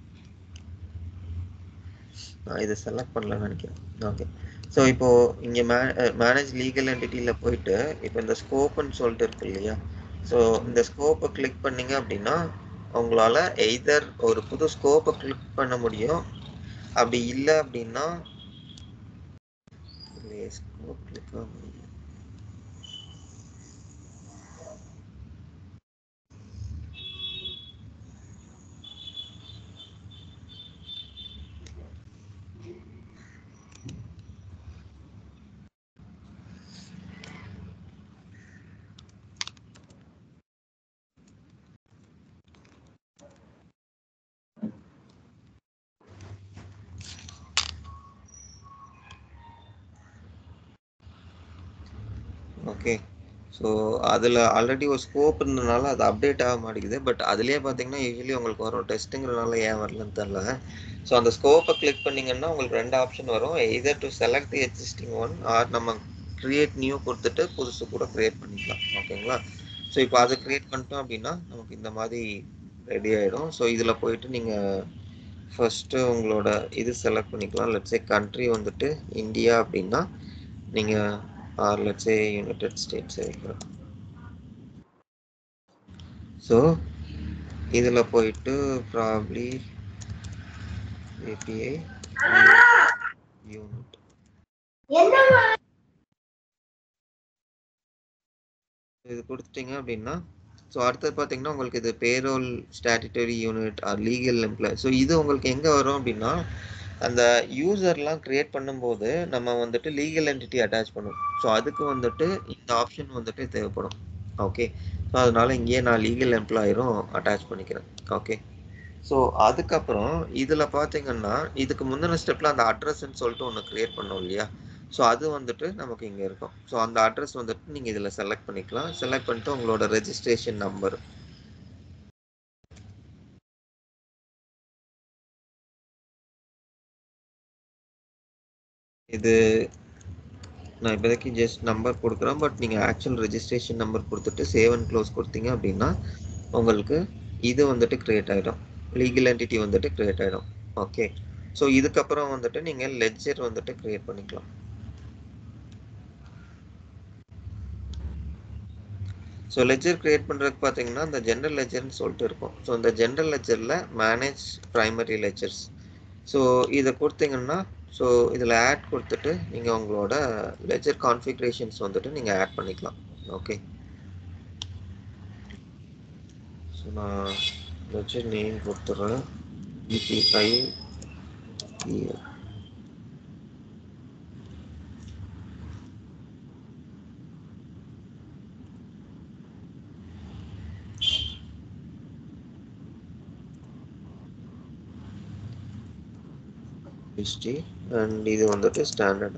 நான் இத செலக்ட் பண்ணலன்னு நெனைக்கிறேன். ஓகே. ஸோ இப்போ இங்க மே மேனேஜ் லீகல் என்டிட்டில போயிட்டு, இப்போ இந்த ஸ்கோப்ன்னு சொல்லிட்டு இருக்கு இல்லையா? ஸோ இந்த ஸ்கோப்ப கிளிக் பண்ணீங்க அப்படின்னா, உங்களால எய்தர் ஒரு புது ஸ்கோப்ப கிளிக் பண்ண முடியும். அப்படி இல்ல அப்படின்னா இல்லையே ஸ்கோப் கிளிக் ஆக முடியல. ஓகே. ஸோ அதுல ஆல்ரெடி ஒரு ஸ்கோப் இருந்ததுனால அது அப்டேட் ஆக மாட்டேங்குது. பட் அதிலேயே பார்த்தீங்கன்னா, யூசுவலி உங்களுக்கு வரும். டெஸ்ட்டுங்கிறனால ஏன் வரலன்னு தெரியல. ஸோ அந்த ஸ்கோப்ப கிளிக் பண்ணீங்கன்னா, உங்களுக்கு 2 ஆப்ஷன் வரும். Either to select the existing one or நம்ம கிரியேட் நியூ குடுத்துட்டு புதுசு கூட கிரியேட் பண்ணிக்கலாம். ஓகேங்களா? ஸோ இப்போ அத கிரியேட் பண்ணிட்டோம் அப்படின்னா, நமக்கு இந்த மாதிரி ரெடி ஆயிடும். ஸோ இதுல போயிட்டு நீங்க ஃபர்ஸ்ட்டு உங்களோட இது செலக்ட் பண்ணிக்கலாம். லெட்ஸ் சே கண்ட்ரி வந்துட்டு இந்தியா அப்படின்னா, நீங்க or let's say United States வைக்கிறோம். ஸோ இதுல போயிட்டு ப்ராபப்ளி ஏபிஐ யூனிட் இது கொடுத்துட்டீங்க அப்படின்னா ஸோ அடுத்தது பார்த்தீங்கன்னா உங்களுக்கு இது payroll statutory unit or legal employer so இது உங்களுக்கு எங்கே வரும் அப்படின்னா அந்த யூசர்லாம் கிரியேட் பண்ணும்போது நம்ம வந்துட்டு லீகல் என்டிட்டி அட்டாச் பண்ணும் ஸோ அதுக்கு வந்துட்டு இந்த ஆப்ஷன் வந்துட்டு தேவைப்படும் ஓகே ஸோ அதனால இங்கேயே நான் லீகல் எம்ப்ளாயரும் அட்டாச் பண்ணிக்கிறேன் ஓகே ஸோ அதுக்கப்புறம் இதில் பார்த்தீங்கன்னா இதுக்கு முந்தின ஸ்டெப்பில் அந்த அட்ரஸ்ன்னு சொல்லிட்டு ஒன்று க்ரியேட் பண்ணோம் இல்லையா ஸோ அது வந்துட்டு நமக்கு இங்கே இருக்கும் ஸோ அந்த அட்ரஸ் வந்துட்டு நீங்கள் இதில் செலக்ட் பண்ணிக்கலாம் செலக்ட் பண்ணிட்டு உங்களோட ரெஜிஸ்ட்ரேஷன் நம்பர் இது நான் இப்போதைக்கு ஜஸ்ட் நம்பர் கொடுக்குறேன் பட் நீங்கள் ஆக்சுவல் ரெஜிஸ்ட்ரேஷன் நம்பர் கொடுத்துட்டு சேவ் அண்ட் க்ளோஸ் கொடுத்தீங்க அப்படின்னா உங்களுக்கு இது வந்துட்டு க்ரியேட் ஆகிடும் லீகல் என்டிட்டி வந்துட்டு க்ரியேட் ஆகிடும் ஓகே ஸோ இதுக்கப்புறம் வந்துட்டு நீங்கள் லெட்ஜர் வந்துட்டு க்ரியேட் பண்ணிக்கலாம் ஸோ லெஜர் கிரியேட் பண்ணுறதுக்கு பார்த்தீங்கன்னா இந்த ஜென்ரல் லெஜர்னு சொல்லிட்டு இருக்கும் ஸோ இந்த ஜென்ரல் லெஜரில் மேனேஜ் ப்ரைமரி லெஜர்ஸ் ஸோ இதை கொடுத்தீங்கன்னா ஸோ இதில் ஆட் கொடுத்துட்டு நீங்கள் உங்களோட லெஜர் கான்ஃபிகரேஷன்ஸ் வந்துட்டு நீங்கள் ஆட் பண்ணிக்கலாம் ஓகே ஸோ நான் லெஜர் நேம் கொடுத்துட்றேன் இபிஐ ஹிஸ்ட்ரி அண்ட் இது வந்துட்டு ஸ்டாண்டர்ட்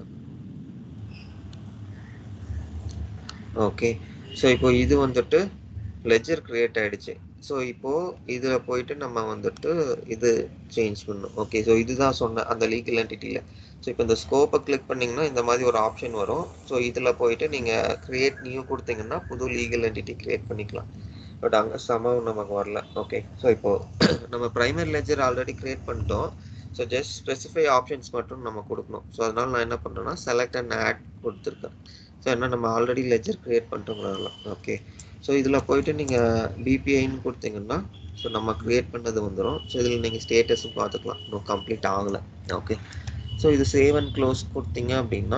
ஓகே ஸோ இப்போ இது வந்துட்டு லெஜர் கிரியேட் ஆயிடுச்சு ஸோ இப்போ இதில் போயிட்டு நம்ம வந்துட்டு இது சேஞ்ச் பண்ணணும் ஓகே ஸோ இதுதான் சொன்ன அந்த லீகல் என்டிட்டியில் ஸோ இப்போ இந்த ஸ்கோப்பை கிளிக் பண்ணிங்கன்னா இந்த மாதிரி ஒரு ஆப்ஷன் வரும் ஸோ இதில் போயிட்டு நீங்கள் கிரியேட் நியூ கொடுத்தீங்கன்னா புது லீகல் என்டிட்டி கிரியேட் பண்ணிக்கலாம் பட் அங்கே சமம் நமக்கு வரல ஓகே ஸோ இப்போது நம்ம ப்ரைமரி லெஜர் ஆல்ரெடி கிரியேட் பண்ணிட்டோம் ஸோ ஜஸ்ட் ஸ்பெசிஃபை ஆப்ஷன்ஸ் மட்டும் நம்ம கொடுக்கணும் ஸோ அதனால நான் என்ன பண்ணுறேன்னா செலக்ட் அண்ட் ஆட் கொடுத்துருக்கேன் ஸோ என்ன நம்ம ஆல்ரெடி லெஜர் க்ரியேட் பண்ணிட்டோங்கிறதுல ஓகே ஸோ இதில் போயிட்டு நீங்கள் பிபிஐன்னு கொடுத்தீங்கன்னா ஸோ நம்ம க்ரியேட் பண்ணது வந்துடும் ஸோ இதில் நீங்கள் ஸ்டேட்டஸும் பார்த்துக்கலாம் இன்னும் கம்ப்ளீட் ஆகலை ஓகே ஸோ இது சேவ் அண்ட் க்ளோஸ் கொடுத்தீங்க அப்படின்னா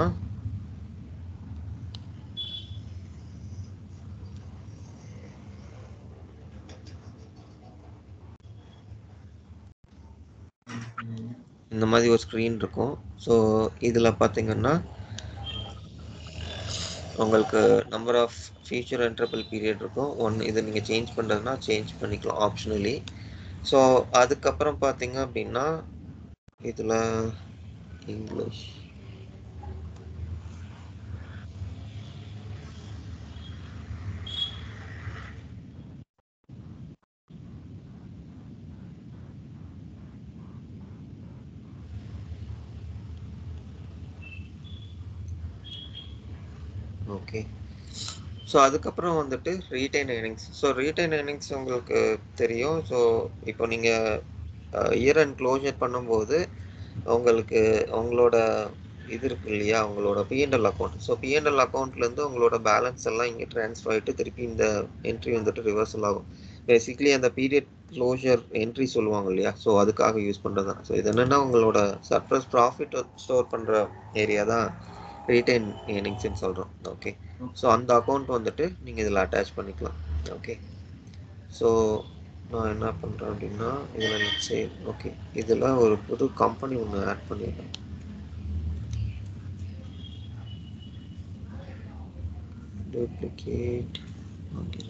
இந்த மாதிரி ஒரு ஸ்க்ரீன் இருக்கும் ஸோ இதில் பார்த்தீங்கன்னா உங்களுக்கு number of future enterable period இருக்கும் ஒன் இதை நீங்கள் சேஞ்ச் பண்ணுறதுனா சேஞ்ச் பண்ணிக்கலாம் ஆப்ஷனலி ஸோ அதுக்கப்புறம் பார்த்தீங்க அப்படின்னா இதில் இங்கிலீஷ் ஓகே ஸோ அதுக்கப்புறம் வந்துட்டு retain earnings so retain earnings உங்களுக்கு தெரியும் ஸோ இப்போ நீங்கள் இயர் அண்ட் க்ளோஷர் பண்ணும்போது உங்களுக்கு உங்களோட இது இருக்கு இல்லையா உங்களோட பிஎன்எல் அக்கௌண்ட் ஸோ பிஎன்எல் அக்கௌண்ட்லேருந்து உங்களோட பேலன்ஸ் எல்லாம் இங்கே ட்ரான்ஸ்ஃபர் ஆகிட்டு திருப்பி இந்த என்ட்ரி வந்துட்டு ரிவர்சல் ஆகும் பேசிக்லி அந்த பீரியட் க்ளோஷர் என்ட்ரி சொல்லுவாங்க இல்லையா ஸோ அதுக்காக யூஸ் பண்ணுறது தான் ஸோ இது என்னென்னா உங்களோட சர்ப்ளஸ் ப்ராஃபிட் ஸ்டோர் பண்ணுற ஏரியா தான் ரீட்டைன் ஏர்னிங்ஸ்னு சொல்கிறோம் ஓகே ஸோ அந்த அக்கௌண்ட் வந்துட்டு நீங்கள் இதில் அட்டாச் பண்ணிக்கலாம் ஓகே ஸோ நான் என்ன பண்ணுறேன் அப்படின்னா இதில் சரி ஓகே இதில் ஒரு புது கம்பெனி ஒன்று ஆட் பண்ணிடுறேன் duplicate okay.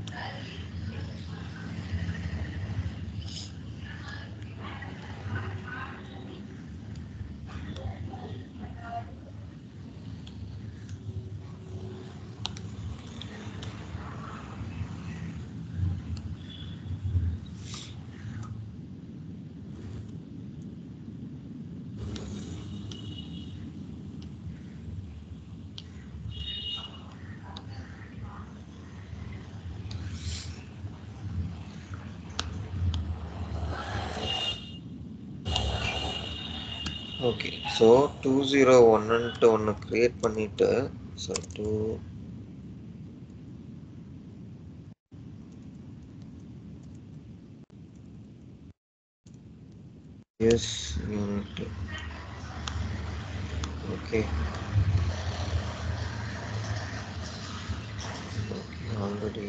Okay so two zero ஒன்னுன்ட்டு ஒன்று க்ரியேட் பண்ணிவிட்டு so two S unit okay okay already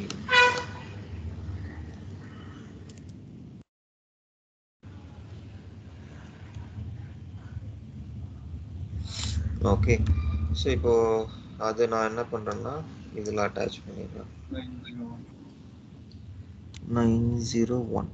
okay so இப்போ அது நான் என்ன பண்ணுறேன்னா இதில் அட்டாச் பண்ணிடுறேன் nine zero one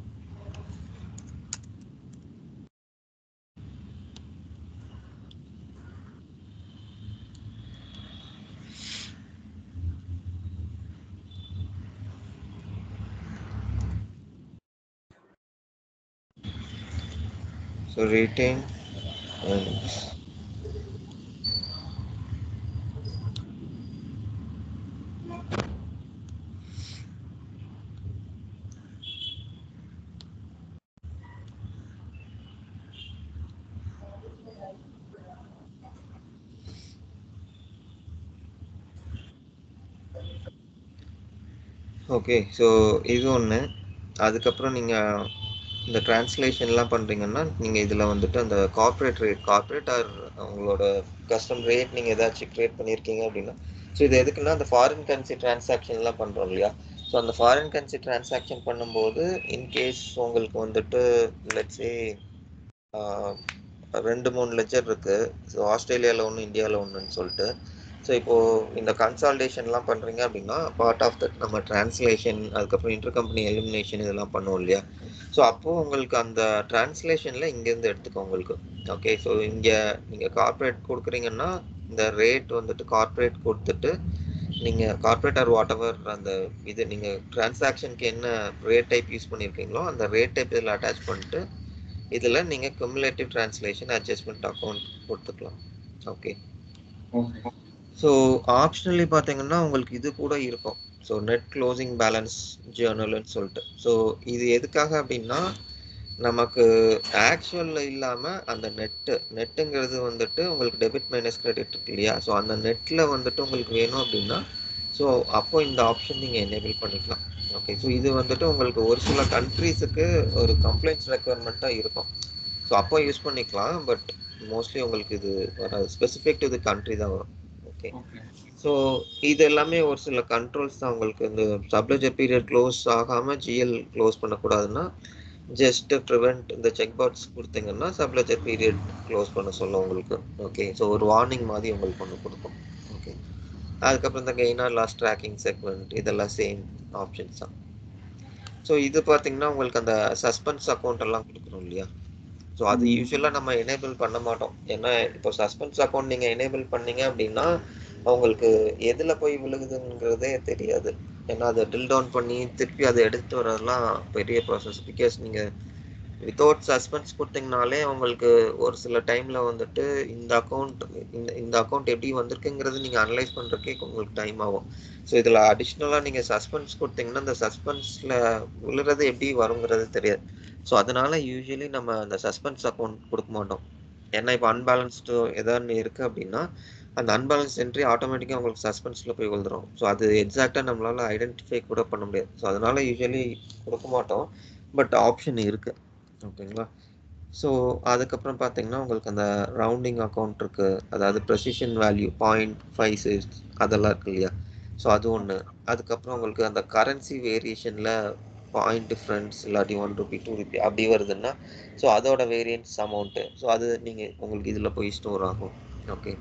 So retain earnings. Okay so இது ஒன்று அதுக்கப்புறம் நீங்கள் இந்த டிரான்ஸ்லேஷன்லாம் பண்ணுறீங்கன்னா நீங்கள் இதில் வந்துட்டு அந்த கார்ப்பரேட் ரேட் கார்ப்பரேட் ஆர் உங்களோட கஸ்டம் ரேட் நீங்கள் ஏதாச்சும் க்ரியேட் பண்ணியிருக்கீங்க அப்படின்னா ஸோ இது எதுக்குன்னா அந்த ஃபாரின் கரன்சி டிரான்சாக்ஷன்லாம் பண்ணுறோம் இல்லையா ஸோ அந்த ஃபாரின் கரன்சி டிரான்சாக்ஷன் பண்ணும்போது இன்கேஸ் உங்களுக்கு வந்துட்டு லட்சே ரெண்டு மூணு லெஜர் இருக்குது ஸோ ஆஸ்திரேலியாவில் ஒன்று இந்தியாவில் ஒன்றுன்னு சொல்லிட்டு ஸோ இப்போது இந்த கன்சால்டேஷன்லாம் பண்ணுறீங்க அப்படின்னா பார்ட் ஆஃப் தட் நம்ம டிரான்ஸ்லேஷன் அதுக்கப்புறம் இன்டர் கம்பெனி எலிமினேஷன் இதெல்லாம் பண்ணுவோம் இல்லையா ஸோ அப்போது உங்களுக்கு அந்த டிரான்ஸ்லேஷனில் இங்கேருந்து எடுத்துக்கோ உங்களுக்கு ஓகே ஸோ இங்கே நீங்கள் கார்ப்பரேட் கொடுக்குறீங்கன்னா இந்த ரேட் வந்துட்டு கார்ப்பரேட் கொடுத்துட்டு நீங்கள் கார்ப்பரேட் ஆர் வாட் எவர் அந்த இது நீங்கள் டிரான்சாக்ஷனுக்கு என்ன ரேட் டைப் யூஸ் பண்ணியிருக்கீங்களோ அந்த ரேட் டைப் இதில் அட்டாச் பண்ணிட்டு இதில் நீங்கள் குமுலேட்டிவ் டிரான்ஸ்லேஷன் அட்ஜஸ்ட்மெண்ட் அக்கௌண்ட் கொடுத்துக்கலாம் ஓகே ஓகே ஸோ ஆப்ஷனலி பார்த்தீங்கன்னா உங்களுக்கு இது கூட இருக்கும் ஸோ நெட் க்ளோசிங் பேலன்ஸ் ஜேர்னல்னு சொல்லிட்டு ஸோ இது எதுக்காக அப்படின்னா நமக்கு ஆக்சுவலில் இல்லாமல் அந்த நெட்டு நெட்டுங்கிறது வந்துட்டு உங்களுக்கு டெபிட் மைனஸ் கிரெடிட் இருக்கு இல்லையா ஸோ அந்த நெட்டில் வந்துட்டு உங்களுக்கு வேணும் அப்படின்னா ஸோ அப்போ இந்த ஆப்ஷன் நீங்கள் எனேபிள் பண்ணிக்கலாம் ஓகே ஸோ இது வந்துட்டு உங்களுக்கு ஒரு சில கண்ட்ரீஸுக்கு ஒரு கம்ப்ளைண்ட்ஸ் ரெக்குவயர்மெண்ட்டாக இருக்கும் ஸோ அப்போ யூஸ் பண்ணிக்கலாம் பட் மோஸ்ட்லி உங்களுக்கு இது வராது ஸ்பெசிஃபிக் டு இது கண்ட்ரி தான் வரும் ஓகே ஓகே ஸோ இது எல்லாமே ஒரு சில கண்ட்ரோல்ஸ் தான் உங்களுக்கு இந்த சப்ளஜர் பீரியட் க்ளோஸ் ஆகாமல் ஜிஎல் க்ளோஸ் பண்ணக்கூடாதுன்னா ஜஸ்ட் ப்ரிவெண்ட் இந்த செக் பாக்ஸ் கொடுத்தீங்கன்னா சப்ளஜர் பீரியட் க்ளோஸ் பண்ண சொல்லும் உங்களுக்கு ஓகே ஸோ ஒரு வார்னிங் மாதிரி உங்களுக்கு ஒன்று கொடுக்கும் ஓகே அதுக்கப்புறம் இந்த கெய்னார் லாஸ் ட்ராக்கிங் செக்மெண்ட் இதெல்லாம் சேம் ஆப்ஷன்ஸ் தான் ஸோ இது பார்த்தீங்கன்னா உங்களுக்கு அந்த சஸ்பென்ஸ் அக்கௌண்ட் எல்லாம் கொடுக்குறோம் இல்லையா ஸோ அது ம். யூஸ்வலாக நம்ம எனேபிள் பண்ண மாட்டோம் ஏன்னா இப்போ சஸ்பென்ஸ் அக்கௌண்ட் நீங்கள் எனேபிள் பண்ணீங்க அப்படின்னா அவங்களுக்கு எதில் போய் விழுகுதுங்கிறதே தெரியாது ஏன்னா அதை ட்ரில் டவுன் பண்ணி திருப்பி அதை எடுத்துட்டு வரதெல்லாம் பெரிய ப்ராசஸ் பிகாஸ் நீங்கள் வித்தவுட் சஸ்பென்ஸ் கொடுத்தீங்கனாலே உங்களுக்கு ஒரு சில டைமில் வந்துட்டு இந்த அக்கௌண்ட் இந்த இந்த அக்கௌண்ட் எப்படி வந்திருக்குங்கிறது நீங்கள் அனலைஸ் பண்ணுறதுக்கே உங்களுக்கு டைம் ஆகும் ஸோ இதில் அடிஷ்னலாக நீங்கள் சஸ்பென்ஸ் கொடுத்தீங்கன்னா இந்த சஸ்பென்ஸில் விழுறது எப்படி வருங்கிறது தெரியாது ஸோ அதனால யூஸ்வலி நம்ம அந்த சஸ்பென்ஸ் அக்கௌண்ட் கொடுக்க மாட்டோம் ஏன்னா இப்போ அன்பேலன்ஸ்டு ஏதாவது இருக்குது அப்படின்னா அந்த அன்பேலன்ஸ் என்ட்ரி ஆட்டோமேட்டிக்காக உங்களுக்கு சஸ்பென்ஸில் போய் விழுந்துரும் ஸோ அது எக்ஸாக்டாக நம்மளால் ஐடென்டிஃபை கூட பண்ண முடியாது ஸோ அதனால யூஸ்வலி கொடுக்க மாட்டோம் பட் ஆப்ஷன் இருக்குது ஓகேங்களா ஸோ அதுக்கப்புறம் பார்த்தீங்கன்னா உங்களுக்கு அந்த ரவுண்டிங் அக்கௌண்ட் இருக்குது அதாவது precision value point five six அதெல்லாம் இருக்கு இல்லையா ஸோ அது ஒன்று அதுக்கப்புறம் உங்களுக்கு அந்த கரன்சி வேரியேஷனில் பாயிண்ட் டிஃப்ரென்ஸ் இல்லாட்டி ஒன் ருபி டூ ருபி அப்படி வருதுன்னா ஸோ அதோட வேரியன்ஸ் அமௌண்ட்டு ஸோ அது நீங்கள் உங்களுக்கு இதில் போய் ஸ்டோர் ஆகும் ஓகே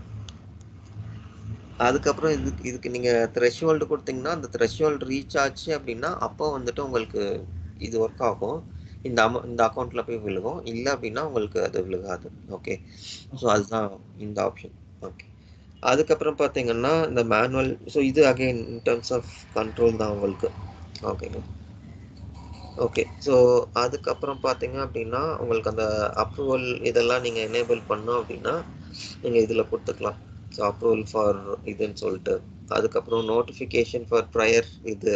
அதுக்கப்புறம் இதுக்கு இதுக்கு நீங்கள் த்ரெஷ்ஹோல்டு கொடுத்தீங்கன்னா அந்த த்ரெஷ்ஹோல்டு ரீச் ஆச்சு அப்படின்னா அப்போ வந்துட்டு உங்களுக்கு இது ஒர்க் ஆகும் இந்த அமௌ இந்த அக்கௌண்ட்டில் போய் விழுகும் இல்லை அப்படின்னா உங்களுக்கு அது விழுகாது ஓகே ஸோ அதுதான் இந்த ஆப்ஷன் ஓகே அதுக்கப்புறம் பார்த்தீங்கன்னா இந்த மேனுவல் ஸோ இது again in terms of control தான் உங்களுக்கு ஓகேங்க ஓகே ஸோ அதுக்கப்புறம் பார்த்தீங்க அப்படின்னா உங்களுக்கு அந்த அப்ரூவல் இதெல்லாம் நீங்கள் எனேபிள் பண்ணோம் அப்படின்னா நீங்கள் இதில் கொடுத்துக்கலாம் ஸோ அப்ரூவல் ஃபார் இதுன்னு சொல்லிட்டு அதுக்கப்புறம் நோட்டிஃபிகேஷன் ஃபார் ப்ரையர் இது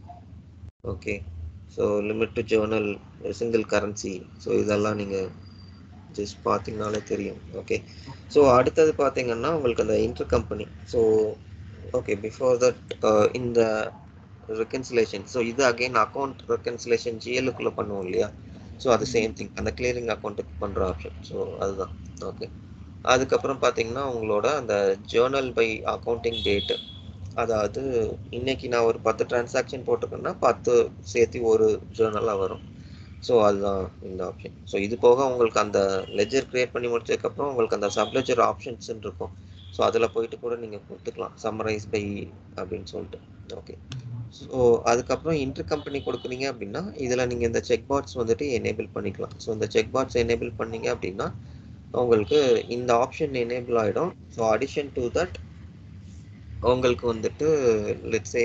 okay so limit to journal single currency so இதெல்லாம் நீங்கள் ஜஸ்ட் பார்த்தீங்கனாலே தெரியும் ஓகே ஸோ அடுத்தது பார்த்தீங்கன்னா உங்களுக்கு அந்த inter company so okay before that இந்த ரெக்கன்சிலேஷன் ஸோ இது அகைன் அக்கௌண்ட் ரெக்கன்சிலேஷன் ஜிஎல்லுக்குள்ளே பண்ணுவோம் இல்லையா ஸோ அது சேம் திங் அந்த கிளியரிங் அக்கௌண்ட்டுக்கு பண்ணுற ஆப்ஷன் ஸோ அதுதான் ஓகே அதுக்கப்புறம் பார்த்தீங்கன்னா உங்களோட அந்த ஜேர்னல் பை அக்கௌண்டிங் டேட்டு அதாவது இன்னைக்கு நான் ஒரு பத்து டிரான்சாக்ஷன் போட்டிருக்கேன்னா பத்து சேர்த்து ஒரு ஜேர்னலாக வரும் ஸோ அதுதான் இந்த ஆப்ஷன் ஸோ இது போக உங்களுக்கு அந்த லெஜர் கிரியேட் பண்ணி முடிச்சதுக்கப்புறம் உங்களுக்கு அந்த சப்லெஜர் ஆப்ஷன்ஸ் இருக்கும் ஸோ அதில் போயிட்டு கூட நீங்கள் கொடுத்துக்கலாம் சம்மரைஸ் பை அப்படின்னு சொல்லிட்டு ஓகே ஸோ அதுக்கப்புறம் இன்டர் கம்பெனி கொடுக்குறீங்க அப்படின்னா இதில் நீங்கள் இந்த செக் பாட்ஸ் வந்துட்டு எனேபிள் பண்ணிக்கலாம் ஸோ இந்த செக் பாட்ஸ் எனேபிள் பண்ணீங்க அப்படின்னா உங்களுக்கு இந்த ஆப்ஷன் எனேபிள் ஆகிடும் ஸோ அடிஷன் டு தட் உங்களுக்கு வந்துட்டு லெட்ஸே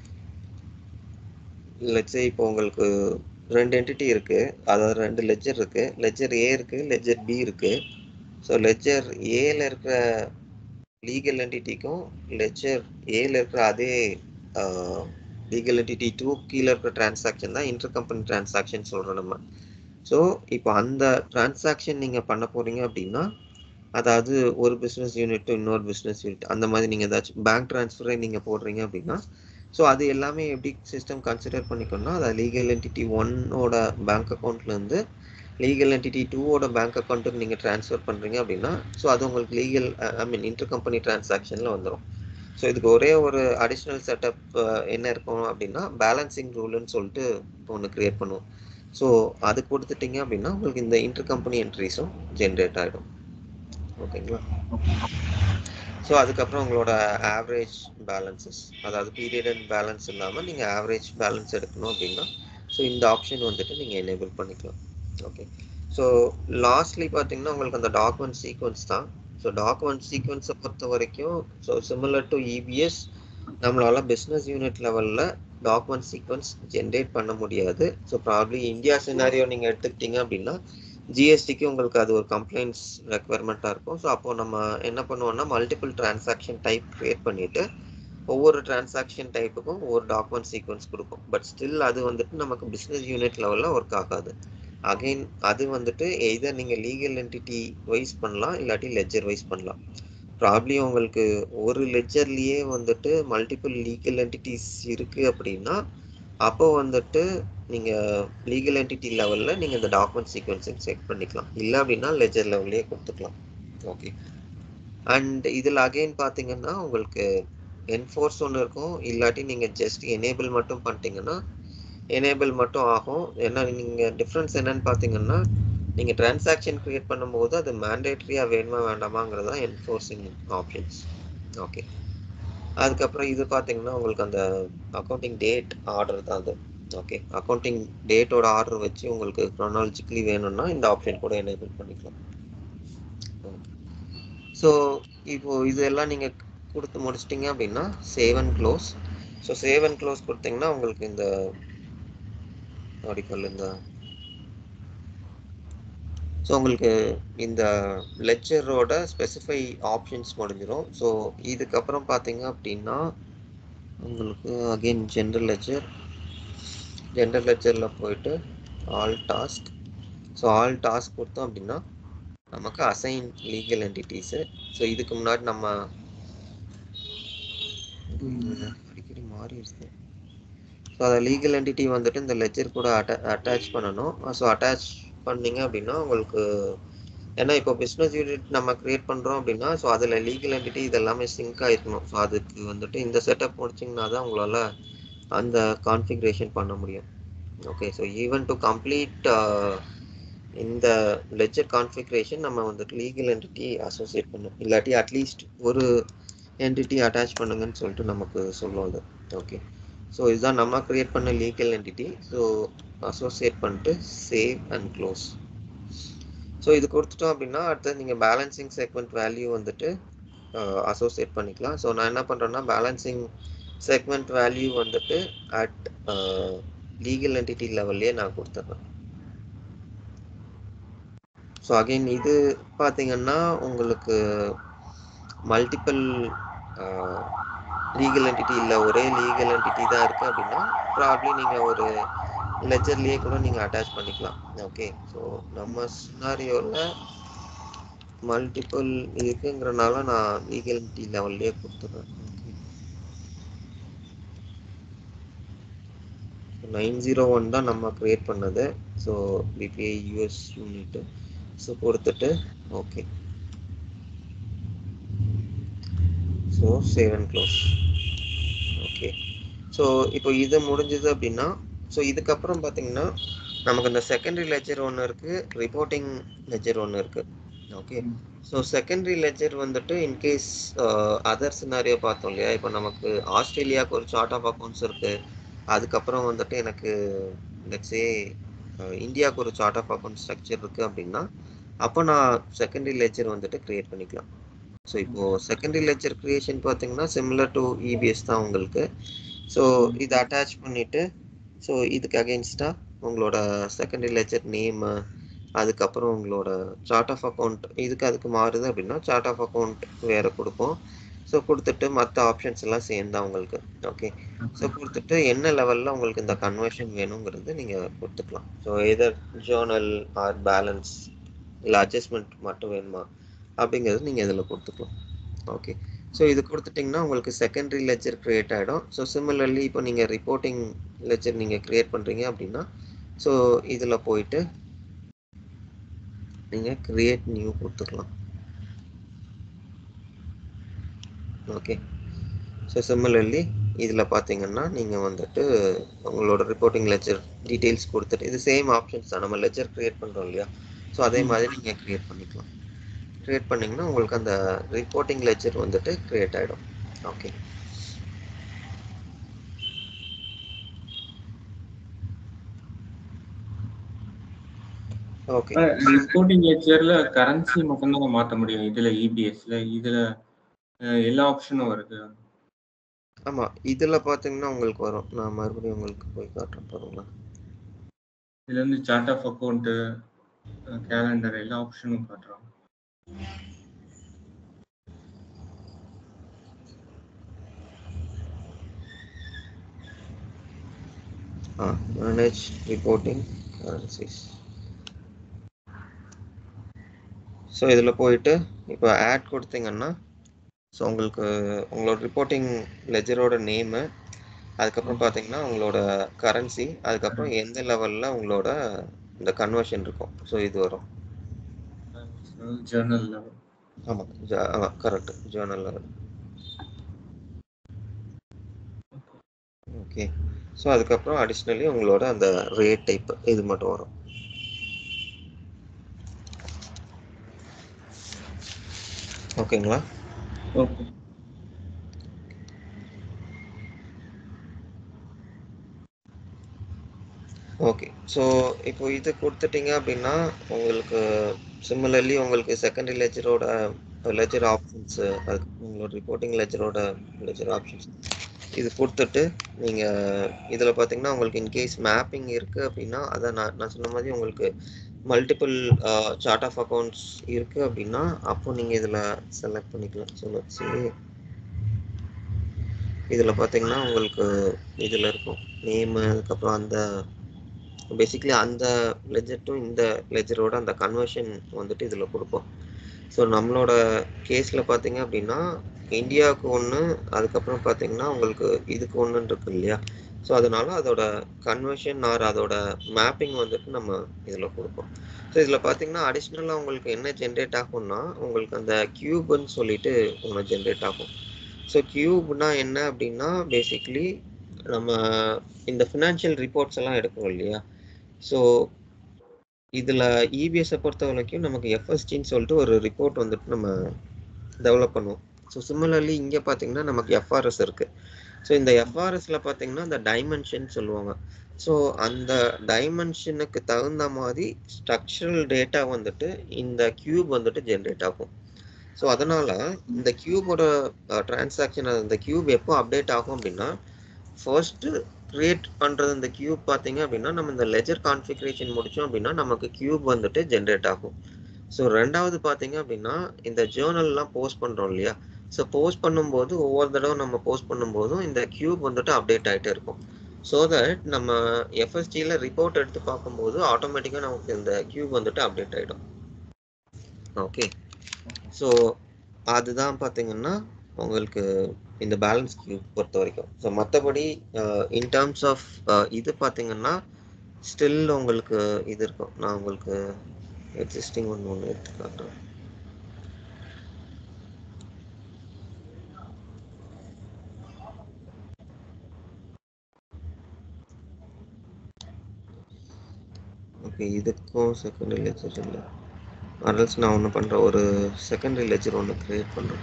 லெட்ஸே இப்போ உங்களுக்கு ரெண்டு என்டிட்டி இருக்கு அதாவது ரெண்டு லெஜர் இருக்கு லெஜர் ஏ இருக்கு லெஜர் பி இருக்கு ஸோ லெஜர் ஏல இருக்கிற லீகல் என்டிட்டிக்கும் லெஜர் ஏல இருக்கிற அதே லீகல் என்டிட்டி டூ கீழே இருக்கிற டிரான்சாக்ஷன் தான் இன்டர் கம்பெனி டிரான்சாக்ஷன் சொல்கிறோம் நம்ம ஸோ இப்போ அந்த டிரான்சாக்ஷன் நீங்கள் பண்ண போறீங்க அப்படின்னா அதாவது ஒரு பிஸ்னஸ் யூனிட் இன்னொரு பிஸ்னஸ் யூனிட் அந்த மாதிரி நீங்கள் ஏதாச்சும் பேங்க் ட்ரான்ஸ்ஃபரை நீங்கள் போடுறீங்க அப்படின்னா ஸோ அது எல்லாமே எப்படி சிஸ்டம் கன்சிடர் பண்ணிக்கணும்னா அதை லீகல் என்டிட்டி ஒன்னோட பேங்க் அக்கௌண்ட்லேருந்து லீகல் என்டிட்டி டூவோட பேங்க் அக்கௌண்ட்டுக்கு நீங்கள் ட்ரான்ஸ்ஃபர் பண்ணுறீங்க அப்படின்னா ஸோ அது உங்களுக்கு legal I mean inter company டிரான்சாக்ஷனில் வந்துடும் ஸோ இதுக்கு ஒரே ஒரு அடிஷ்னல் செட்டப் என்ன இருக்கும் அப்படின்னா பேலன்சிங் ரூல்னு சொல்லிட்டு ஒன்று க்ரியேட் பண்ணுவோம் ஸோ அது கொடுத்துட்டீங்க அப்படின்னா உங்களுக்கு இந்த இன்டர் கம்பெனி என்ட்ரிஸும் ஜென்ரேட் ஆகிடும் ஓகேங்களா ஸோ அதுக்கப்புறம் உங்களோட ஆவரேஜ் பேலன்சஸ் அதாவது பீரியட் அண்ட் பேலன்ஸ் இல்லாமல் நீங்கள் ஆவரேஜ் பேலன்ஸ் எடுக்கணும் அப்படின்னா ஸோ இந்த ஆப்ஷன் வந்துட்டு நீங்கள் எனேபிள் பண்ணிக்கலாம் ஓகே ஸோ லாஸ்ட்லி பார்த்தீங்கன்னா உங்களுக்கு அந்த டாக்குமெண்ட் சீக்வன்ஸ் தான் ஸோ டாக்குமெண்ட் சீக்வன்ஸை பொறுத்த வரைக்கும் ஸோ சிமிலர் டு இபிஎஸ் நம்மளால பிஸ்னஸ் யூனிட் லெவலில் டாக்குமெண்ட் சீக்வன்ஸ் ஜென்ரேட் பண்ண முடியாது ஸோ ப்ராப்ளி இந்தியா சினாரியோ நீங்கள் எடுத்துக்கிட்டீங்க அப்படின்னா ஜிஎஸ்டிக்கு உங்களுக்கு அது ஒரு கம்ப்ளைண்ட்ஸ் ரெக்குவயர்மெண்ட்டாக இருக்கும் ஸோ அப்போ நம்ம என்ன பண்ணுவோம்னா மல்டிபிள் டிரான்சாக்ஷன் டைப் க்ரியேட் பண்ணிட்டு ஒவ்வொரு டிரான்சாக்ஷன் டைப்புக்கும் ஒவ்வொரு டாக்குமெண்ட் சீக்வன்ஸ் கொடுக்கும் பட் ஸ்டில் அது வந்துட்டு நமக்கு பிஸ்னஸ் யூனிட் லெவலில் ஒர்க் ஆகாது அகைன் அது வந்துட்டு எய்தர் நீங்கள் லீகல் என்டிட்டி வைஸ் பண்ணலாம் இல்லாட்டி லெஜர் வைஸ் பண்ணலாம் ப்ராப்ளி உங்களுக்கு ஒரு லெஜர்லேயே வந்துட்டு மல்டிபிள் லீகல் என்டிட்டிஸ் இருக்குது அப்படின்னா அப்போ வந்துட்டு நீங்கள் லீகல் என்டிட்டி லெவலில் நீங்கள் இந்த டாக்குமெண்ட் சீக்வன்ஸிங் செக் பண்ணிக்கலாம் இல்லை அப்படின்னா லெஜர் லெவல்லையே கொடுத்துக்கலாம் ஓகே அண்ட் இதில் அகைன் பார்த்தீங்கன்னா உங்களுக்கு என்ஃபோர்ஸ் ஒன்று இருக்கும் இல்லாட்டி நீங்கள் ஜஸ்ட் எனேபிள் மட்டும் பண்ணிட்டீங்கன்னா எனேபிள் மட்டும் ஆகும் ஏன்னா நீங்கள் டிஃப்ரென்ஸ் என்னன்னு பார்த்தீங்கன்னா நீங்கள் டிரான்சாக்ஷன் க்ரியேட் பண்ணும்போது அது மேண்டேட்ரியாக வேணுமா வேண்டாமாங்கிறது தான் என்ஃபோர்ஸிங் ஆப்ஷன்ஸ் ஓகே அதுக்கப்புறம் இது பார்த்தீங்கன்னா உங்களுக்கு அந்த அக்கௌண்டிங் டேட் ஆர்டர் தான் அது ஓகே அக்கௌண்டிங் டேட்டோட ஆர்டர் வச்சு உங்களுக்கு க்ரோனாலஜிக்கலி வேணும்னா இந்த ஆப்ஷன் கூட எனேபிள் பண்ணிக்கலாம் ஸோ இப்போ இதெல்லாம் நீங்கள் கொடுத்து முடிச்சிட்டிங்க அப்படின்னா save and close so save and close கொடுத்தீங்கன்னா உங்களுக்கு இந்த ஆடிக்கல் இந்த ஸோ உங்களுக்கு இந்த லெக்சரோட ஸ்பெசிஃபை ஆப்ஷன்ஸ் முடிஞ்சிடும் ஸோ இதுக்கப்புறம் பார்த்தீங்க அப்படின்னா உங்களுக்கு அகெயின் ஜென்ரல் லெக்சர் ஜென்ரல் லெக்சரில் போயிட்டு all task so all task கொடுத்தோம் அப்படின்னா நமக்கு அசைன் லீகல் என்டிட்டிஸு ஸோ இதுக்கு முன்னாடி நம்ம அடிக்கடி மாறிடுச்சு ஸோ அதை லீகல் என்டிட்டி வந்துட்டு இந்த லெஜர் கூட அட்டா அட்டாச் பண்ணணும் ஸோ அட்டாச் பண்ணீங்க அப்படின்னா உங்களுக்கு ஏன்னா இப்போ பிஸ்னஸ் யூனிட் நம்ம கிரியேட் பண்ணுறோம் அப்படின்னா ஸோ அதில் லீகல் என்டிட்டி இதெல்லாமே சிங்க் ஆயிருக்கணும் ஸோ அதுக்கு வந்துட்டு இந்த செட்டப் முடிச்சிங்கன்னா தான் உங்களால் அந்த கான்ஃபிகரேஷன் பண்ண முடியும் okay so even to complete இந்த லெஜர் கான்ஃபிகரேஷன் நம்ம வந்துட்டு லீகல் என்டிட்டி அசோசியேட் பண்ணும் இல்லாட்டி அட்லீஸ்ட் ஒரு என்டிட்டி அட்டாச் பண்ணுங்கன்னு சொல்லிட்டு நமக்கு சொல்லும் அது ஓகே ஸோ இதுதான் நம்ம கிரியேட் பண்ண லீகல் என்டிட்டி ஸோ அசோசியேட் பண்ணிட்டு சேவ் அண்ட் க்ளோஸ் ஸோ இது கொடுத்துட்டோம் அப்படின்னா அடுத்தது நீங்கள் பேலன்சிங் செக்மெண்ட் வேல்யூ வந்துட்டு அசோசியேட் பண்ணிக்கலாம் ஸோ நான் என்ன பண்ணுறேன்னா பேலன்சிங் செக்மெண்ட் வேல்யூ வந்துட்டு அட் லீகல் என்டிட்டி லெவல்லே நான் கொடுத்துட்றேன் ஸோ அகைன் இது பார்த்தீங்கன்னா உங்களுக்கு மல்டிபிள் லீகல் என்டிட்டி இல்லை ஒரே லீகல் என்டிட்டி தான் இருக்குது அப்படின்னா ப்ராப்ளி நீங்கள் ஒரு லெஜர்லேயே கூட நீங்கள் அட்டாச் பண்ணிக்கலாம் ஓகே ஸோ நம்ம சினாரியோவில் மல்டிபிள் இருக்குங்கிறனால நான் லீகல் என்டிட்டி லெவல்லே கொடுத்துட்றேன் நைன் ஜீரோ ஒன் தான் நம்ம க்ரியேட் பண்ணது so BPI US unit so கொடுத்துட்டு okay so save and close so இப்போ இது முடிஞ்சது அப்படின்னா ஸோ இதுக்கப்புறம் பார்த்தீங்கன்னா நமக்கு இந்த செகண்டரி லெஜர் ஒன்று இருக்குது ரிப்போர்ட்டிங் லெஜர் ஒன்று இருக்குது ஓகே ஸோ செகண்டரி லெஜர் வந்துட்டு இன்கேஸ் அதர் சினாரியோ பார்த்தோம் இல்லையா இப்போ நமக்கு ஆஸ்திரேலியாவுக்கு ஒரு சார்ட் ஆஃப் அக்கௌண்ட்ஸ் இருக்குது அதுக்கப்புறம் வந்துட்டு எனக்கு லெட்ஸே இந்தியாவுக்கு ஒரு சார்ட் ஆஃப் அக்கௌண்ட் ஸ்ட்ரக்சர் இருக்குது அப்படின்னா அப்போ நான் செகண்டரி லெஜர் வந்துட்டு க்ரியேட் பண்ணிக்கலாம் ஸோ இப்போது செகண்டரி லெஜர் க்ரியேஷன் பார்த்தீங்கன்னா சிமிலர் டு இபிஎஸ் தான் உங்களுக்கு ஸோ இதை அட்டாச் பண்ணிவிட்டு ஸோ இதுக்கு அகெயின்ஸ்டாக உங்களோட செகண்டரி லெஜர் நேமு அதுக்கப்புறம் உங்களோட சார்ட் ஆஃப் அக்கௌண்ட் இதுக்கு அதுக்கு மாறுது அப்படின்னா சார்ட் ஆஃப் அக்கௌண்ட் வேறு கொடுப்போம் ஸோ கொடுத்துட்டு மற்ற ஆப்ஷன்ஸ் எல்லாம் சேர்ந்தா உங்களுக்கு ஓகே ஸோ கொடுத்துட்டு என்ன லெவலில் உங்களுக்கு இந்த கன்வர்ஷன் வேணுங்கிறது நீங்கள் கொடுத்துக்கலாம் so either journal or balance இல்லை அட்ஜஸ்ட்மெண்ட் மட்டும் வேணுமா அப்படிங்கிறது நீங்கள் இதில் கொடுத்துக்கலாம் ஓகே ஸோ இது கொடுத்துட்டிங்கன்னா உங்களுக்கு செகண்டரி லெஜர் க்ரியேட் ஆகிடும் ஸோ சிமிலர்லி இப்போ நீங்கள் ரிப்போர்ட்டிங் லெஜர் நீங்கள் க்ரியேட் பண்ணுறீங்க அப்படின்னா ஸோ இதில் போயிட்டு நீங்கள் க்ரியேட் நியூ கொடுத்துக்கலாம் ஓகே ஸோ சிமிலர்லி இதில் பார்த்தீங்கன்னா நீங்கள் வந்துட்டு உங்களோட ரிப்போர்ட்டிங் லெஜர் டீட்டெயில்ஸ் கொடுத்துட்டு இது சேம் ஆப்ஷன்ஸ் தான் நம்ம லெஜர் க்ரியேட் பண்ணுறோம் இல்லையா ஸோ அதே மாதிரி நீங்கள் க்ரியேட் பண்ணிக்கலாம் க்ரியேட் பண்ணிங்கன்னா உங்களுக்கு அந்த ரிப்போர்ட்டிங் லெஜர் வந்துட்டு க்ரியேட் ஆகிடும் ஓகே ஓகே ரிப்போர்ட்டிங் லெக்சர்ல கரன்சி மட்டும் தான் மாத்த முடியும் இதுல இபிஎஸ்ல இதுல அஹ், எல்லா ஆப்ஷனும் வருது ஆமாம் இதில் பார்த்தீங்கன்னா உங்களுக்கு வரும் நான் மறுபடியும் உங்களுக்கு போய் காட்டுறேன் பாருங்களா இதுல இருந்து சார்ட் ஆஃப் அக்கௌண்ட் கேலண்டர் எல்லா ஆப்ஷனும் காட்டுறோம் ஆ மேனேஜ் ரிப்போர்ட்டிங் கரன்சிஸ் ஸோ இதில் போயிட்டு இப்போ ஆட் கொடுத்தீங்கன்னா ஸோ உங்களுக்கு உங்களோட ரிப்போர்ட்டிங் லெஜரோட நேமு அதுக்கப்புறம் பார்த்தீங்கன்னா உங்களோட கரன்சி அதுக்கப்புறம் எந்த லெவலில் உங்களோட இந்த கன்வர்ஷன் இருக்கும் ஸோ இது வரும் ஜேர்னல் ஆமாம் ஆமாம் correct journal level okay so அதுக்கப்புறம் அடிஷ்னலி உங்களோட அந்த ரேட் டைப் இது மட்டும் வரும் ஓகேங்களா ஓகே ஓகே ஸோ இப்போ இது கொடுத்துட்டீங்க அப்படின்னா உங்களுக்கு சிமிலர்லி உங்களுக்கு செகண்டரி லெஜரோட லெஜர் ஆப்ஷன்ஸு அதுக்கு உங்களோட ரிப்போர்ட்டிங் லெஜரோட லெஜர் ஆப்ஷன்ஸ் இது கொடுத்துட்டு நீங்கள் இதில் பார்த்தீங்கன்னா உங்களுக்கு இன்கேஸ் மேப்பிங் இருக்குது அப்படின்னா அதை நான் நான் சொன்ன மாதிரி உங்களுக்கு மல்டிபிள் சார்ட் ஆஃப் அக்கௌண்ட்ஸ் இருக்குது அப்படின்னா அப்போ நீங்கள் இதில் செலக்ட் பண்ணிக்கலாம் ஸோ சரி இதில் பார்த்தீங்கன்னா உங்களுக்கு இதில் இருக்கும் நேமு அதுக்கப்புறம் அந்த பேசிக்லி அந்த லெஜர்ட்டும் இந்த லெஜரோட அந்த கன்வர்ஷன் வந்துட்டு இதில் கொடுப்போம் ஸோ நம்மளோட கேஸில் பார்த்தீங்க அப்படின்னா இந்தியாவுக்கு ஒன்று அதுக்கப்புறம் பார்த்தீங்கன்னா உங்களுக்கு இதுக்கு ஒன்றுன்னு இருக்கு இல்லையா ஸோ அதனால அதோட கன்வர்ஷன் ஆர் அதோட மேப்பிங் வந்துட்டு நம்ம இதில் கொடுப்போம் ஸோ இதில் பார்த்தீங்கன்னா அடிஷ்னலாக உங்களுக்கு என்ன ஜென்ரேட் ஆகும்னா உங்களுக்கு அந்த கியூப்னு சொல்லிட்டு ஒன்று ஜென்ரேட் ஆகும் ஸோ கியூப்னா என்ன அப்படின்னா பேசிக்லி நம்ம இந்த ஃபினான்ஷியல் ரிப்போர்ட்ஸ் எல்லாம் எடுக்கிறோம் இல்லையா ஸோ இதில் இபிஎஸ்ஸை பொறுத்த வரைக்கும் நமக்கு எஃப்எஸ்டின்னு சொல்லிட்டு ஒரு ரிப்போர்ட் வந்துட்டு நம்ம டெவலப் பண்ணுவோம் ஸோ சிமிலர்லி இங்கே பார்த்தீங்கன்னா நமக்கு எஃப்ஆர்எஸ் இருக்குது ஸோ இந்த எஃப்ஆர்எஸில் பார்த்தீங்கன்னா இந்த டைமென்ஷன் சொல்லுவாங்க ஸோ அந்த டைமென்ஷனுக்கு தகுந்த மாதிரி ஸ்ட்ரக்சரல் டேட்டா வந்துட்டு இந்த கியூப் வந்துட்டு ஜென்ரேட் ஆகும் ஸோ அதனால் இந்த கியூபோட டிரான்சாக்ஷன் இந்த கியூப் எப்போ அப்டேட் ஆகும் அப்படின்னா ஃபர்ஸ்ட்டு கிரியேட் பண்ணுறது இந்த கியூப் பார்த்தீங்க அப்படின்னா நம்ம இந்த லெஜர் கான்ஃபிகரேஷன் முடித்தோம் அப்படின்னா நமக்கு கியூப் வந்துட்டு ஜென்ரேட் ஆகும் ஸோ ரெண்டாவது பார்த்தீங்க அப்படின்னா இந்த ஜேர்னல்லாம் போஸ்ட் பண்ணுறோம் இல்லையா ஸோ போஸ்ட் பண்ணும்போது ஒவ்வொரு தடவை நம்ம போஸ்ட் பண்ணும்போதும் இந்த கியூப் வந்துட்டு அப்டேட் ஆகிட்டே இருக்கும் ஸோ தட் நம்ம எஃப்எஸ்டியில் ரிப்போர்ட் எடுத்து பார்க்கும்போது ஆட்டோமேட்டிக்காக நமக்கு இந்த கியூப் வந்துட்டு அப்டேட் ஆகிடும் ஓகே ஸோ அதுதான் பார்த்தீங்கன்னா உங்களுக்கு இந்த பேலன்ஸ் கியூப் பொறுத்த வரைக்கும் ஸோ மற்றபடி இன் டேர்ம்ஸ் ஆஃப் இது பார்த்தீங்கன்னா ஸ்டில் உங்களுக்கு இது இருக்கும் நான் உங்களுக்கு எக்ஸிஸ்டிங் ஒன்று ஒன்று எடுத்து காட்டுறேன் ஓகே இதுக்கும் செகண்டரி லெஜர் இல்லை அதர்ஸ் நான் ஒன்று பண்ணுறேன் ஒரு செகண்டரி லெஜர் ஒன்று க்ரியேட் பண்ணுறேன்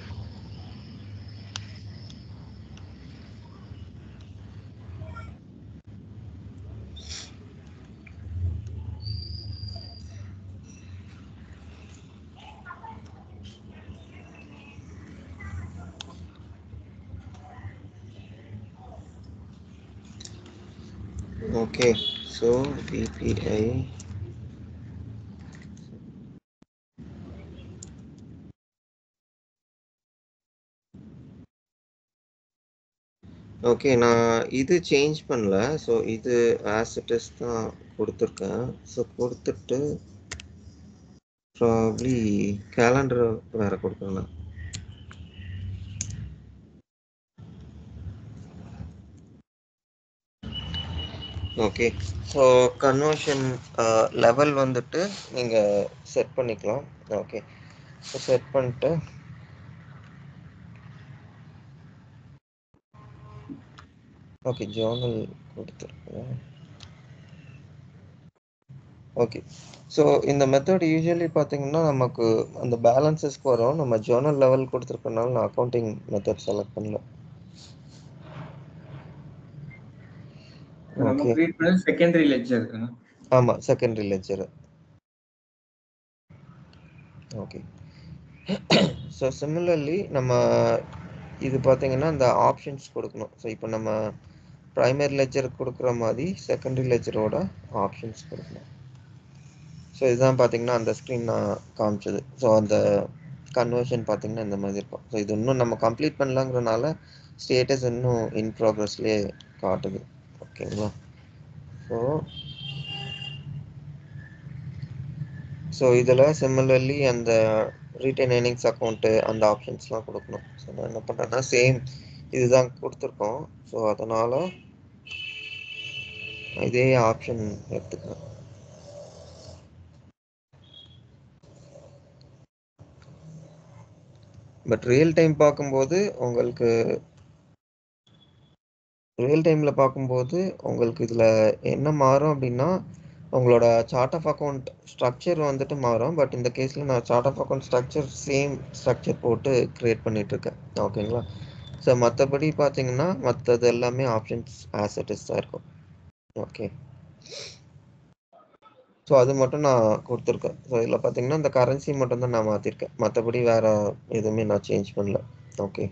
okay so bpi ஓகே நான் இது சேஞ்ச் பண்ணல ஸோ இது ஆஸ் இட் இஸ் தான் கொடுத்துருக்கேன் ஸோ கொடுத்துட்டு ப்ராப்ளி கேலண்டர் வேற கொடுக்கணும் ஓகே ஸோ கன்வர்ஷன் லெவல் வந்துட்டு நீங்கள் செட் பண்ணிக்கலாம் ஓகே ஸோ செட் பண்ணிட்டு ஓகே ஜேர்னல் கொடுத்துருக்கேன் ஓகே ஸோ இந்த மெத்தட் யூஸ்வலி பார்த்தீங்கன்னா நமக்கு அந்த பேலன்சஸ்க்கு வரும் நம்ம ஜேர்னல் லெவல் கொடுத்துருக்கனால நான் அக்கௌண்டிங் மெத்தட் செலக்ட் பண்ணல நம்ம ஓகே கிரியேட் பண்ணது செகண்டரி லெட்ஜர் ஆமாம் secondary ledger okay so similarly நம்ம இது பார்த்தீங்கன்னா இந்த ஆப்ஷன்ஸ் கொடுக்கணும் ஸோ இப்போ நம்ம ப்ரைமரி லெஜர் கொடுக்குற மாதிரி செகண்டரி லெஜரோட ஆப்ஷன்ஸ் கொடுக்கணும் ஸோ இதுதான் பார்த்தீங்கன்னா அந்த ஸ்க்ரீன் நான் காமிச்சது ஸோ அந்த கன்வர்ஷன் பார்த்தீங்கன்னா இந்த மாதிரி இருக்கும் ஸோ இது இன்னும் நம்ம கம்ப்ளீட் பண்ணலாங்கிறனால ஸ்டேட்டஸ் இன்னும் இன் ப்ராக்ரஸ்லேயே காட்டுது ஓகேங்களா ஸோ ஸோ இதில் சிமிலர்லி அந்த ரீட்டைன் ஏர்னிங்ஸ் அக்கௌண்ட்டு அந்த ஆப்ஷன்ஸ்லாம் கொடுக்கணும் ஸோ நான் என்ன பண்ணுறேன்னா சேம் இதுதான் கொடுத்துருக்கோம் ஸோ அதனால் இதே ஆப்ஷன் எடுத்துக்கிறேன் பட் ரியல் டைம் பார்க்கும்போது உங்களுக்கு ரியல் டைமில் பார்க்கும்போது உங்களுக்கு இதில் என்ன மாறும் அப்படின்னா உங்களோட சார்ட் ஆஃப் அக்கௌண்ட் ஸ்ட்ரக்சர் வந்துட்டு மாறும் பட் இந்த கேஸில் நான் chart of account structure same structure போட்டு க்ரியேட் பண்ணிகிட்ருக்கேன் ஓகேங்களா ஸோ மற்றபடி பார்த்தீங்கன்னா மற்றது எல்லாமே ஆப்ஷன்ஸ் ஆசட்டிஸ் தான் இருக்கும் ஓகே ஸோ அது மட்டும் நான் கொடுத்துருக்கேன் ஸோ இதில் பார்த்தீங்கன்னா இந்த கரன்சி மட்டும் தான் நான் மாற்றிருக்கேன் மற்றபடி வேறு எதுவுமே நான் சேஞ்ச் பண்ணல ஓகே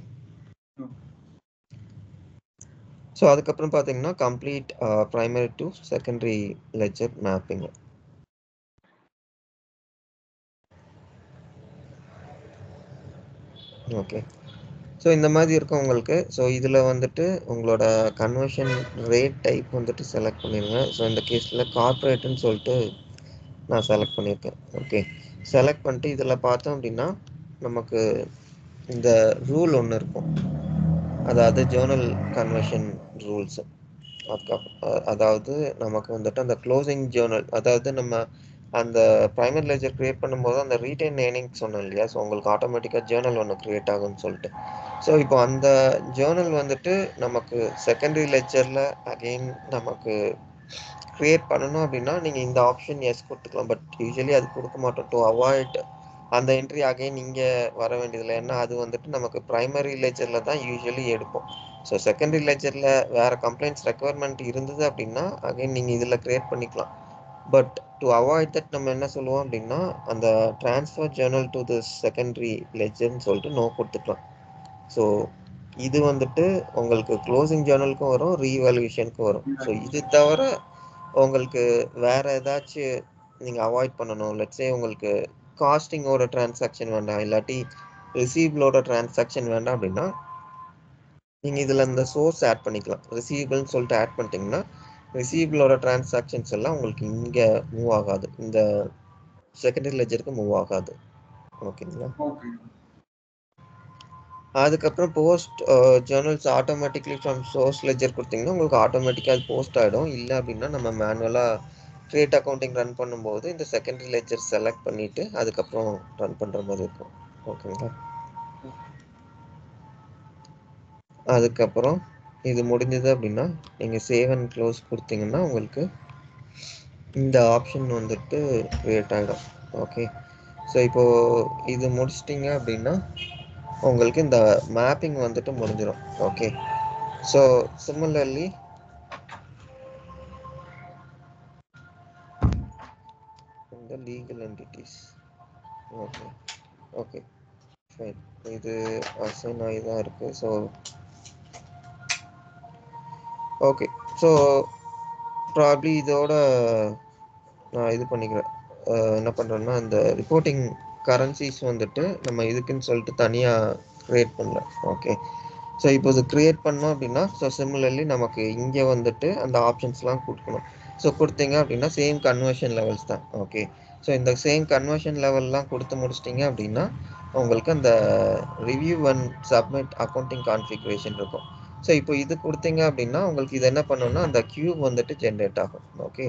ஸோ அதுக்கப்புறம் பார்த்தீங்கன்னா complete primary to secondary ledger mapping okay so இந்த மாதிரி இருக்கும் உங்களுக்கு ஸோ இதில் வந்துட்டு உங்களோட கன்வர்ஷன் ரேட் டைப் வந்துட்டு செலக்ட் பண்ணிடுங்க ஸோ இந்த கேஸில் கார்ப்பரேட்டுன்னு சொல்லிட்டு நான் செலக்ட் பண்ணியிருக்கேன் ஓகே செலக்ட் பண்ணிட்டு இதில் பார்த்தோம் அப்படின்னா நமக்கு இந்த ரூல் ஒன்று இருக்கும் அதாவது ஜேர்னல் கன்வர்ஷன் ரூல்ஸ் அதாவது நமக்கு வந்துட்டு அந்த க்ளோசிங் ஜேர்னல் அதாவது நம்ம அந்த ப்ரைமரி லெஜர் க்ரியேட் பண்ணும்போது அந்த ரீட்டைன் ஏர்னிங் சொன்னோம் இல்லையா ஸோ உங்களுக்கு ஆட்டோமேட்டிக்காக ஜேர்னல் ஒன்று க்ரியேட் ஆகும்னு சொல்லிட்டு ஸோ இப்போ அந்த ஜேர்னல் வந்துட்டு நமக்கு செகண்டரி லெஜரில் அகெயின் நமக்கு க்ரியேட் பண்ணணும் அப்படின்னா நீங்கள் இந்த ஆப்ஷன் எஸ் கொடுத்துக்கலாம் பட் யூஸ்வலி அது கொடுக்க மாட்டோம் டு அவாய்ட் அந்த என்ட்ரி அகைன் இங்கே வர வேண்டியதில்லை ஏன்னா அது வந்துட்டு நமக்கு ப்ரைமரி லெஜரில் தான் யூஸ்வலி எடுப்போம் ஸோ செகண்டரி லெஜரில் வேறு கம்ப்ளைண்ட்ஸ் ரெக்குவயர்மெண்ட் இருந்தது அப்படின்னா அகைன் நீங்கள் இதில் க்ரியேட் பண்ணிக்கலாம் பட் டு அவாய்ட் தட் நம்ம என்ன சொல்லுவோம் அப்படின்னா அந்த transfer journal to the secondary லெஜர்னு சொல்லிட்டு நோ கொடுத்துக்கலாம் ஸோ இது வந்துட்டு உங்களுக்கு க்ளோசிங் ஜேர்னலுக்கும் வரும் ரீவேல்யூஷனுக்கும் வரும் ஸோ இது தவிர உங்களுக்கு வேற ஏதாச்சும் நீங்கள் அவாய்ட் பண்ணணும் லெட்ஸே உங்களுக்கு காஸ்டிங்கோட டிரான்சாக்ஷன் வேண்டாம் இல்லாட்டி ரிசீவபிளோட டிரான்சாக்ஷன் வேண்டாம் அப்படின்னா நீங்கள் இதில் இந்த சோர்ஸ் ஆட் பண்ணிக்கலாம் ரிசீவபிள்னு சொல்லிட்டு ஆட் பண்ணிட்டீங்கன்னா ரிசீவபிளோட டிரான்சாக்ஷன்ஸ் எல்லாம் உங்களுக்கு இங்கே மூவ் ஆகாது இந்த செகண்டரி லெஜருக்கு மூவ் ஆகாது ஓகேங்களா ஓகே அதுக்கப்புறம் post journals automatically from source ledger கொடுத்தீங்கன்னா உங்களுக்கு ஆட்டோமேட்டிக்காக அது போஸ்ட் ஆகிடும் இல்லை அப்படின்னா நம்ம மேனுவலாக க்ரியேட் அக்கௌண்டிங் ரன் பண்ணும்போது இந்த செகண்டரி லெஜர் செலக்ட் பண்ணிவிட்டு அதுக்கப்புறம் ரன் பண்ணுற மாதிரி இருக்கும் ஓகேங்களா அதுக்கப்புறம் இது முடிஞ்சது அப்படின்னா நீங்கள் சேவ் அண்ட் க்ளோஸ் கொடுத்தீங்கன்னா உங்களுக்கு இந்த ஆப்ஷன் வந்துட்டு கிரியேட் ஆகிடும் ஓகே ஸோ இப்போது இது முடிச்சிட்டிங்க அப்படின்னா உங்களுக்கு இந்த மேப்பிங் வந்துட்டு முடிஞ்சிடும் ஓகே ஸோ சிமிலர்லி இந்த legal entities okay okay fine இது அசைன் ஆகி தான் இருக்குது ஸோ ஓகே ஸோ ப்ராப்ளி இதோட நான் இது பண்ணிக்கிறேன் அஹ் என்ன பண்ணுறேன்னா இந்த ரிப்போர்ட்டிங் கரன்சிஸ் வந்துட்டு நம்ம இதுக்குன்னு சொல்லிட்டு தனியாக க்ரியேட் பண்ணல ஓகே ஸோ இப்போ இது க்ரியேட் பண்ணோம் அப்படின்னா ஸோ சிமிலர்லி நமக்கு இங்கே வந்துட்டு அந்த ஆப்ஷன்ஸ்லாம் கொடுக்கணும் ஸோ கொடுத்தீங்க அப்படின்னா சேம் கன்வர்ஷன் லெவல்ஸ் தான் ஓகே ஸோ இந்த சேம் கன்வர்ஷன் லெவல்லாம் கொடுத்து முடிச்சிட்டிங்க அப்படின்னா உங்களுக்கு அந்த review and submit accounting configuration இருக்கும் ஸோ இப்போ இது கொடுத்தீங்க அப்படின்னா உங்களுக்கு இது என்ன பண்ணணும்னா அந்த கியூப் வந்துட்டு ஜென்ரேட் ஆகும் ஓகே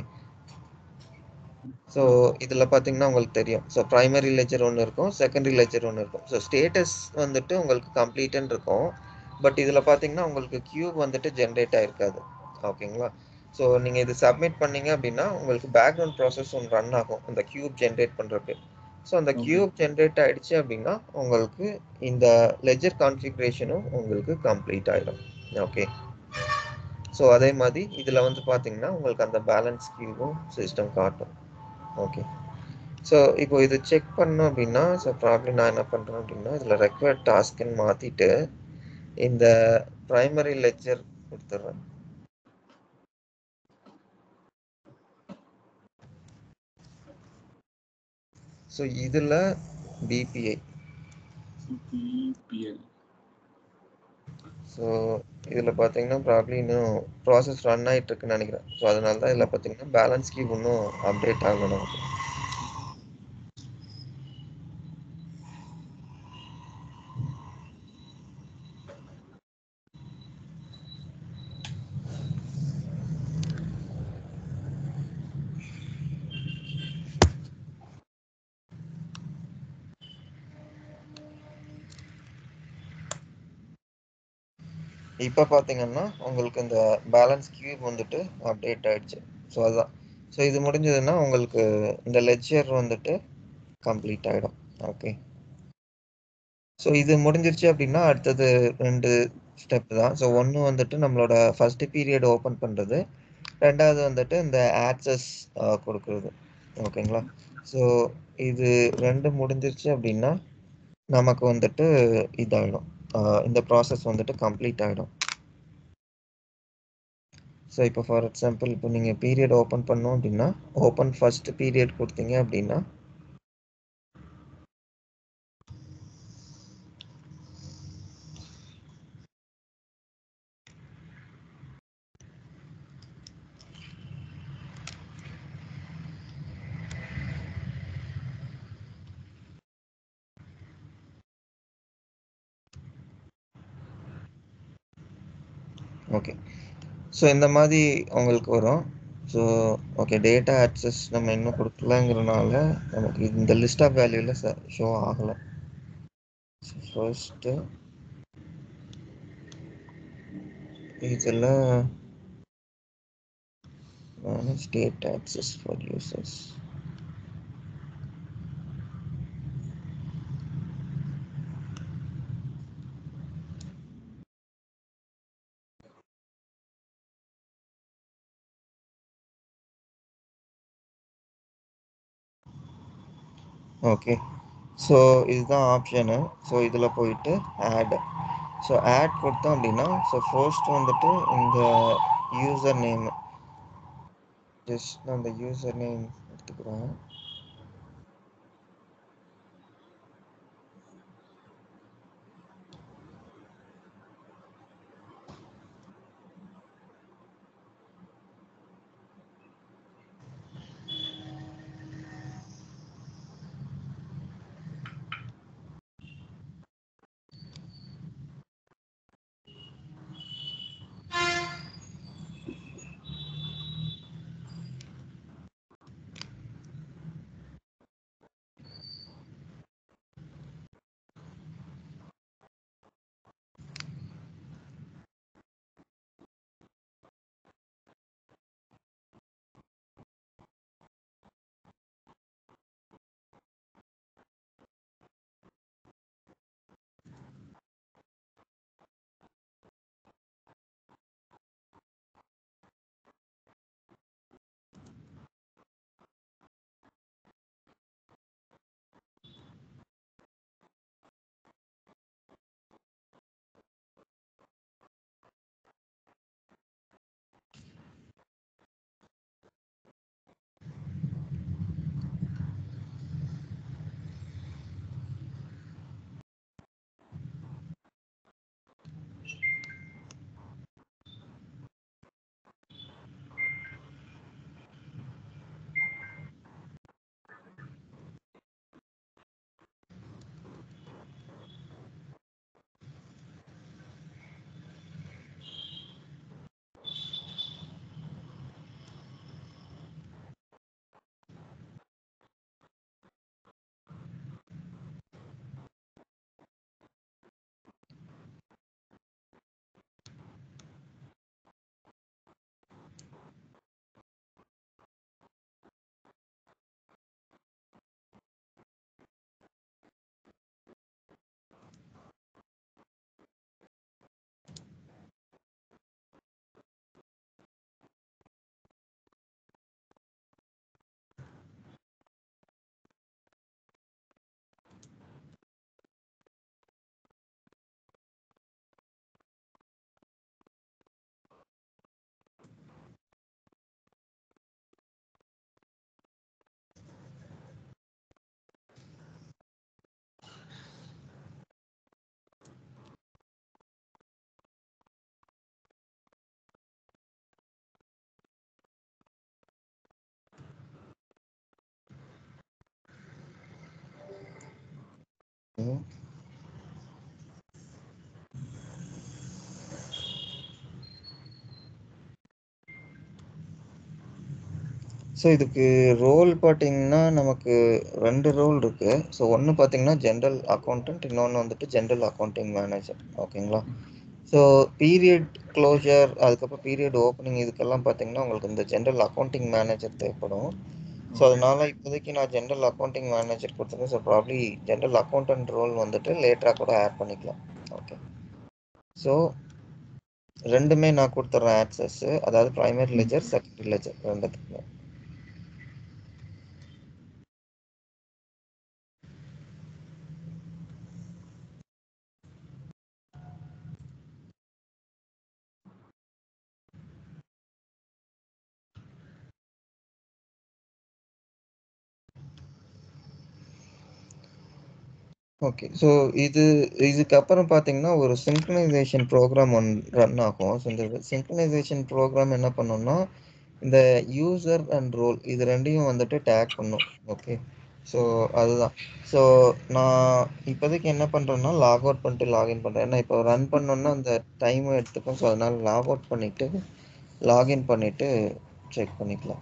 ஸோ இதில் பார்த்தீங்கன்னா உங்களுக்கு தெரியும் ஸோ ப்ரைமரி லெஜர் ஒன்று இருக்கும் செகண்டரி லெஜர் ஒன்று இருக்கும் ஸோ ஸ்டேட்டஸ் வந்துட்டு உங்களுக்கு கம்ப்ளீட்டுன்னு இருக்கும் பட் இதில் பார்த்தீங்கன்னா உங்களுக்கு கியூப் வந்துட்டு ஜென்ரேட் ஆகிருக்காது ஓகேங்களா ஸோ நீங்கள் இது சப்மிட் பண்ணீங்க அப்படின்னா உங்களுக்கு பேக்ரவுண்ட் ப்ராசஸ் ஒன்று ரன் ஆகும் அந்த கியூப் ஜென்ரேட் பண்ணுறதுக்கு ஸோ அந்த Okay. கியூப் ஜென்ரேட் ஆயிடுச்சு அப்படின்னா உங்களுக்கு இந்த லெஜர் கான்ஃபிகரேஷனும் உங்களுக்கு கம்ப்ளீட் ஆகிடும் ஓகே ஸோ அதே மாதிரி இதில் வந்து பார்த்தீங்கன்னா உங்களுக்கு அந்த பேலன்ஸ் கியூவும் சிஸ்டம் காட்டும் ஓகே ஸோ இப்போ இது செக் பண்ணோம் அப்படின்னா ஸோ ப்ராப்ளம் நான் என்ன பண்ணுறேன் அப்படின்னா இதில் ரெக்வயர்ட் டாஸ்க்குன்னு மாற்றிட்டு இந்த ப்ரைமரி லெக்சர் கொடுத்துட்றேன் ஸோ இதில் பிபிஐ பிபிஎல் ஸோ இதில் பார்த்தீங்கன்னா ப்ராப்ளி இன்னும் ப்ராசஸ் ரன் ஆகிட்டு இருக்குன்னு நினைக்கிறேன் ஸோ அதனால தான் இதில் பார்த்தீங்கன்னா பேலன்ஸ் கீ இன்னும் அப்டேட் ஆகணும் நமக்கு இப்போ பார்த்தீங்கன்னா உங்களுக்கு இந்த பேலன்ஸ் கியூப் வந்துட்டு அப்டேட் ஆயிடுச்சு ஸோ அதுதான் ஸோ இது முடிஞ்சதுன்னா உங்களுக்கு இந்த லெட்ஜர் வந்துட்டு கம்ப்ளீட் ஆகிடும் ஓகே ஸோ இது முடிஞ்சிருச்சு அப்படின்னா அடுத்தது ரெண்டு ஸ்டெப் தான் ஸோ ஒன்று வந்துட்டு நம்மளோட ஃபர்ஸ்ட் பீரியட் ஓப்பன் பண்ணுறது ரெண்டாவது வந்துட்டு இந்த ஆக்சஸ் கொடுக்குறது ஓகேங்களா ஸோ இது ரெண்டு முடிஞ்சிருச்சு அப்படின்னா நமக்கு வந்துட்டு இதாகிடும் இந்த ப்ராசஸ் வந்துட்டு கம்ப்ளீட் ஆகிடும் ஸோ இப்போ ஃபார் எக்ஸாம்பிள் இப்போ நீங்கள் பீரியட் ஓப்பன் பண்ணோம் அப்படின்னா ஓப்பன் ஃபர்ஸ்ட் பீரியட் கொடுத்தீங்க அப்படின்னா ஓகே ஸோ இந்த மாதிரி உங்களுக்கு வரும் ஸோ ஓகே டேட்டா ஆக்சஸ் நம்ம இன்னும் கொடுக்கலங்கிறனால நமக்கு இந்த லிஸ்ட் ஆஃப் வேல்யூவில் ஷோ ஆகலை ஃபர்ஸ்ட்டு இதில் state access for users okay so இதுதான் ஆப்ஷனு ஸோ இதில் போயிட்டு ஆட் ஸோ ஆட் கொடுத்தோம் அப்படின்னா ஸோ ஃபர்ஸ்ட் வந்துட்டு இந்த யூசர் நேம் ஜஸ்ட் நான் அந்த யூசர் நேம் எடுத்துக்கிறேன் ஸோ இதுக்கு ரோல் பார்த்தீங்கன்னா நமக்கு ரெண்டு ரோல் இருக்கு ஸோ ஒன்று பார்த்தீங்கன்னா ஜென்ரல் அக்கௌண்டன்ட் இன்னொன்று வந்துட்டு ஜென்ரல் அக்கௌண்டிங் மேனேஜர் ஓகேங்களா ஸோ பீரியட் க்ளோஷர் அதுக்கப்புறம் பீரியட் ஓப்பனிங் இதுக்கெல்லாம் பார்த்தீங்கன்னா உங்களுக்கு இந்த ஜென்ரல் அக்கௌண்டிங் மேனேஜர் தேவைப்படும் ஸோ அதனால இப்போதைக்கு நான் ஜென்ரல் அக்கௌண்டிங் மேனேஜர் கொடுத்துருக்கேன் so probably general accountant role வந்துட்டு லேட்டராக கூட ஆட் பண்ணிக்கலாம் ஓகே ஸோ ரெண்டுமே நான் கொடுத்துட்றேன் ஆக்சஸ் அதாவது ப்ரைமரி லெஜர் செகண்டரி லெஜர் ரெண்டுத்துக்குமே ஓகே ஸோ இது இதுக்கப்புறம் பார்த்தீங்கன்னா ஒரு சிங்க்ரனைசேஷன் ப்ரோக்ராம் ஒன் ரன் ஆகும் ஸோ இந்த சிங்க்ரனைசேஷன் ப்ரோக்ராம் என்ன பண்ணோம்னா இந்த யூசர் அண்ட் ரோல் இது ரெண்டையும் வந்துட்டு டேக் பண்ணும் ஓகே ஸோ அதுதான் ஸோ நான் இப்போதைக்கு என்ன பண்ணுறேன்னா லாக் அவுட் பண்ணிட்டு லாகின் பண்ணுறேன் ஏன்னா இப்போ ரன் பண்ணோன்னா அந்த டைமும் எடுத்துக்கும் ஸோ அதனால லாக் அவுட் பண்ணிவிட்டு லாகின் பண்ணிவிட்டு செக் பண்ணிக்கலாம்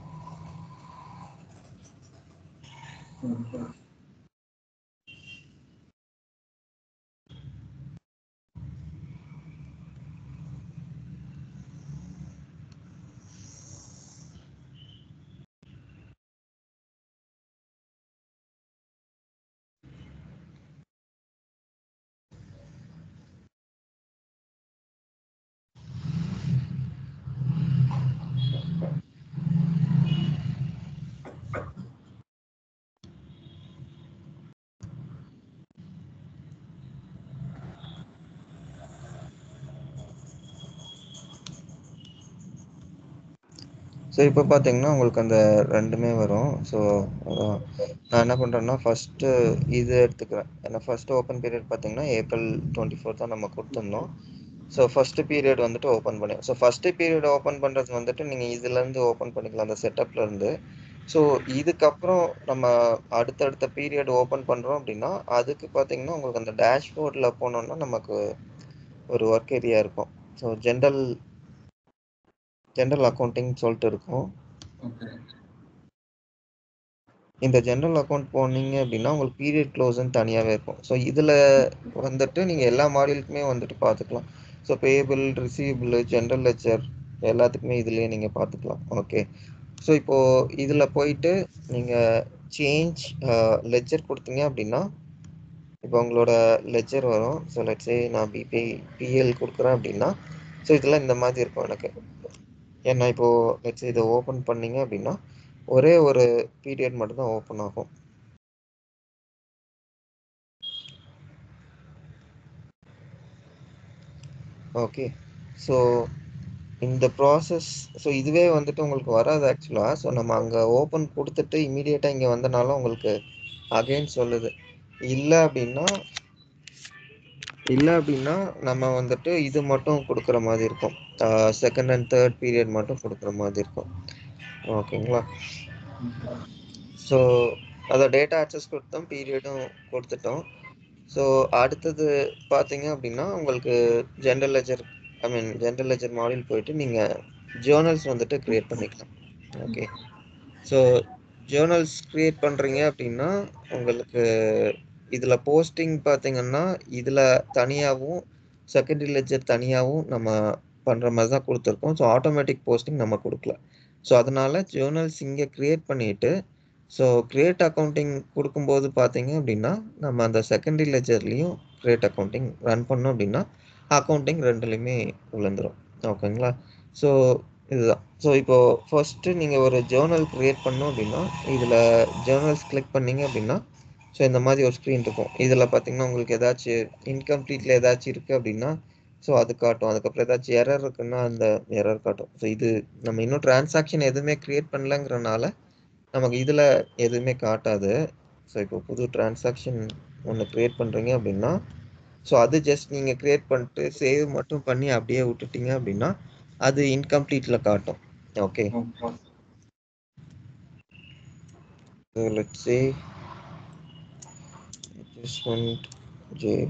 ஸோ இப்போ பார்த்தீங்கன்னா உங்களுக்கு அந்த ரெண்டுமே வரும் ஸோ நான் என்ன பண்ணுறேன்னா ஃபஸ்ட்டு இது எடுத்துக்கிறேன் ஏன்னா ஃபஸ்ட்டு ஓப்பன் பீரியட் பார்த்தீங்கன்னா ஏப்ரல் டுவெண்ட்டி ஃபோர் தான் நம்ம கொடுத்துருந்தோம் ஸோ ஃபஸ்ட்டு பீரியட் வந்துட்டு ஓப்பன் பண்ணி ஸோ ஃபஸ்ட்டு பீரியட் ஓப்பன் பண்ணுறது வந்துட்டு நீங்கள் இதுலேருந்து ஓப்பன் பண்ணிக்கலாம் அந்த செட்டப்லேருந்து ஸோ இதுக்கப்புறம் நம்ம அடுத்தடுத்த பீரியட் ஓப்பன் பண்ணுறோம் அப்படின்னா அதுக்கு பார்த்தீங்கன்னா உங்களுக்கு அந்த டேஷ்போர்டில் போனோம்னா நமக்கு ஒரு ஒர்க் ஏரியா இருக்கும் ஸோ ஜென்ரல் ஜென்ரல் அக்கௌண்டிங் சொல்லிட்டு இருக்கும் ஓகே இந்த ஜென்ரல் அக்கௌண்ட் போனீங்க அப்படின்னா உங்களுக்கு பீரியட் க்ளோஸ்ன்னு தனியாகவே இருக்கும் ஸோ இதில் வந்துட்டு நீங்கள் எல்லா மாடியூலுக்குமே வந்துட்டு பார்த்துக்கலாம் so payable receivable general ledger எல்லாத்துக்குமே இதுலேயே நீங்கள் பார்த்துக்கலாம் ஓகே ஸோ இப்போது இதில் போயிட்டு நீங்கள் சேஞ்ச் லெஜர் கொடுத்தீங்க அப்படின்னா இப்போ உங்களோட லெஜர் வரும் ஸோ லெட்ஸே நான் பிபி பிஎல் கொடுக்குறேன் அப்படின்னா ஸோ இதெல்லாம் இந்த மாதிரி இருக்கும் எனக்கு ஏன்னா இப்போது லெட்ஸ் இதை ஓப்பன் பண்ணீங்க அப்படின்னா ஒரே ஒரு பீரியட் மட்டும் தான் ஓப்பன் ஆகும் ஓகே ஸோ இந்த ப்ராசஸ் ஸோ இதுவே வந்துட்டு உங்களுக்கு வராது ஆக்சுவலாக ஸோ நம்ம அங்கே ஓப்பன் கொடுத்துட்டு இமீடியட்டாக இங்கே வந்தனாலும் உங்களுக்கு அகைன் சொல்லுது இல்லை அப்படின்னா இல்லை அப்படின்னா நம்ம வந்துட்டு இது மட்டும் கொடுக்குற மாதிரி இருக்கும் செகண்ட் அண்ட் தேர்ட் பீரியட் மட்டும் கொடுக்குற மாதிரி இருக்கும் ஓகேங்களா ஸோ அதை டேட்டா ஆக்சஸ் கொடுத்தோம் பீரியடும் கொடுத்துட்டோம் ஸோ அடுத்தது பார்த்தீங்க அப்படின்னா உங்களுக்கு general ledger I mean general ledger module போயிட்டு நீங்கள் ஜேர்னல்ஸ் வந்துட்டு க்ரியேட் பண்ணிக்கலாம் ஓகே ஸோ ஜேர்னல்ஸ் க்ரியேட் பண்ணுறீங்க அப்படின்னா உங்களுக்கு இதில் போஸ்டிங் பார்த்தீங்கன்னா இதில் தனியாகவும் செகண்டரி லெஜர் தனியாகவும் நம்ம பண்ணுற மாதிரி தான் கொடுத்துருக்கோம் ஸோ ஆட்டோமேட்டிக் போஸ்டிங் நம்ம கொடுக்கல ஸோ அதனால ஜேர்னல்ஸ் இங்கே க்ரியேட் பண்ணிவிட்டு ஸோ கிரியேட் அக்கௌண்டிங் கொடுக்கும்போது பார்த்தீங்க அப்படின்னா நம்ம அந்த செகண்டரி லெஜர்லேயும் கிரியேட் அக்கௌண்டிங் ரன் பண்ணோம் அப்படின்னா அக்கௌண்டிங் ரெண்டுலேயுமே விழுந்துடும் ஓகேங்களா ஸோ இதுதான் ஸோ இப்போது ஃபஸ்ட்டு நீங்கள் ஒரு ஜேர்னல் க்ரியேட் பண்ணோம் அப்படின்னா இதில் ஜேர்னல்ஸ் கிளிக் பண்ணீங்க அப்படின்னா ஸோ இந்த மாதிரி ஒரு ஸ்க்ரீன் இருக்கும் இதில் பார்த்தீங்கன்னா உங்களுக்கு ஏதாச்சும் இன்கம்ப்ளீட்டில் ஏதாச்சும் இருக்குது அப்படின்னா ஸோ அது காட்டும் அதுக்கப்புறம் ஏதாச்சும் எரர் இருக்குன்னா அந்த எரர் காட்டும் ஸோ இது நம்ம இன்னும் டிரான்சாக்ஷன் எதுவுமே க்ரியேட் பண்ணலங்கிறனால நமக்கு இதில் எதுவுமே காட்டாது ஸோ இப்போ புது டிரான்சாக்ஷன் ஒன்று க்ரியேட் பண்ணுறீங்க அப்படின்னா ஸோ அது ஜஸ்ட் நீங்கள் க்ரியேட் பண்ணிட்டு சேவ் மட்டும் பண்ணி அப்படியே விட்டுட்டீங்க அப்படின்னா அது இன்கம்ப்ளீட்டில் காட்டும் okay so let's say adjustment JV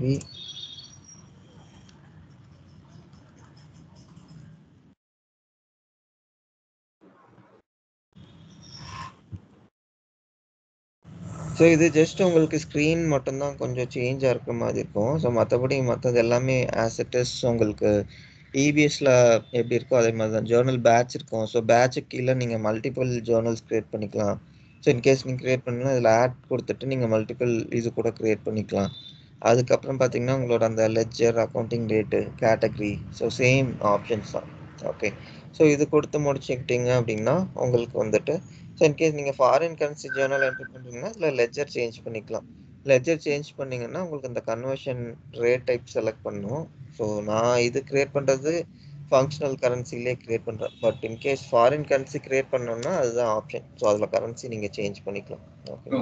so இது ஜஸ்ட் உங்களுக்கு ஸ்க்ரீன் மட்டும்தான் கொஞ்சம் சேஞ்சாக இருக்கிற மாதிரி இருக்கும் ஸோ மற்றபடி மற்றது எல்லாமே ஆஸ் இட் இஸ் உங்களுக்கு இபிஎஸ்ல எப்படி இருக்கோ அதே மாதிரி தான் ஜேர்னல் பேட்ச் இருக்கும் ஸோ பேட்சுக்கு கீழே நீங்கள் மல்டிபிள் ஜேர்னல்ஸ் க்ரியேட் பண்ணிக்கலாம் ஸோ இன்கேஸ் நீங்கள் க்ரியேட் பண்ணலாம் இதில் ஆட் கொடுத்துட்டு நீங்கள் மல்டிபிள் இது கூட க்ரியேட் பண்ணிக்கலாம் அதுக்கப்புறம் பார்த்தீங்கன்னா உங்களோட அந்த ledger accounting date category so same options தான் ஓகே ஸோ இது கொடுத்து முடிச்சுக்கிட்டீங்க அப்படின்னா உங்களுக்கு வந்துட்டு ஸோ இன்கேஸ் நீங்கள் ஃபாரின் கரன்சி ஜேர்னல் என்ட்ரி பண்ணுறீங்கன்னா இதில் லெட்ஜர் சேஞ்ச் பண்ணிக்கலாம் லெட்ஜர் சேஞ்ச் பண்ணீங்கன்னா உங்களுக்கு இந்த கன்வர்ஷன் ரேட் டைப் செலக்ட் பண்ணும் ஸோ நான் இது கிரியேட் பண்ணுறது ஃபங்க்ஷனல் கரன்சிலே கிரியேட் பண்ணுறேன் but in case foreign currency create பண்ணோம்னா அதுதான் ஆப்ஷன் ஸோ அதில் கரன்சி நீங்கள் சேஞ்ச் பண்ணிக்கலாம் ஓகே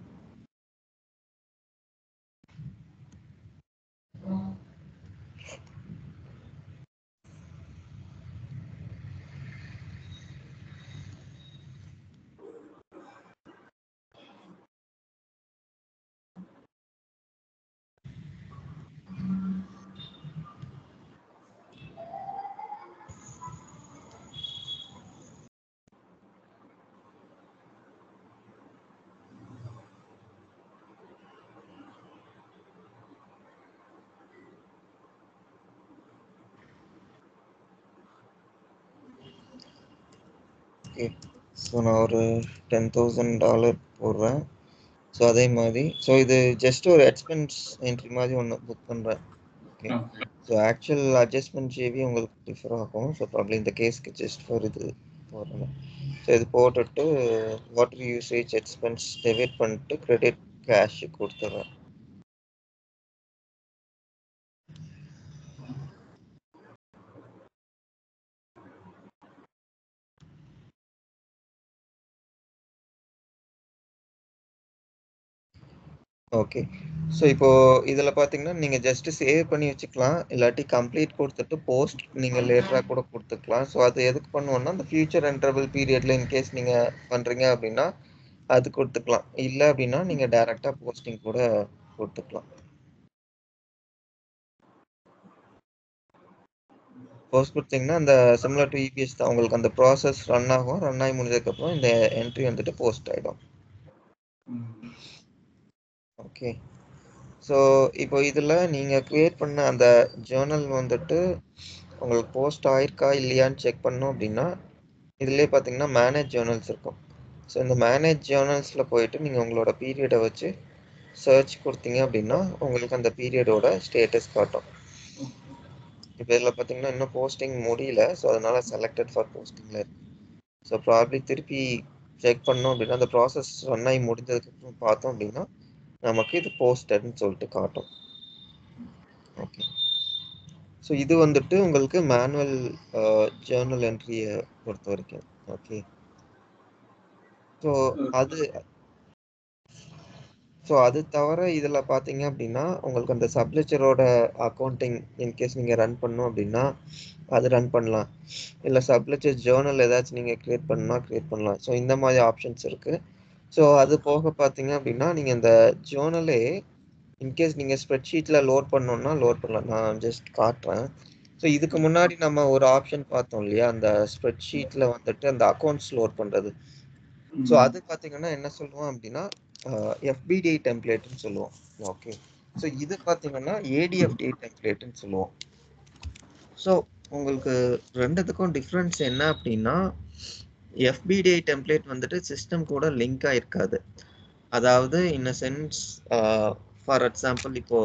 ஓகே ஸோ நான் ஒரு டென் தௌசண்ட் டாலர் போடுறேன் ஸோ அதே மாதிரி ஸோ இது ஜஸ்ட் ஒரு எக்ஸ்பென்ஸ் என்ட்ரி மாதிரி ஒன்று புக் பண்ணுறேன் okay so actual adjustment JV உங்களுக்கு டிஃபர் ஆகும் ஸோ ப்ராப்ளம் இந்த கேஸ்க்கு ஜஸ்ட் ஃபார் இது போடுறேன் ஸோ இது போட்டுட்டு வாட்டர் யூசேஜ் எக்ஸ்பென்ஸ் டெபிட் பண்ணிட்டு கிரெடிட் கேஷ் கொடுத்துட்றேன் ஓகே ஸோ இப்போ இதில் பார்த்தீங்கன்னா நீங்கள் ஜஸ்ட் சேவ் பண்ணி வச்சுக்கலாம் இல்லாட்டி கம்ப்ளீட் கொடுத்துட்டு போஸ்ட் நீங்கள் லேட்டராக கூட கொடுத்துக்கலாம் ஸோ அது எதுக்கு பண்ணுவோம்னா அந்த ஃபியூச்சர் என்ட்ரபிள் பீரியடில் இன்கேஸ் நீங்கள் பண்ணுறீங்க அப்படின்னா அது கொடுத்துக்கலாம் இல்லை அப்படின்னா நீங்கள் டைரெக்டாக போஸ்டிங் கூட கொடுத்துக்கலாம் போஸ்ட் கொடுத்தீங்கன்னா அந்த சிமிலர் டு இபிஎஸ் தான் உங்களுக்கு அந்த ப்ராசஸ் ரன் ஆகும் ரன் ஆகி முடிஞ்சதுக்கப்புறம் இந்த என்ட்ரி வந்துட்டு போஸ்ட் ஆகிடும் ஓகே ஸோ இப்போ இதில் நீங்கள் க்ரியேட் பண்ண அந்த ஜேர்னல் வந்துட்டு உங்களுக்கு போஸ்ட் ஆயிருக்கா இல்லையான்னு செக் பண்ணோம் அப்படின்னா இதுலேயே பார்த்தீங்கன்னா மேனேஜ் ஜேர்னல்ஸ் இருக்கும் ஸோ இந்த மேனேஜ் ஜேர்னல்ஸில் போயிட்டு நீங்கள் உங்களோட பீரியடை வச்சு சர்ச் கொடுத்தீங்க அப்படின்னா உங்களுக்கு அந்த பீரியடோட ஸ்டேட்டஸ் காட்டும் இப்போ இதில் பார்த்தீங்கன்னா இன்னும் போஸ்டிங் முடியல ஸோ அதனால செலக்டட் ஃபார் போஸ்டிங்கில் இருக்கு ஸோ ப்ராப்ளி திருப்பி செக் பண்ணோம் அப்படின்னா அந்த ப்ராசஸ் ரன் ஆகி முடிஞ்சதுக்கப்புறம் பார்த்தோம் அப்படின்னா நமக்கு இது போஸ்டட்னு சொல்லிட்டு காட்டும் ஓகே ஸோ இது வந்துட்டு உங்களுக்கு மேனுவல் ஜேர்னல் என்ட்ரியை பொறுத்த வரைக்கும் ஓகே ஸோ அது ஸோ அது தவிர இதில் பார்த்தீங்க அப்படின்னா உங்களுக்கு அந்த சப்லெச்சரோட அக்கௌண்டிங் இன்கேஸ் நீங்கள் ரன் பண்ணோம் அப்படின்னா அது ரன் பண்ணலாம் இல்லை சப்லெச்சர் ஜேர்னல் ஏதாச்சும் நீங்கள் க்ரியேட் பண்ணால் க்ரியேட் பண்ணலாம் ஸோ இந்த மாதிரி ஆப்ஷன்ஸ் இருக்குது ஸோ அது போக பார்த்தீங்க அப்படின்னா நீங்கள் இந்த ஜேர்னலே இன்கேஸ் நீங்கள் ஸ்ப்ரெட்ஷீட்டில் லோட் பண்ணோன்னா லோட் பண்ணலாம் நான் ஜஸ்ட் காட்டுறேன் ஸோ இதுக்கு முன்னாடி நம்ம ஒரு ஆப்ஷன் பார்த்தோம் இல்லையா அந்த ஸ்ப்ரெட்ஷீட்டில் வந்துட்டு அந்த அக்கௌண்ட்ஸ் லோட் பண்ணுறது ஸோ அது பார்த்தீங்கன்னா என்ன சொல்லுவோம் அப்படின்னா எஃபிடிஐ டெம்ப்ளேட்னு சொல்லுவோம் ஓகே ஸோ இது பார்த்தீங்கன்னா ஏடிஎஃப்டிஐ டெம்ப்ளேட்னு சொல்லுவோம் ஸோ உங்களுக்கு ரெண்டுத்துக்கும் டிஃப்ரென்ஸ் என்ன அப்படின்னா எஃபிடிஐ டெம்ப்ளேட் வந்துட்டு சிஸ்டம் கூட லிங்க் ஆயிருக்காது அதாவது in a sense for example இப்போ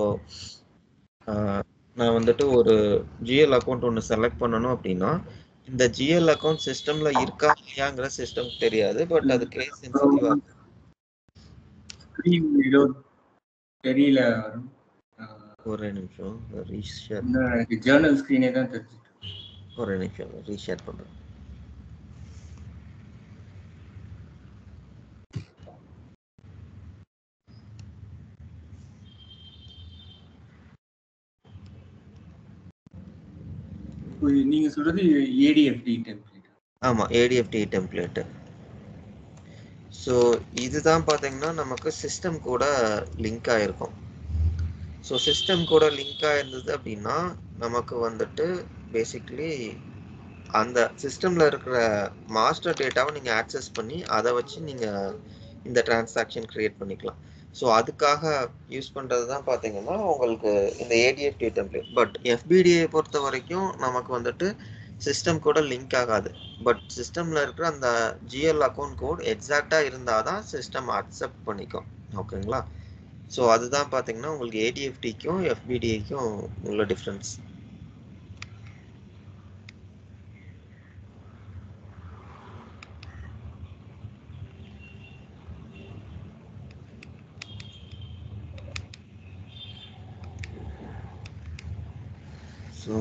நான் வந்துட்டு ஒரு ஜிஎல் அக்கௌண்ட் ஒன்று செலக்ட் பண்ணணும் அப்படின்னா இந்த ஜிஎல் அக்கௌண்ட் சிஸ்டம்ல இருக்கா இல்லையாங்கிற சிஸ்டம் தெரியாது பட் அது கேஸ் சென்சிட்டிவா ஏதோ தெரியல ஒரு நிமிஷம் ரீஷேர் எனக்கு ஜேர்னல் ஸ்கிரீனே தான் தெரிஞ்சு ஒரு நிமிஷம் ரீஷேர் பண்றேன் நீங்க சொல்றது ஏடிஎஃப்டி டெம்ப்ளேட் ஆமா ஏடிஎஃப்டி டெம்ப்ளேட் ஸோ இதுதான் பார்த்தீங்கன்னா நமக்கு சிஸ்டம் கூட லிங்க் ஆயிருக்கும் ஸோ சிஸ்டம் கூட லிங்க் ஆயிருந்தது அப்படின்னா நமக்கு வந்துட்டு பேசிக்லி அந்த சிஸ்டம்ல இருக்கிற மாஸ்டர் டேட்டாவை நீங்க ஆக்சஸ் பண்ணி அதை வச்சு நீங்க இந்த டிரான்சாக்ஷன் கிரியேட் பண்ணிக்கலாம் ஸோ அதுக்காக யூஸ் பண்ணுறது தான் பார்த்தீங்கன்னா உங்களுக்கு இந்த ஏடிஎஃப்டி டெம்ப்ளேட் பட் எஃபிடிஐ பொறுத்த வரைக்கும் நமக்கு வந்துட்டு சிஸ்டம் கூட லிங்க் ஆகாது பட் சிஸ்டமில் இருக்கிற அந்த ஜிஎல் அக்கௌண்ட் கோட் எக்ஸாக்டாக இருந்தால் தான் சிஸ்டம் அக்செப்ட் பண்ணிக்கும் ஓகேங்களா ஸோ அதுதான் பார்த்தீங்கன்னா உங்களுக்கு ஏடிஎஃப்டிக்கும் எஃபிடிஐக்கும் உள்ள டிஃப்ரென்ஸ் ஸோ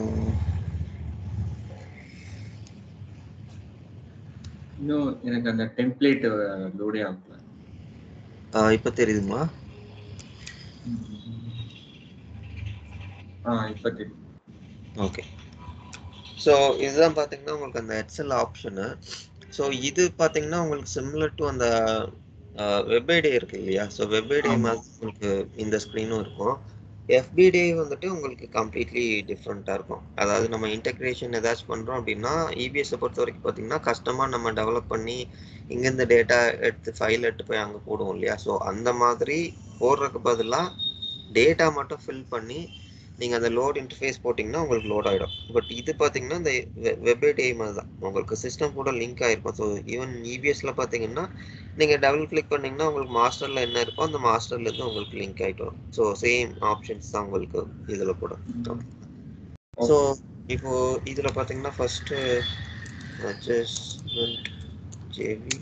இன்னும் எனக்கு அந்த டெம்ப்ளேட் லோடே ஆகல இப்போ தெரியுதுங்களா ஆ இப்போ தெரியும் ஓகே ஸோ இதுதான் பார்த்தீங்கன்னா உங்களுக்கு அந்த எக்ஸல் ஆப்ஷனு ஸோ இது பார்த்தீங்கன்னா உங்களுக்கு சிமிலர் டு அந்த வெப் ஐடி இருக்கு இல்லையா ஸோ வெப் ஐடி ஆமா. மாதிரி உங்களுக்கு இந்த ஸ்க்ரீனும் இருக்கும் எஃபிடி வந்துட்டு உங்களுக்கு கம்ப்ளீட்லி டிஃப்ரெண்ட்டாக இருக்கும் அதாவது நம்ம இன்டெகிரேஷன் ஏதாச்சும் பண்ணுறோம் அப்படின்னா இபிஎஸ்ஸை பொறுத்த வரைக்கும் பார்த்தீங்கன்னா கஷ்டமாக நம்ம டெவலப் பண்ணி இங்கேருந்து டேட்டா எடுத்து ஃபைல் எடுத்து போய் அங்கே போடுவோம் இல்லையா ஸோ அந்த மாதிரி போடுறதுக்கு பதிலாக டேட்டா மட்டும் ஃபில் பண்ணி நீங்கள் அந்த லோட் இன்டர்ஃபேஸ் போட்டிங்கன்னா உங்களுக்கு லோட் ஆகிடும் பட் இது பார்த்தீங்கன்னா இந்த வெப் ஐடி மாதிரி தான் உங்களுக்கு சிஸ்டம் கூட லிங்க் ஆகிருக்கும் ஸோ ஈவன் இபிஎஸ்ல பார்த்தீங்கன்னா நீங்கள் டபுள் கிளிக் பண்ணீங்கன்னா உங்களுக்கு மாஸ்டரில் என்ன இருக்கோ அந்த மாஸ்டர்லேருந்து உங்களுக்கு லிங்க் ஆகிட்டு வரும் ஸோ சேம் ஆப்ஷன்ஸ் தான் உங்களுக்கு இதில் கூட ஸோ இப்போ இதில் பார்த்தீங்கன்னா ஃபஸ்ட்டு அட்ஜஸ்ட்மெண்ட் ஜேவி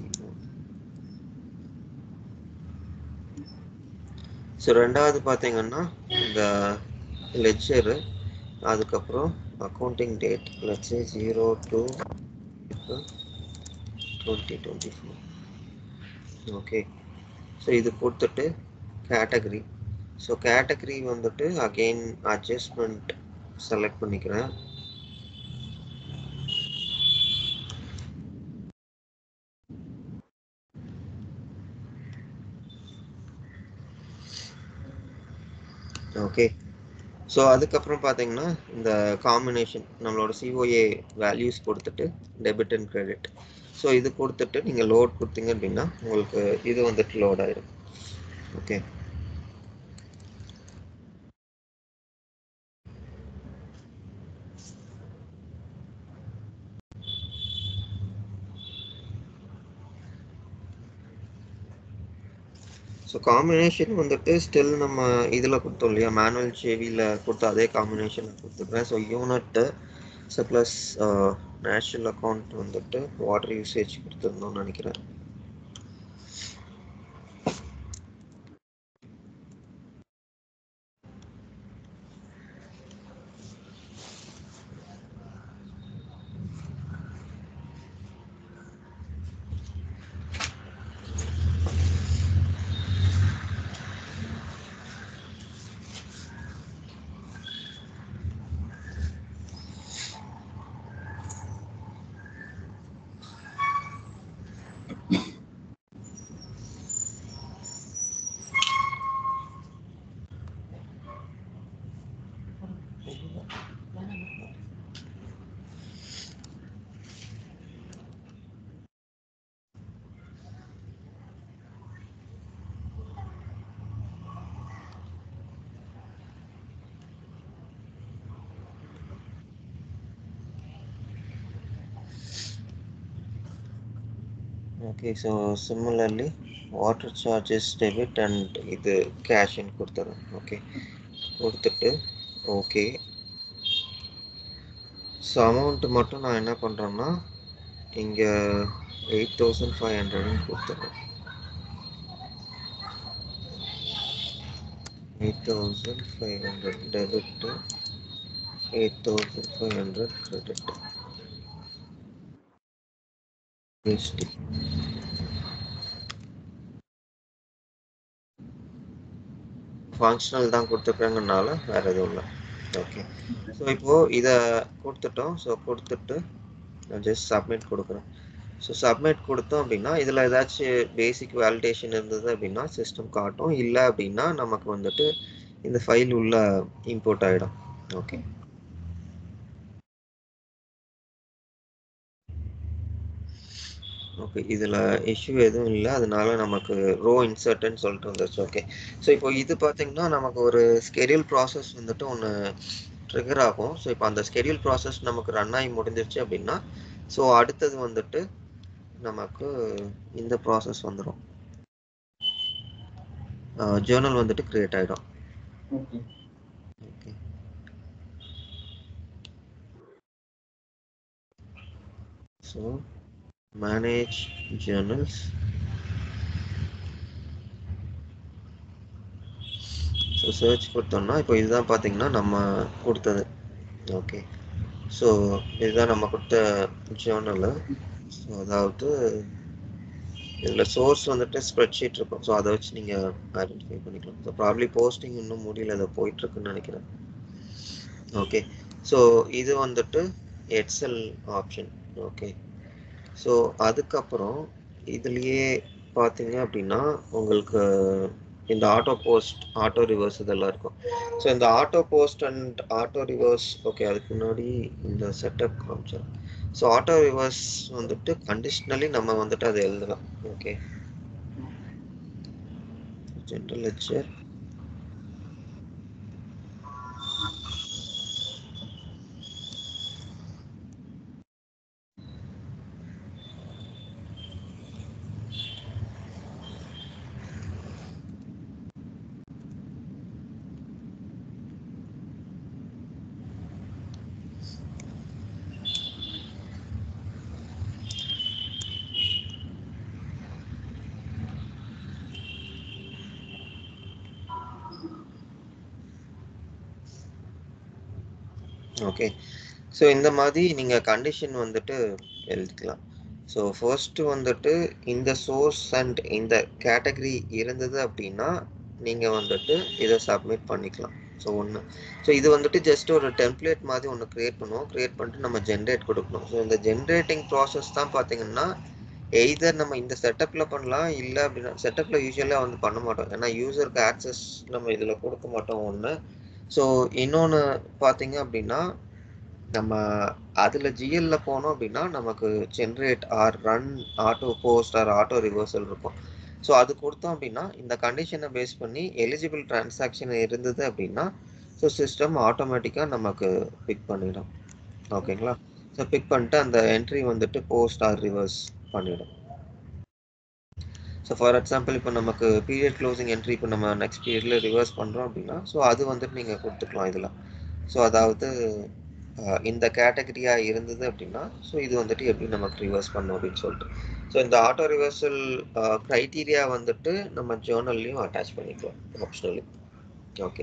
ஸோ ரெண்டாவது பார்த்தீங்கன்னா இந்த லெட்ஜரு அதுக்கப்புறம் accounting date let's say zero two twenty twenty four okay so இது கொடுத்துட்டு கேட்டகரி ஸோ கேட்டகரி வந்துட்டு அகெயின் அட்ஜஸ்ட்மெண்ட் செலக்ட் பண்ணிக்கிறேன் ஓகே ஸோ அதுக்கப்புறம் பார்த்தீங்கன்னா இந்த காம்பினேஷன் நம்மளோட சிஓஏ வேல்யூஸ் கொடுத்துட்டு டெபிட் அண்ட் கிரெடிட் ஸோ இது கொடுத்துட்டு நீங்கள் லோட் கொடுத்தீங்க அப்படின்னா உங்களுக்கு இது வந்துட்டு லோட் ஆயிடும் ஓகே ஸோ காம்பினேஷன் வந்துட்டு ஸ்டில் நம்ம இதில் கொடுத்தோம் இல்லையா மேனுவல் சேவியில் கொடுத்த அதே காம்பினேஷன் கொடுத்துருக்கேன் so unit so plus national account வந்துட்டு வாட்டர் யூசேஜ் கொடுத்துருந்தோம்னு நினைக்கிறேன் okay so similarly water charges debit and இது கேஷ்ன்னு கொடுத்துறேன் ஓகே கொடுத்துட்டு ஓகே ஸோ அமௌண்ட்டு மட்டும் நான் என்ன பண்ணுறேன்னா இங்கே எயிட் தௌசண்ட் ஃபைவ் ஹண்ட்ரட்னு கொடுத்துட்றேன் eight thousand five hundred debit eight thousand five hundred credit as the functional தான் கொடுத்துருக்காங்கனால வேற எதுவும் இல்லை ஓகே ஸோ இப்போது இதை கொடுத்துட்டோம் ஸோ கொடுத்துட்டு நான் ஜஸ்ட் சப்மிட் கொடுக்குறேன் ஸோ சப்மிட் கொடுத்தோம் அப்படின்னா இதில் ஏதாச்சும் பேசிக் வேலிடேஷன் இருந்தது அப்படின்னா சிஸ்டம் காட்டும் இல்லை அப்படின்னா நமக்கு வந்துட்டு இந்த ஃபைல் உள்ள இம்போர்ட் ஆகிடும் ஓகே ஓகே இதில் இஷ்யூ எதுவும் இல்லை அதனால நமக்கு ரோ இன்சர்ட்னு சொல்லிட்டு வந்துருச்சு ஓகே ஸோ இப்போ இது பார்த்தீங்கன்னா நமக்கு ஒரு ஸ்கெடியூல் ப்ராசஸ் வந்துட்டு ஒன்று ட்ரிகர் ஆகும் ஸோ இப்போ அந்த ஸ்கெடியூல் ப்ராசஸ் நமக்கு ரன் ஆகி முடிஞ்சிருச்சு அப்படின்னா ஸோ அடுத்தது வந்துட்டு நமக்கு இந்த ப்ராசஸ் வந்துடும் ஜேர்னல் வந்துட்டு கிரியேட் ஆகிடும் okay okay so manage journals so search கொடுத்தோம்னா இப்போ இதுதான் பார்த்தீங்கன்னா நம்ம கொடுத்தது ஓகே ஸோ இதுதான் நம்ம கொடுத்த ஜேர்னலு ஸோ அதாவது இதில் சோர்ஸ் வந்துட்டு ஸ்ப்ரெட்ஷீட் இருக்கும் ஸோ அதை வச்சு நீங்கள் ஐடென்டிஃபை பண்ணிக்கலாம் ஸோ ப்ராப்ளி போஸ்டிங் இன்னும் முடியல அதை போயிட்டுருக்குன்னு நினைக்கிறேன் ஓகே ஸோ இது வந்துட்டு எக்ஸல் ஆப்ஷன் ஓகே ஸோ அதுக்கப்புறம் இதுலேயே பார்த்தீங்க அப்படின்னா உங்களுக்கு இந்த ஆட்டோ போஸ்ட் ஆட்டோ ரிவர்ஸ் இதெல்லாம் இருக்கும் ஸோ இந்த auto post and auto reverse okay அதுக்கு முன்னாடி இந்த செட்டப் காமிச்சேன் ஸோ ஆட்டோ ரிவர்ஸ் வந்துட்டு கண்டிஷ்னலி நம்ம வந்துட்டு அதை எழுதலாம் okay general ledger okay so இந்த மாதிரி நீங்கள் கண்டிஷன் வந்துட்டு எழுதிக்கலாம் ஸோ ஃபர்ஸ்ட் வந்துட்டு இந்த சோர்ஸ் அண்ட் இந்த கேட்டகரி இருந்தது அப்படின்னா நீங்கள் வந்துட்டு இதை சப்மிட் பண்ணிக்கலாம் ஸோ ஒன்று ஸோ இது வந்துட்டு ஜஸ்ட் ஒரு டெம்ப்ளேட் மாதிரி ஒன்று க்ரியேட் பண்ணுவோம் க்ரியேட் பண்ணிட்டு நம்ம ஜென்ரேட் கொடுக்கணும் ஸோ இந்த ஜென்ரேட்டிங் ப்ராசஸ் தான் பார்த்தீங்கன்னா எய்தர் நம்ம இந்த செட்டப்பில் பண்ணலாம் இல்லை அப்படின்னா செட்டப்பில் யூஸ்வலாக வந்து பண்ண மாட்டோம் ஏன்னா யூசருக்கு ஆக்சஸ் நம்ம இதில் கொடுக்க மாட்டோம் ஒன்று ஸோ இன்னொன்று பார்த்தீங்க அப்படின்னா நம்ம அதில் ஜிஎல்ல போனோம் அப்படின்னா நமக்கு generate or run auto post or auto reversal இருக்கும் ஸோ அது கொடுத்தோம் அப்படின்னா இந்த கண்டிஷனை பேஸ் பண்ணி எலிஜிபிள் டிரான்சாக்ஷன் இருந்தது அப்படின்னா ஸோ சிஸ்டம் ஆட்டோமேட்டிக்காக நமக்கு பிக் பண்ணிடும் ஓகேங்களா ஸோ பிக் பண்ணிட்டு அந்த என்ட்ரி வந்துட்டு போஸ்ட் ஆர் ரிவர்ஸ் பண்ணிடும் ஸோ ஃபார் எக்ஸாம்பிள் இப்போ நமக்கு பீரியட் க்ளோசிங் என்ட்ரி இப்போ நம்ம நெக்ஸ்ட் பீரியடில் ரிவர்ஸ் பண்ணுறோம் அப்படின்னா ஸோ அது வந்துட்டு நீங்கள் கொடுத்துக்கலாம் இதில் ஸோ அதாவது இந்த கேட்டகரியாக இருந்தது அப்படின்னா ஸோ இது வந்துட்டு எப்படி நமக்கு ரிவர்ஸ் பண்ணும் அப்படின்னு சொல்லிட்டு ஸோ இந்த ஆட்டோ ரிவர்சல் க்ரைட்டீரியா வந்துட்டு நம்ம ஜேர்னல்லையும் அட்டாச் பண்ணிக்கலாம் ஆப்ஷனலி ஓகே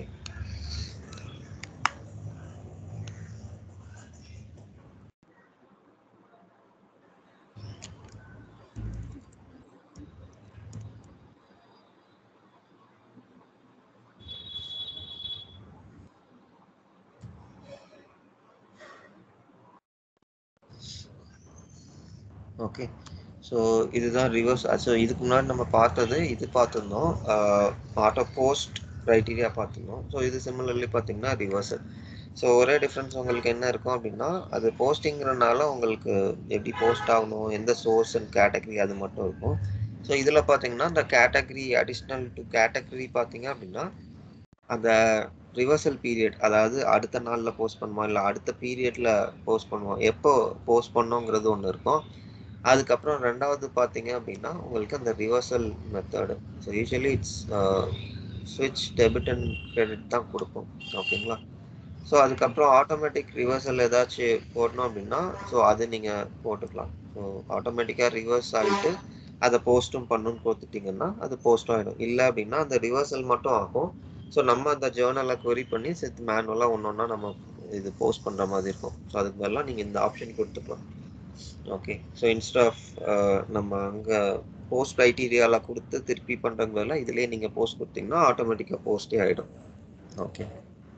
ஓகே ஸோ இதுதான் ரிவர்ஸ் ஸோ இதுக்கு முன்னாடி நம்ம பார்த்தது இது பார்த்துருந்தோம் ஆட்டோ போஸ்ட் க்ரைட்டீரியா பார்த்துருந்தோம் ஸோ இது சிமிலர்லி பார்த்தீங்கன்னா ரிவர்சல் ஸோ ஒரே டிஃப்ரென்ஸ் உங்களுக்கு என்ன இருக்கும் அப்படின்னா அது போஸ்டிங்கிறனால உங்களுக்கு எப்படி போஸ்ட் ஆகணும் எந்த சோர்ஸ் அண்ட் கேட்டகரி அது மட்டும் இருக்கும் ஸோ இதில் பார்த்தீங்கன்னா இந்த கேட்டகரி அடிஷ்னல் டு கேட்டகரி பார்த்தீங்க அப்படின்னா அந்த ரிவர்சல் பீரியட் அதாவது அடுத்த நாளில் போஸ்ட் பண்ணுவோம் இல்லை அடுத்த பீரியடில் போஸ்ட் பண்ணுவோம் எப்போ போஸ்ட் பண்ணோங்கிறது ஒன்று இருக்கும் அதுக்கப்புறம் ரெண்டாவது பார்த்தீங்க அப்படின்னா உங்களுக்கு அந்த reversal method so usually it's ஸ்விட்ச் டெபிட் அண்ட் கிரெடிட் தான் கொடுக்கும் ஓகேங்களா ஸோ அதுக்கப்புறம் ஆட்டோமேட்டிக் ரிவர்சல் ஏதாச்சும் போடணும் அப்படின்னா ஸோ அது நீங்கள் போட்டுக்கலாம் ஸோ ஆட்டோமேட்டிக்காக ரிவர்ஸ் ஆகிட்டு அதை போஸ்ட்டும் பண்ணுன்னு கொடுத்துட்டிங்கன்னா அது போஸ்ட்டும் ஆகிடும் இல்லை அப்படின்னா அந்த ரிவர்சல் மட்டும் ஆகும் ஸோ நம்ம அந்த ஜேர்னலை கொரி பண்ணி சேர்த்து மேனுவலாக ஒன்று ஒன்றா நம்ம இது போஸ்ட் பண்ணுற மாதிரி இருக்கும் ஸோ அதுக்கு பதிலாக நீங்கள் இந்த ஆப்ஷன் கொடுத்துக்கலாம் ஓகே ஸோ இன்ஸ்ட் ஆஃப் நம்ம அங்கே போஸ்ட் க்ரைட்டீரியாவில் கொடுத்து திருப்பி பண்ணுறது பதிலாக இதுலேயே நீங்கள் போஸ்ட் கொடுத்தீங்கன்னா ஆட்டோமேட்டிக்காக போஸ்டே ஆகிடும் ஓகே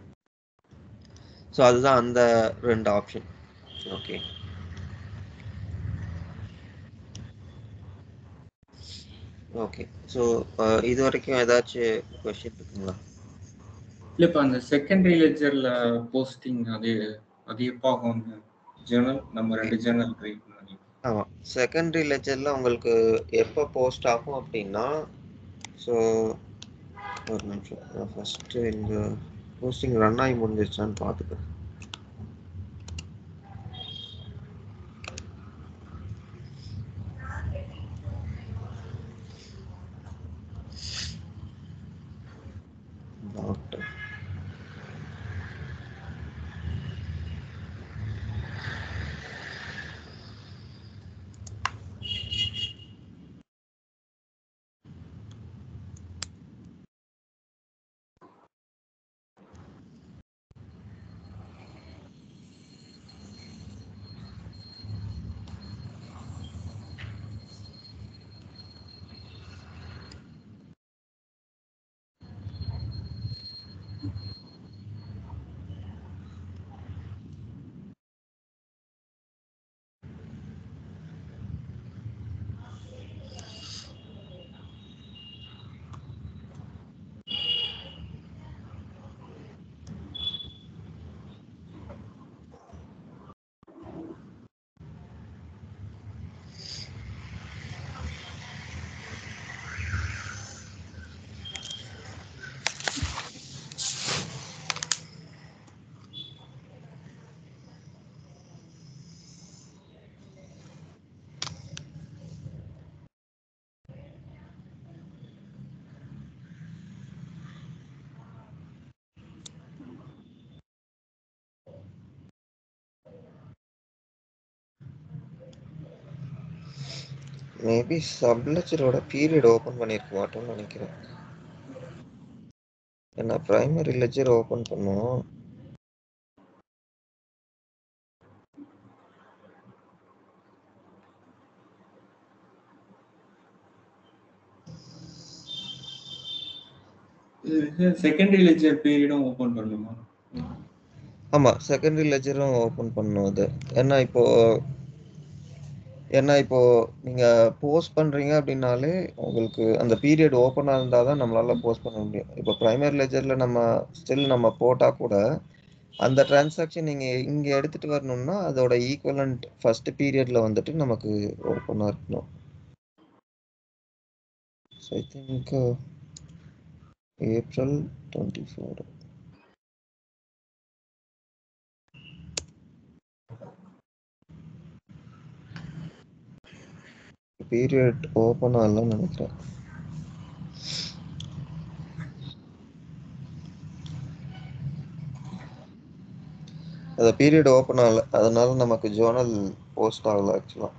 ஸோ அதுதான் அந்த ரெண்டு ஆப்ஷன் ஓகே ஓகே ஸோ இது வரைக்கும் ஏதாச்சும் கொஷின் இருக்குங்களா இல்ல இப்ப அந்த செகண்டரி லெஜர்ல போஸ்டிங் அது அது எப்போ ஆகும் ஜேர்னல் நம்ம ரெண்டு ஜேர்னல் கிரியேட் பண்ணி ஆமா செகண்டரி லெஜர்ல உங்களுக்கு எப்போ போஸ்ட் ஆகும் அப்படின்னா ஸோ ஒரு நிமிஷம் நான் ஃபர்ஸ்ட் இந்த போஸ்டிங் ரன் ஆகி முடிஞ்சிருச்சான்னு பார்த்துக்கிறேன் டாக்டர் மேபி சப்லெச்சரோட பீரியட் ஓப்பன் பண்ணியிருக்க மாட்டோம்னு நினைக்கிறேன் ஏன்னா பிரைமரி லெஜர் ஓப்பன் பண்ணுவோம் செகண்டரி லெஜர் பீரியடும் ஓபன் பண்ணுமா ஆமா செகண்டரி லெஜரும் ஓப்பன் பண்ணும் அது ஏன்னா இப்போ ஏன்னா இப்போ நீங்க போஸ்ட் பண்றீங்க அப்படின்னாலே உங்களுக்கு அந்த பீரியட் ஓப்பனா இருந்தா தான் நம்மளால போஸ்ட் பண்ண முடியும் இப்போ பிரைமரி லெஜர்ல நம்ம ஸ்டில் நம்ம போட்டா கூட அந்த டிரான்சாக்ஷன் நீங்க இங்க எடுத்துட்டு வரணும்னா அதோட ஈக்குவலண்ட் ஃபர்ஸ்ட் பீரியட்ல வந்துட்டு நமக்கு ஓப்பனா இருக்கணும் so I think April twenty four period open ஆகலன்னு நினைக்கிறேன் அந்த பீரியட் ஓப்பன் ஆகல அதனால நமக்கு ஜோனல் போஸ்ட் ஆகல ஆக்சுவலா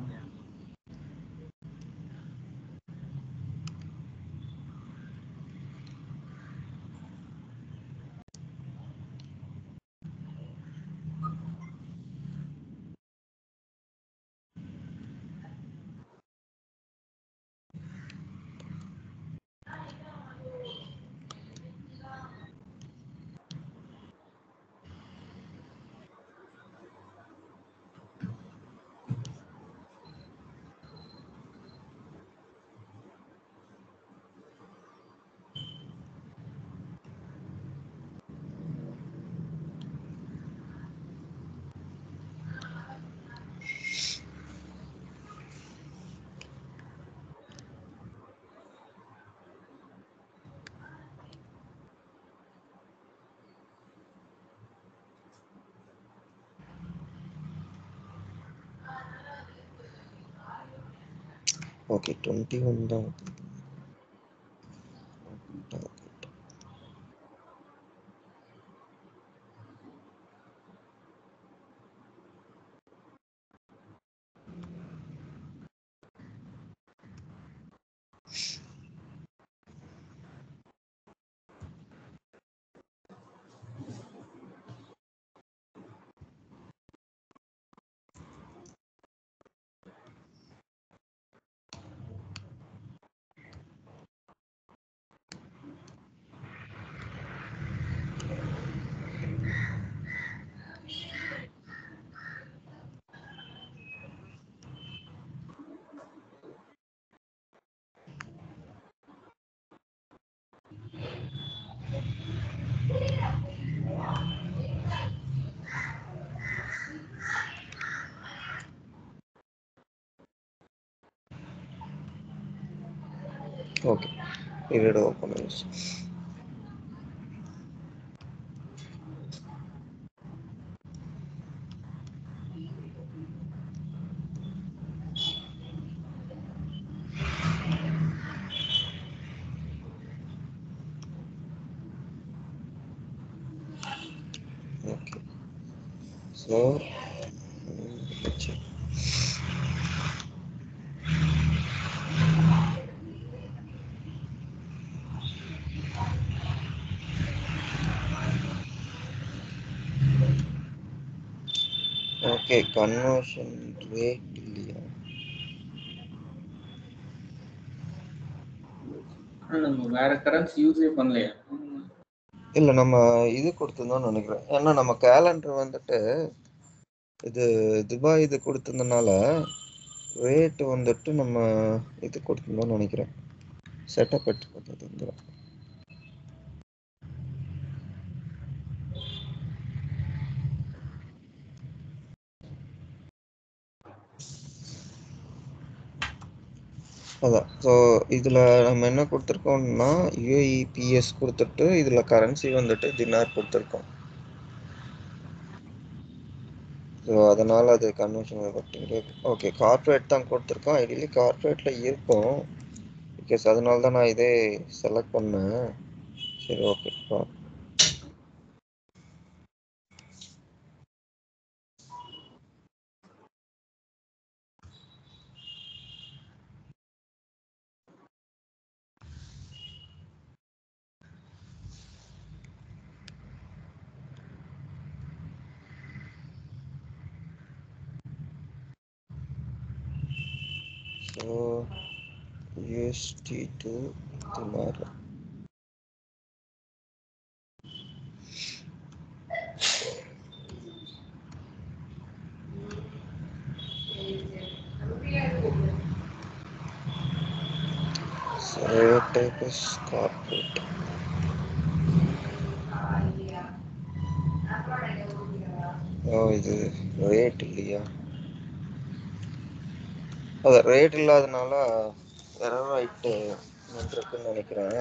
ஓகே டுவெண்ட்டி ஒன் தான் ஓகே பீரியட் ஓப்பன் ஆயிடுச்சு okay so okay conversion rate இல்லையா ஆனா நம்ம வேற கரன்சி யூஸே பண்ணலையா இல்லை நம்ம இது கொடுத்துருந்தோம்னு நினைக்கிறேன் ஏன்னா நம்ம கேலண்டர் வந்துட்டு இது துபாய் இது கொடுத்துருந்தனால ரேட் வந்துட்டு நம்ம இது கொடுத்துருந்தோம்னு நினைக்கிறேன் செட்டப் எட்டு கொடுத்துருந்தோம் அதான் ஸோ இதில் நம்ம என்ன கொடுத்துருக்கோம்னா யூஏஇபிஎஸ் கொடுத்துட்டு இதில் கரன்சி வந்துட்டு தினார் கொடுத்துருக்கோம் ஸோ அதனால் அது கன்வர்ஷன் பட்டிங்க ஓகே கார்ப்பரேட் தான் கொடுத்துருக்கோம் ஐடியலி கார்ப்பரேட்டில் இருக்கும் பிகாஸ் அதனால தான் நான் இதே செலக்ட் பண்ணேன் சரி okay So USD to dinar. So type is corporate. ஓ இது ரேட் இல்லையா அது ரேட் இல்லாதனால எரர் ஆயிட்டு நின்றுருக்குன்னு நினைக்கிறேன்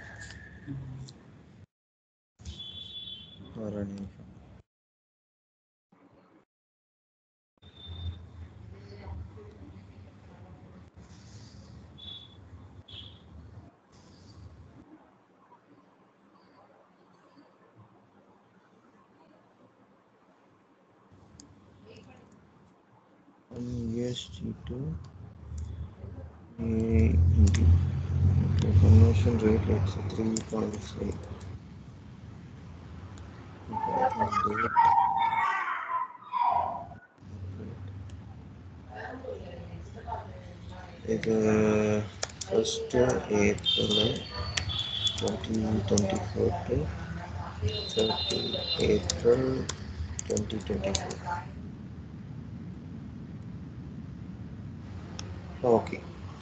ஒரு நிமிஷம் USD to AED. Okay, conversion rate let's say 3.8. Okay, இது first April twenty twenty four to thirty April twenty twenty four okay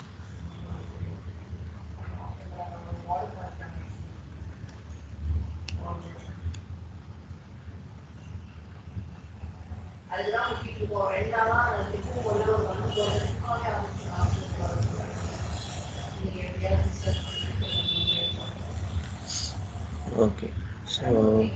okay so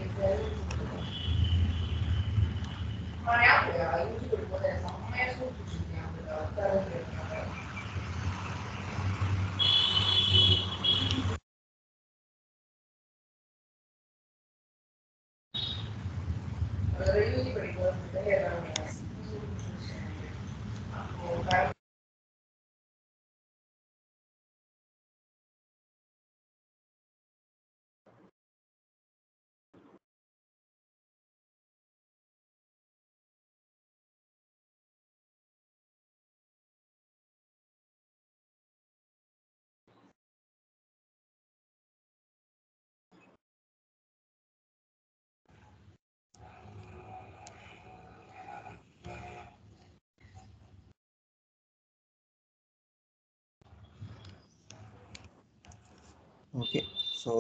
okay so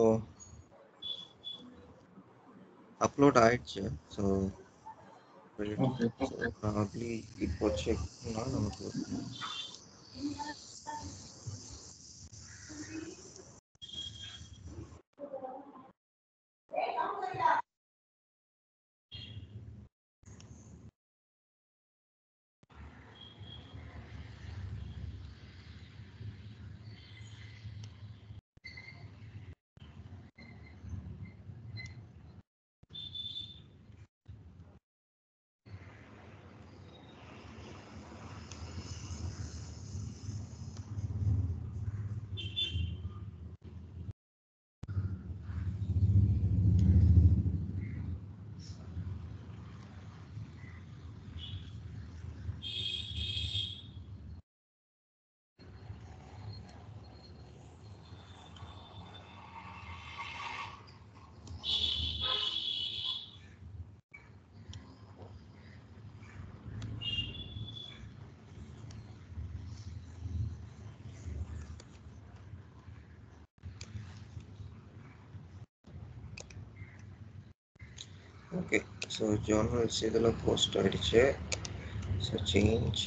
upload ஆயிடுச்சு ஸோ Okay. ப்ராப்ளி இப்போ செக் பண்ணால் நமக்கு ஓகே ஸோ ஜேர்னல்ஸ் இதில் போஸ்ட் ஆயிடுச்சு so change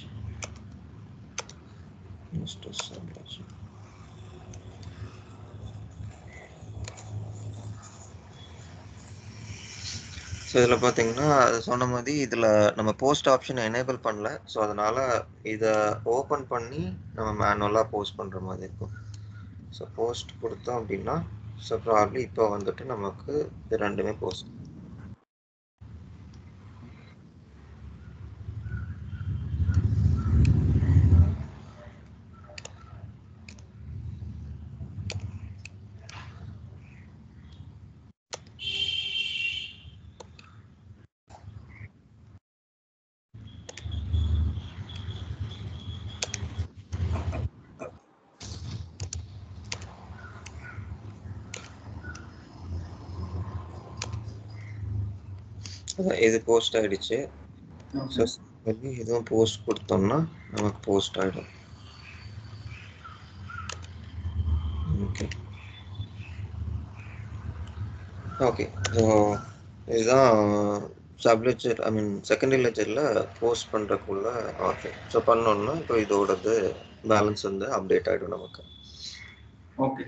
mister Samraj so இதில் பார்த்தீங்கன்னா அது சொன்ன மாதிரி இதில் நம்ம போஸ்ட் ஆப்ஷன் எனேபிள் பண்ணல ஸோ அதனால் இதை ஓப்பன் பண்ணி நம்ம மேனுவலாக போஸ்ட் பண்ணுற மாதிரி இருக்கும் ஸோ போஸ்ட் கொடுத்தோம் அப்படின்னா ஸோ ப்ராப்ளி இப்போ வந்துட்டு நமக்கு இது ரெண்டுமே போஸ்ட் இது போஸ்ட் ஆயிடுச்சு ஸோ பண்ணி இதுவும் போஸ்ட் கொடுத்தோம்னா நமக்கு போஸ்ட் ஆகிடும் ஓகே ஓகே ஸோ இதுதான் சப்லெஜர் ஐ மீன் செகண்டரி லெஜரில் போஸ்ட் பண்ணுறக்குள்ள ஆப்ஷன் ஸோ பண்ணோம்னா இப்போ இதோடது பேலன்ஸ் வந்து அப்டேட் ஆகிடும் நமக்கு ஓகே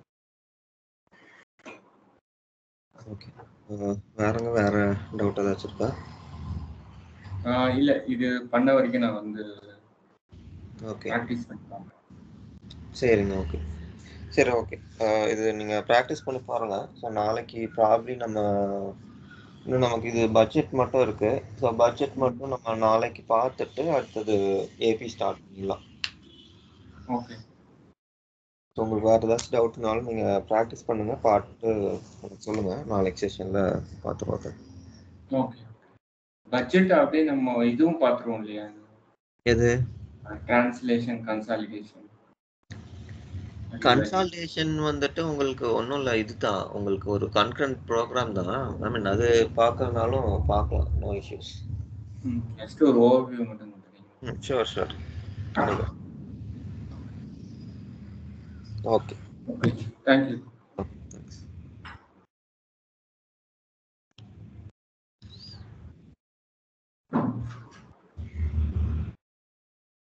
ஓகே வேறங்க வேற டவுட் ஏதாச்சும் இருக்கா இல்ல இது பண்ண வரைக்கும் நான் வந்து ஓகே ப்ராக்டிஸ் பண்ணிக்கலாம் சரிங்க ஓகே சரி ஓகே இது நீங்கள் ப்ராக்டிஸ் பண்ணி பாருங்கள் ஸோ நாளைக்கு ப்ராப்ளி நம்ம இன்னும் நமக்கு இது பட்ஜெட் மட்டும் இருக்கு ஸோ பட்ஜெட் மட்டும் நம்ம நாளைக்கு பார்த்துட்டு அடுத்தது ஏபி ஸ்டார்ட் பண்ணிடலாம் ஓகே ஸோ உங்களுக்கு வேறு ஏதாச்சும் டவுட்னாலும் நீங்கள் ப்ராக்டிஸ் பண்ணுங்கள் பார்த்துட்டு எனக்கு சொல்லுங்கள் நாளைக்கு செஷனில் பார்த்து பார்த்தேன் ஓகே பட்ஜெட் அப்படியே நம்ம இதுவும் பார்த்துருவோம் இல்லையா எது டிரான்ஸ்லேஷன் கன்சாலிடேஷன் கன்சால்டேஷன் வந்துட்டு உங்களுக்கு ஒன்றும் இல்லை இதுதான் உங்களுக்கு ஒரு கன்கரண்ட் ப்ரோக்ராம் தான் ஐ மீன் அது பார்க்கறதுனாலும் பார்க்கலாம் நோ இஷ்யூஸ் ஜஸ்ட் ஒரு ஓவர்வியூ மட்டும் கொடுத்துருக்கீங்க hmm sure sure okay okay thank you